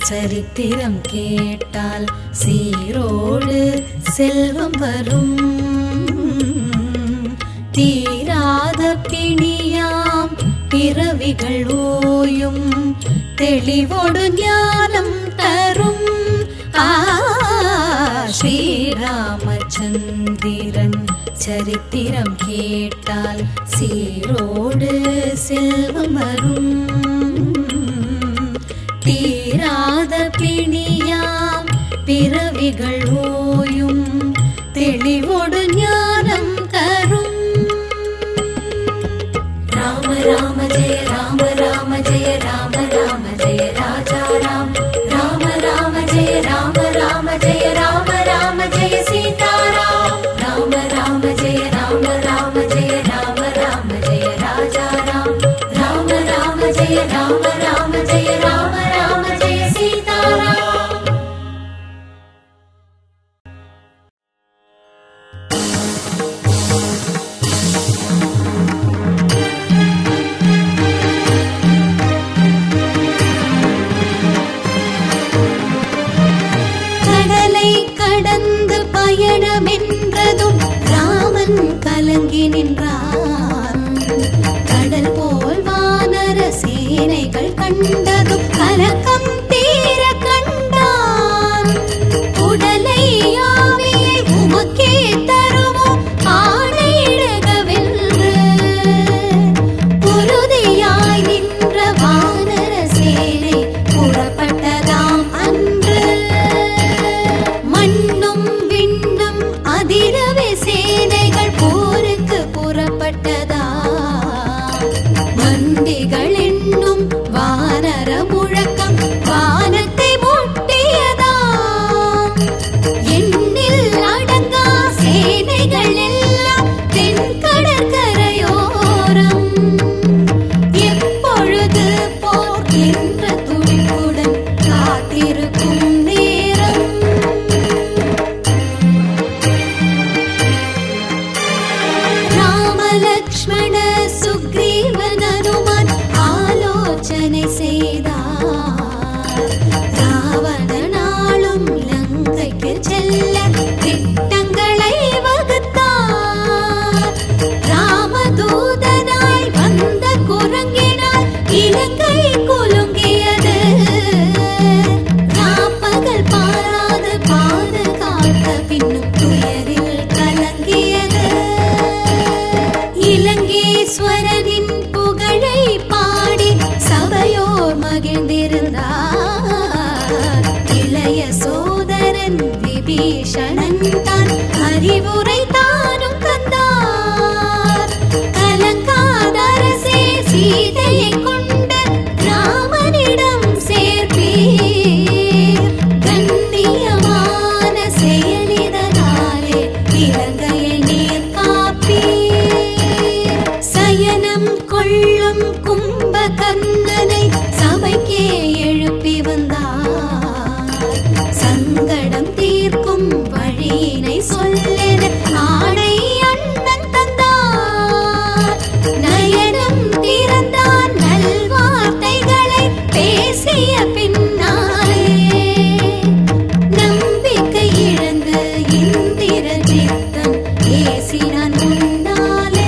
சரித்திரம் கேட்டால் சீரோடு செல்வம் வரும் தீராத பிணியாம் பிறவிகள் ஓயும் தெளிவோடு ஞானம் தரும் ஆ ஸ்ரீராமச்சந்திரன் சரித்திரம் கேட்டால் சீரோடு செல்வம் வரும் தீராத பிணியாம் பிறவிகள் ஓயும் தெளிவோடு ஞானம் தரும் राम राम जय राम राम जय राम राम जय राजा राम राम राम जय राम राम जय राम राम जय सीता राम राम राम जय राम राम जय राम राम जय राजा राम राम राम जय राम राम जय राम राम जय सीता राम கடலை கடந்து பயணமென்றதும் ராமன் கலங்கி நின்றான் கடல் போல் வானர சேனைகள் கண்டதும் கலக்கம் தீர கண்டான் உடலை ஆவியை உமக்கே தருவோம் ஆணையிடகவென்று உறுதியாய் நின்ற வானர சேனை புறப்பட்டதாம் அன்று மண்ணும் விண்ணும் அதிரவே சேனைகள் போருக்கு புறப்பட்டதா மந்திகள் என்னும் வானர முழக்கம் வானத்தை முட்டியதா எண்ணில் அடங்கா சேனைகள் எல்லாம் தென்கடற்கரையோரம் எப்பொழுது போர் என்ற துடிப்புடன் காத்திருக்கும் நேரம் ராமலக்ஷ்மண சுக்ரீவன் அனுமன் ஆலோசனை செய்தார் ராவணனாலும் லங்கைக்கு செல்ல திட்டங்களை வகுத்தார் ராமதூதனாய் வந்த குரங்கினால் இலங்கை குலுங்கியது ராப்பகல் பாராது பாதுகாத்த பின்னும் துயரில் கலங்கியது இலங்கேஸ்வரனின் புகழை பாடி சபையோர் மகிழ்ந்திருந்தார் இளைய சோதரன் விபீஷணன் தான் அறிவுரை தானும் தந்தார் கலங்காத அரசே சீதையை கொண்டு ராமனிடம் சேர்ப்பீர் கண்ணியமான செயலிதனாலே இலங்கையை நீர் காப்பீர் சயனம் கொள்ளும் கும்பகர்ணனை சபைக்கே எழுப்பி வந்தார் சங்கடம் தீர்க்கும் வழியினை சொல்லென ஆணை அண்ணன் தந்தார் நயனம் திறந்தான் நல்வார்த்தைகளை பேசிய பின்னாலே நம்பிக்கை இழந்து இந்திர சித்தம் ஏசினான் முன்னாலே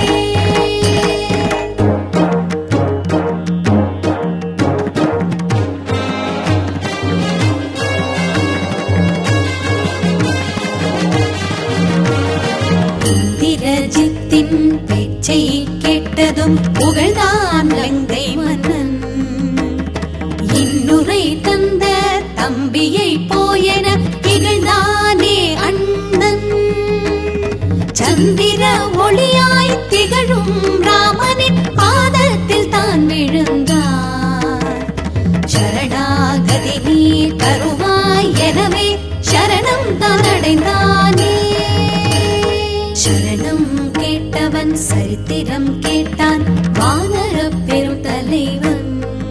இந்திரஜித்தின் பேச்சை கேட்டதும் புகழ்தான் லங்கை மன்னன் இன்னுரை தந்த தம்பியை போயென இகழ்ந்தானே அண்ணன் சந்திர ஒளியாய் திகழும் ராமனின் பாதத்தில் தான் விழுந்தார் சரணாகதி நீ தருவாய் எனவே சரணம் தான் அடைந்தானே சரணம் கேட்டவன் சரித்திரம் கேட்டான் வானர பெரும் தலைவன்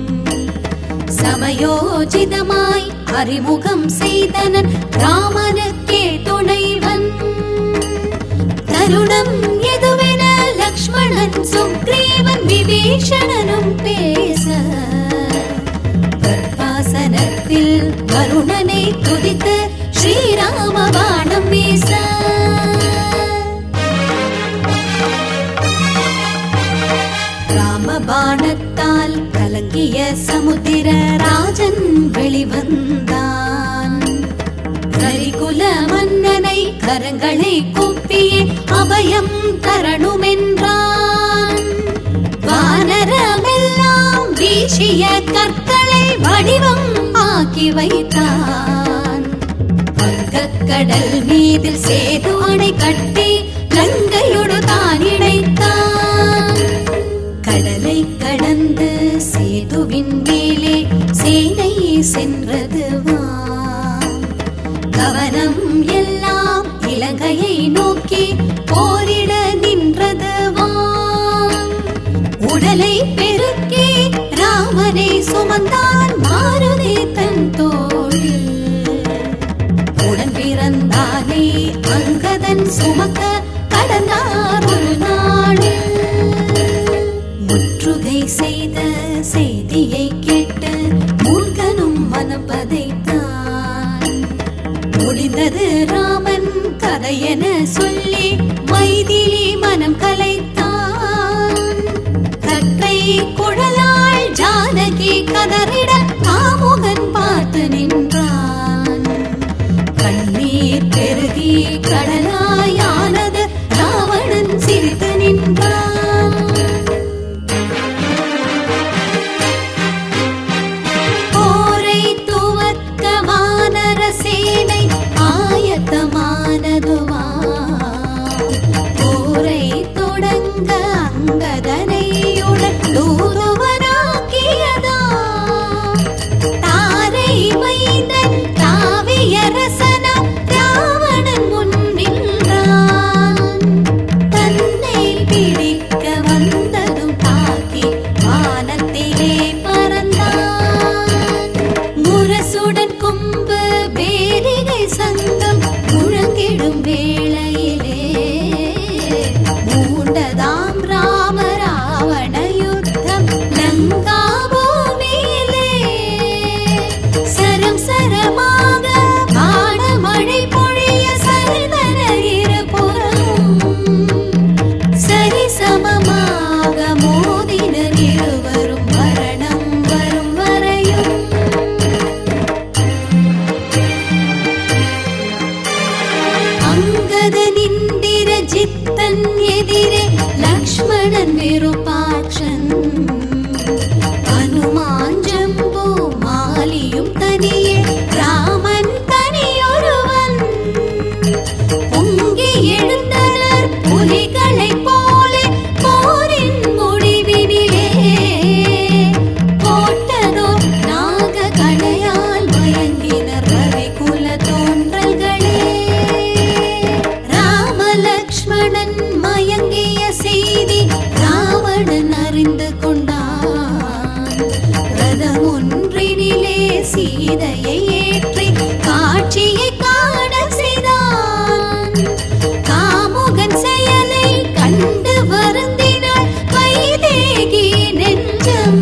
சமயோஜிதமாய் அறிமுகம் செய்தனன் ராமனுக்கே துணைவன் தருணம் எதுவென லக்ஷ்மணன் சுக்ரீவன் விபீஷணனும் பேச கர்ப்பாச வனத்தில் வருணனை துதித்து ஸ்ரீராம பாணம் வீச ராமபாணத்தால் கலங்கிய சமுத்திர ராஜன் வெளிவந்தான் கரிகுல மன்னனை கரங்களை கூப்பியே அபயம் தரணுமென்றான் வானரமெல்லாம் வீசிய கற்களை வடிவம் ஆக்கி வைத்தான் வங்கக்கடல் மீதில் சேது அணை கட்டி லங்கையோடு தான் இணைத்தான் கடலை கடந்து சேதுவின் மேலே சேனை சென்றது வாம். கவனம் எல்லாம் இலங்கையை நோக்கி போரிட நின்றது வாம். உடலை பெருக்கி ராமனை சுமந்தான் மாருதி தன் தோளில் உடன் பிறந்தானே அங்கதன் சுமக்க கடந்தார் ஒரு நாளில் முற்றுகை செய்த செய்தியை கேட்டு மூர்க்கனும் மனம் பதைத்தான் முடிந்தது ராமன் கதையென சொல்லி மைதிலி மனம் கலைத்தான் கற்றை குழலாள் ஜானகி கதறிட காமுகன் பார்த்து நின்றான் கண்ணீர் பெருகி கடலாயானது ராவணன் சிரித்து நின்றான் போரை துவக்க வானர சேனை ஆயத்தமானதுவா போரை தொடங்க அங்கதனையுடன் தூதுவனாக்கியதா தாரை மைந்தன் காவியரசனா ராவணன் முன் நின்றான் தன்னை பிடிக்க வந்ததும் தாக்கி வானத்திலே பறந்தான் முரசுடன் கொம்பு பேரிகை சங்கம் முழங்கிடும் வேளையிலே மூண்டதாம் ராம ராவண யுத்தம் லங்கா பூமியிலே சரம் சரமாக பாடமழை பொழிய சரிதர இருபுறமும் சரிசமமாக மோதினர் இருவரும் மரணம் வரும் வரையும் அங்கதனிந்திர ஜித்தன் எதிரே லக்ஷ்மணன் விருப்பாட்சன் அனுமான் ஜம்பு மாலியும் தனியே ராமன் தனியொருவன் பொங்கி எழுந்தனர் புலிகளைப் போலே போரின் முடிவினிலே போட்டதோ நாக கணையால் மயங்கினர் ரவிகுல தோன்றல்களே ராம லக்ஷ்மணன் மயங்கிய செய்தி ராவணன் அறிந்து கொண்டான் ரதம் ஒன்றினிலே சீதையை ஏற்றி காட்சியை காண செய்தான் காமுகன் செயலை கண்டு வருந்தினாள் வைதேகி நெஞ்சம்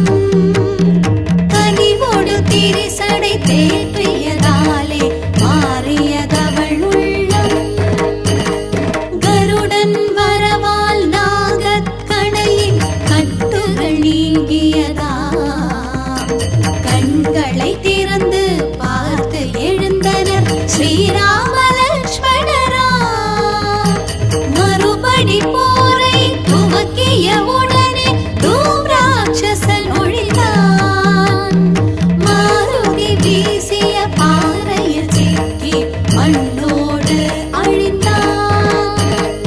கனிவோடு திரிசடை தேற்றியதாலே மாறியதவள் உள்ளம் கருடன் வரவால் நாகக்கணையின் கட்டுகள் நீங்கியதா கண்களை திறந்து பார்த்து எழுந்தனர் ஸ்ரீராம லக்ஷ்மணரா மறுபடி போரை துவக்கிய உடனே தூம்ராட்சசன் ஒழிந்தான் மாருதி வீசிய பாறையில் சிக்கி மண்ணோடு அழிந்தான்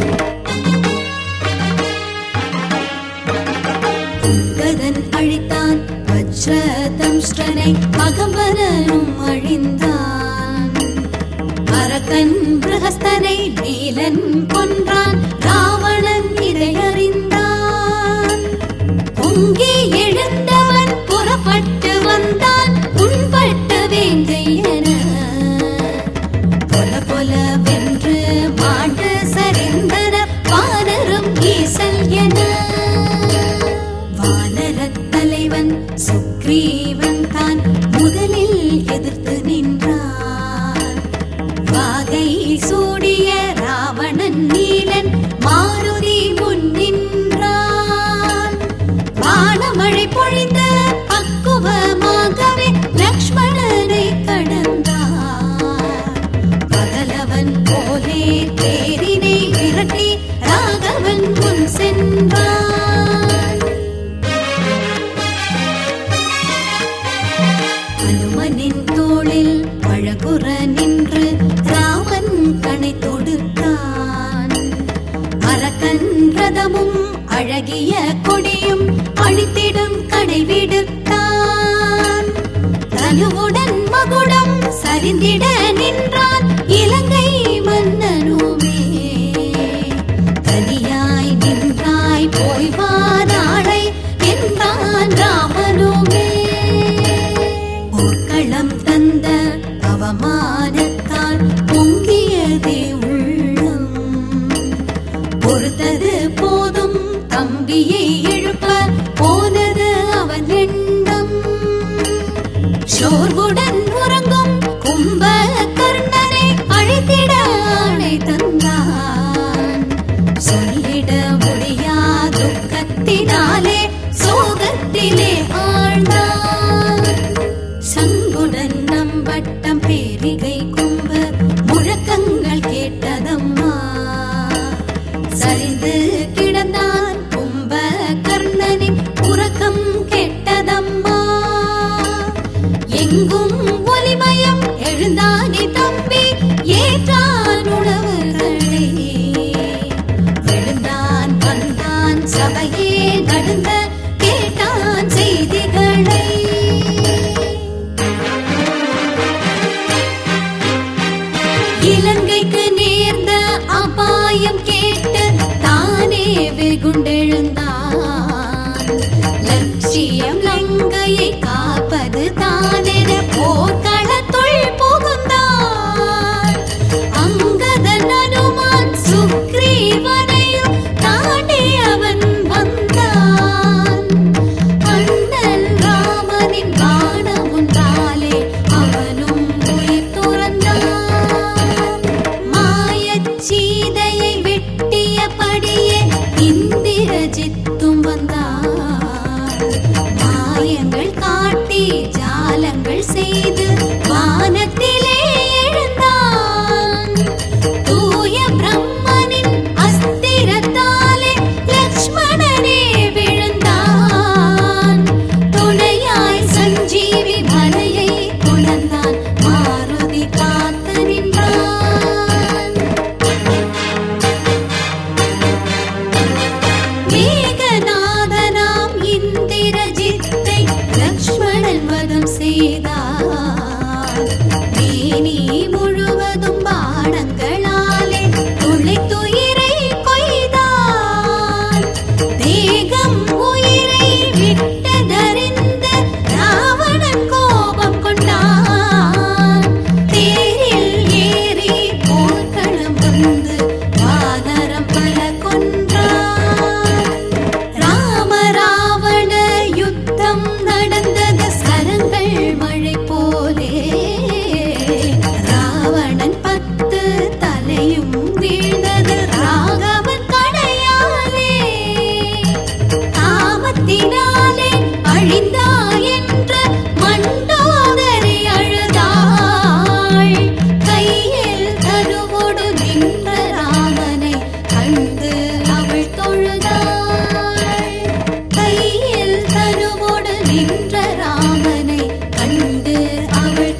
கதன் அழித்தான் வஜ்ரதம்ஷ்டனை மகம்பரனும் அழிந்தான் அரக்கன் பிரகஸ்தனை நீலன் கொன்றான் ராவணன் இதை அறிந்தான் பொங்கி எழுந்தவன் புறப்பட்டு வந்தான் உண்பட்ட வேங்கை என பொல பொல வென்று மாண்டு சரிந்தன வானரும் ஈசல் என வானரத் தலைவன் சுக்ரீவன் தான் முதலில் கசிந்திட நின்றான் இலங்கை மன்னனுமே தனியாய் நின்றாய் போய் வா நாளை என்றான் ராமனுமே போர்க்களம் தந்த அவமானத்தால் பொங்கியதே உள்ளம் பொறுத்தது போதும் தம்பியை எழுப்ப போனது அவன் எண்ணம் சோர்வுடன் உறங்கும் கும்ப கர்ணனை அழைத்திட ஆணை தந்தான் சொல்லிட முடியா துக்கத்தினாலே சோகத்திலே ஆழ்ந்தான் சங்குடன் நம்பட்டம் பேரிகை கும்ப முழக்கங்கள் கேட்டதம்மா சரிந்து கிடந்தான் கும்ப கர்ணனின் உறக்கம் கெட்டதம்மா எங்கும் ஒலிமயம் எழுந்தானே தம்பி ஏற்றான் உணவுகளை எழுந்தான் வந்தான் சபையே நடுங்க கேட்டான் செய்திகளை இலங்கைக்கு நேர்ந்த அபாயம் கேட்டு தானே வெகுண்டெழுந்தான் லட்சியம் லங்கையை காப்பது தானென போர்க்களத்துள் புகுந்தான் அங்கதன் அனுமான் சுக்ரீவனையும் தாண்டி அவன் வந்தான் அண்ணல் ராமனின் பானம் ஒன்றாலே அவனும் உயிர் துறந்தான் மாயச் சீதையை வெட்டியபடியே இந்திரஜித்தும் வந்தான் மாயங்கள் காட்டி ஜாலங்கள் செய்து வானத்திலே எழுந்தான் தூய பிரம்மனின் அஸ்திரத்தாலே லக்ஷ்மணனே விழுந்தான் துணையாய் சஞ்சீவி மலையை குழந்தான் மாருதி காத்து நின்றான் மேகநாதனாம் இந்திரஜித்தை லக்ஷ்மணன் வதம் செய்தார் மேனி முழுவதும் பாடங்களாலே துளைத்துயிரை கொய்தார் தேகம் உயிரை விட்டதறிந்து ராவணன் கோபம் கொண்டான் தேரில் ஏறி போர்க்களம் வந்து வானரம் பல கொன்றான் ராம ராவண யுத்தம் நடந்தது சரங்கள் மழை போலே ராவணன் பத்து தலையும் வீழ்ந்தது ராகவன் கடையாலே காமத்தினாலே அழிந்தாய் என்று மண்டோதரி அழுதாள் கையில் கருவோடு நின்ற ராமனை கண்டு அவள் தொழுதாள் கையில் கருவோடு நின்ற ராமனை கண்டு அவள்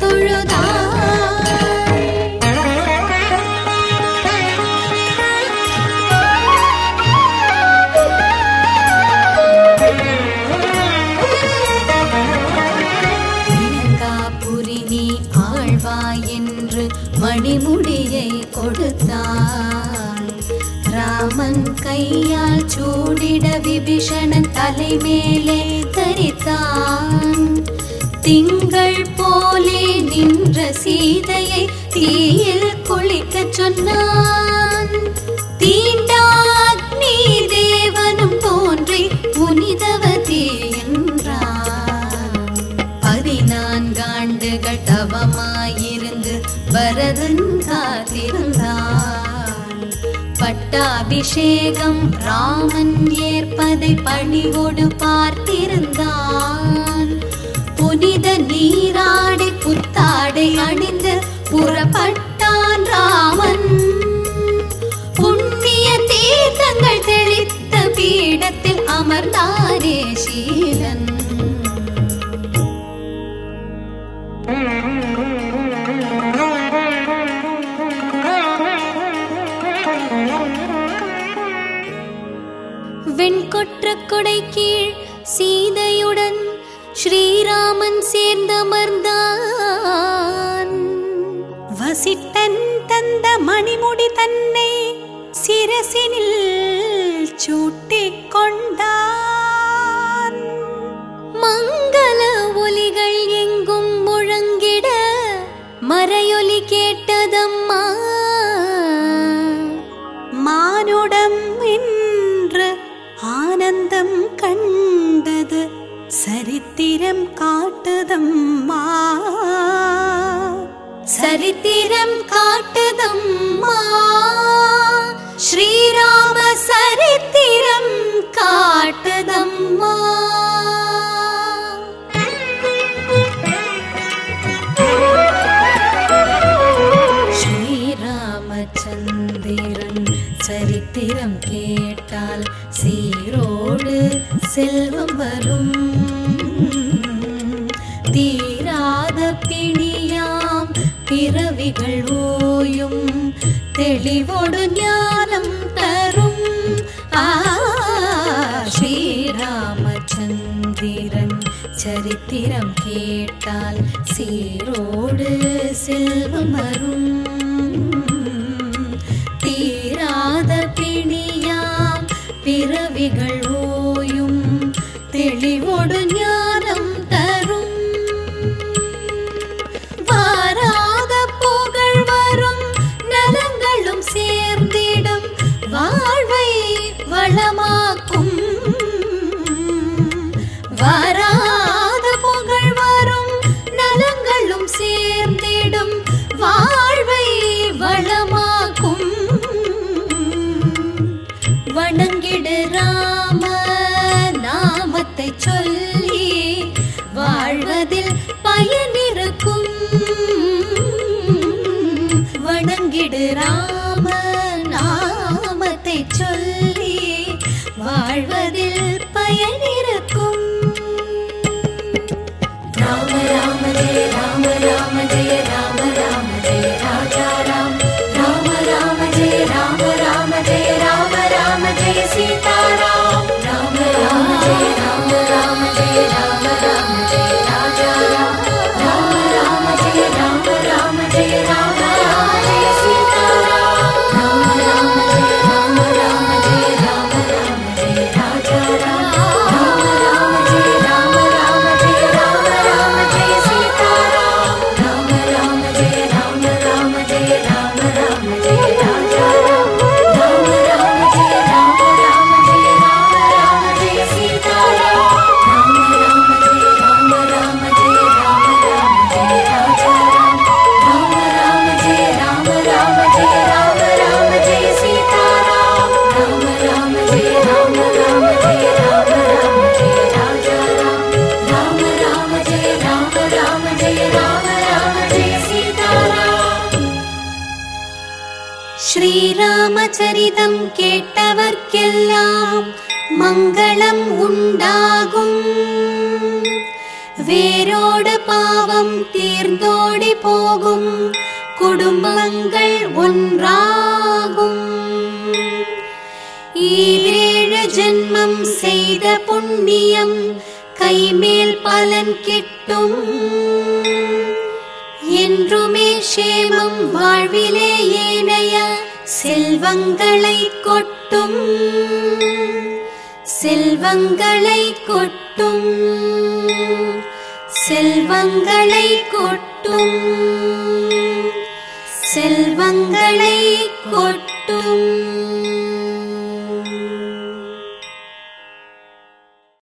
இலங்காபுரி நீ ஆழ்வாய் என்று மணிமுடியை கொடுத்தான் ராமன் கையால் சூடிட விபீஷணன் தலைமேலே தரித்தான் திங்கள் போலே நின்ற சீதையை தீயில் குளிக்கச் சொன்னான் தீண்டாக்னி தேவனும் தோன்றி புனிதவதி என்றான் பதினான்காண்டுகள் தவமாயிருந்து பரதன் காத்திருந்தான் பட்டாபிஷேகம் ராமன் ஏற்பதை பணிவோடு பார்த்திருந்தான் புனித நீராடை புத்தாடை அணிந்து புறப்பட்டான் ராமன் புண்ணிய தீர்த்தங்கள் தெளித்த பீடத்தில் அமர்ந்தாரே சீலன் வெண்கொற்ற கொடை கீழ் சீதையுடன் ஸ்ரீராமன் சேர்ந்தமர்ந்தான் வசிட்டன் தந்த மணிமுடி தன்னை சிரசினில் சூட்டிக் கொண்டான் மங்கள ஒலிகள் எங்கும் முழங்கிட மறையொலி கேட்டதம்மா மானுடம் என்று ஆனந்தம் கண்டது சரித்திரம் காட்டுதம்மா சரித்திரம் காட்டுதம்மா ஸ்ரீராம சரித்திரம் காட்டுதம்மா ஸ்ரீராமச்சந்திரன் சரித்திரம் கேட்டால் சீரோடு செல்வம் வரும் தீராத பிணியாம் பிறவிகள் ஓயும் தெளிவோடு ஞானம் தரும் ஆ ஸ்ரீராமச்சந்திரன் சரித்திரம் கேட்டால் சீரோடு செல்வம் வரும் தீராத பிணியாம் பிறவிகள் ஓயும் தெளிவோடு ஞானம் தரும் வாராத புகழ் வரும் நலங்களும் சேர்ந்திடும் வாழ்வை வளமாக்கும் வாராத புகழ் வரும் நலங்களும் சேர்ந்திடும் வாழ்வை வளமாக்கும் வணங்கிடு ராம நாமத்தை சொல்லி வாழ்வதில் பயனிருக்கும் வணங்கிடு ராம நாமத்தை சொல்லி வாழ்வதில் பயனிருக்கும் ராம ராம ஜெய ராம ராம ஜெய ராம ராம ஜெய ராஜா ராம் ராம ராம ஜெய ராம ராம ஜெய ராம ராம ஜெய சீதாராம் ராம ராம ஜெய ராம ராம ஜெய ராம ராம ஜெய ராஜா ராம் ராம ராம ஜெய ராம ராம ஜெய ராம ராம ஜெய சீதாராம் ராம ராம ஜெய ராம ராம ஜெய ராம ராம ஜெய ராஜா ராம் ராம ராம ஜெய ராம ராம ஜெய ராம ராம ஜெய சீதாராம் ராம ராம ஜெய ராம ராம ஜெய ராம ராம ஜெய ராஜா ராம் ராம ராம ஜெய ராம ராம ஜெய ராம ராம ஜெய சீதாராம் ராம ராம ஜெய ராம ராம ஜெய ராம ராம ஜெய ராஜா ராம் ராம ராம ஜெய ராம ராம ஜெய ராம ராம ஜெய சீதாராம் ராம ராம ஜெய ராம ராம ஜெய ராம ராம ஜெய ராஜா ராம் ராம ராம ஜெய ராம ராம ஜெய ராம ராம ஜெய சீதாராம் ஸ்ரீராமச்சரிதம் கேட்டவர்க்கெல்லாம் மங்களம் உண்டாகும் வேரோடு பாவம் தீர்ந்தோடி போகும் குடும்பங்கள் ஒன்றாகும் ஈரேழு ஜென்மம் செய்த புண்ணியம் கைமேல் பலன் கிட்டும் என்றுமே சேமம் வாழ்விலே ஏனைய செல்வங்களை கொட்டும் செல்வங்களை கொட்டும் செல்வங்களை கொட்டும் செல்வங்களை கொட்டும்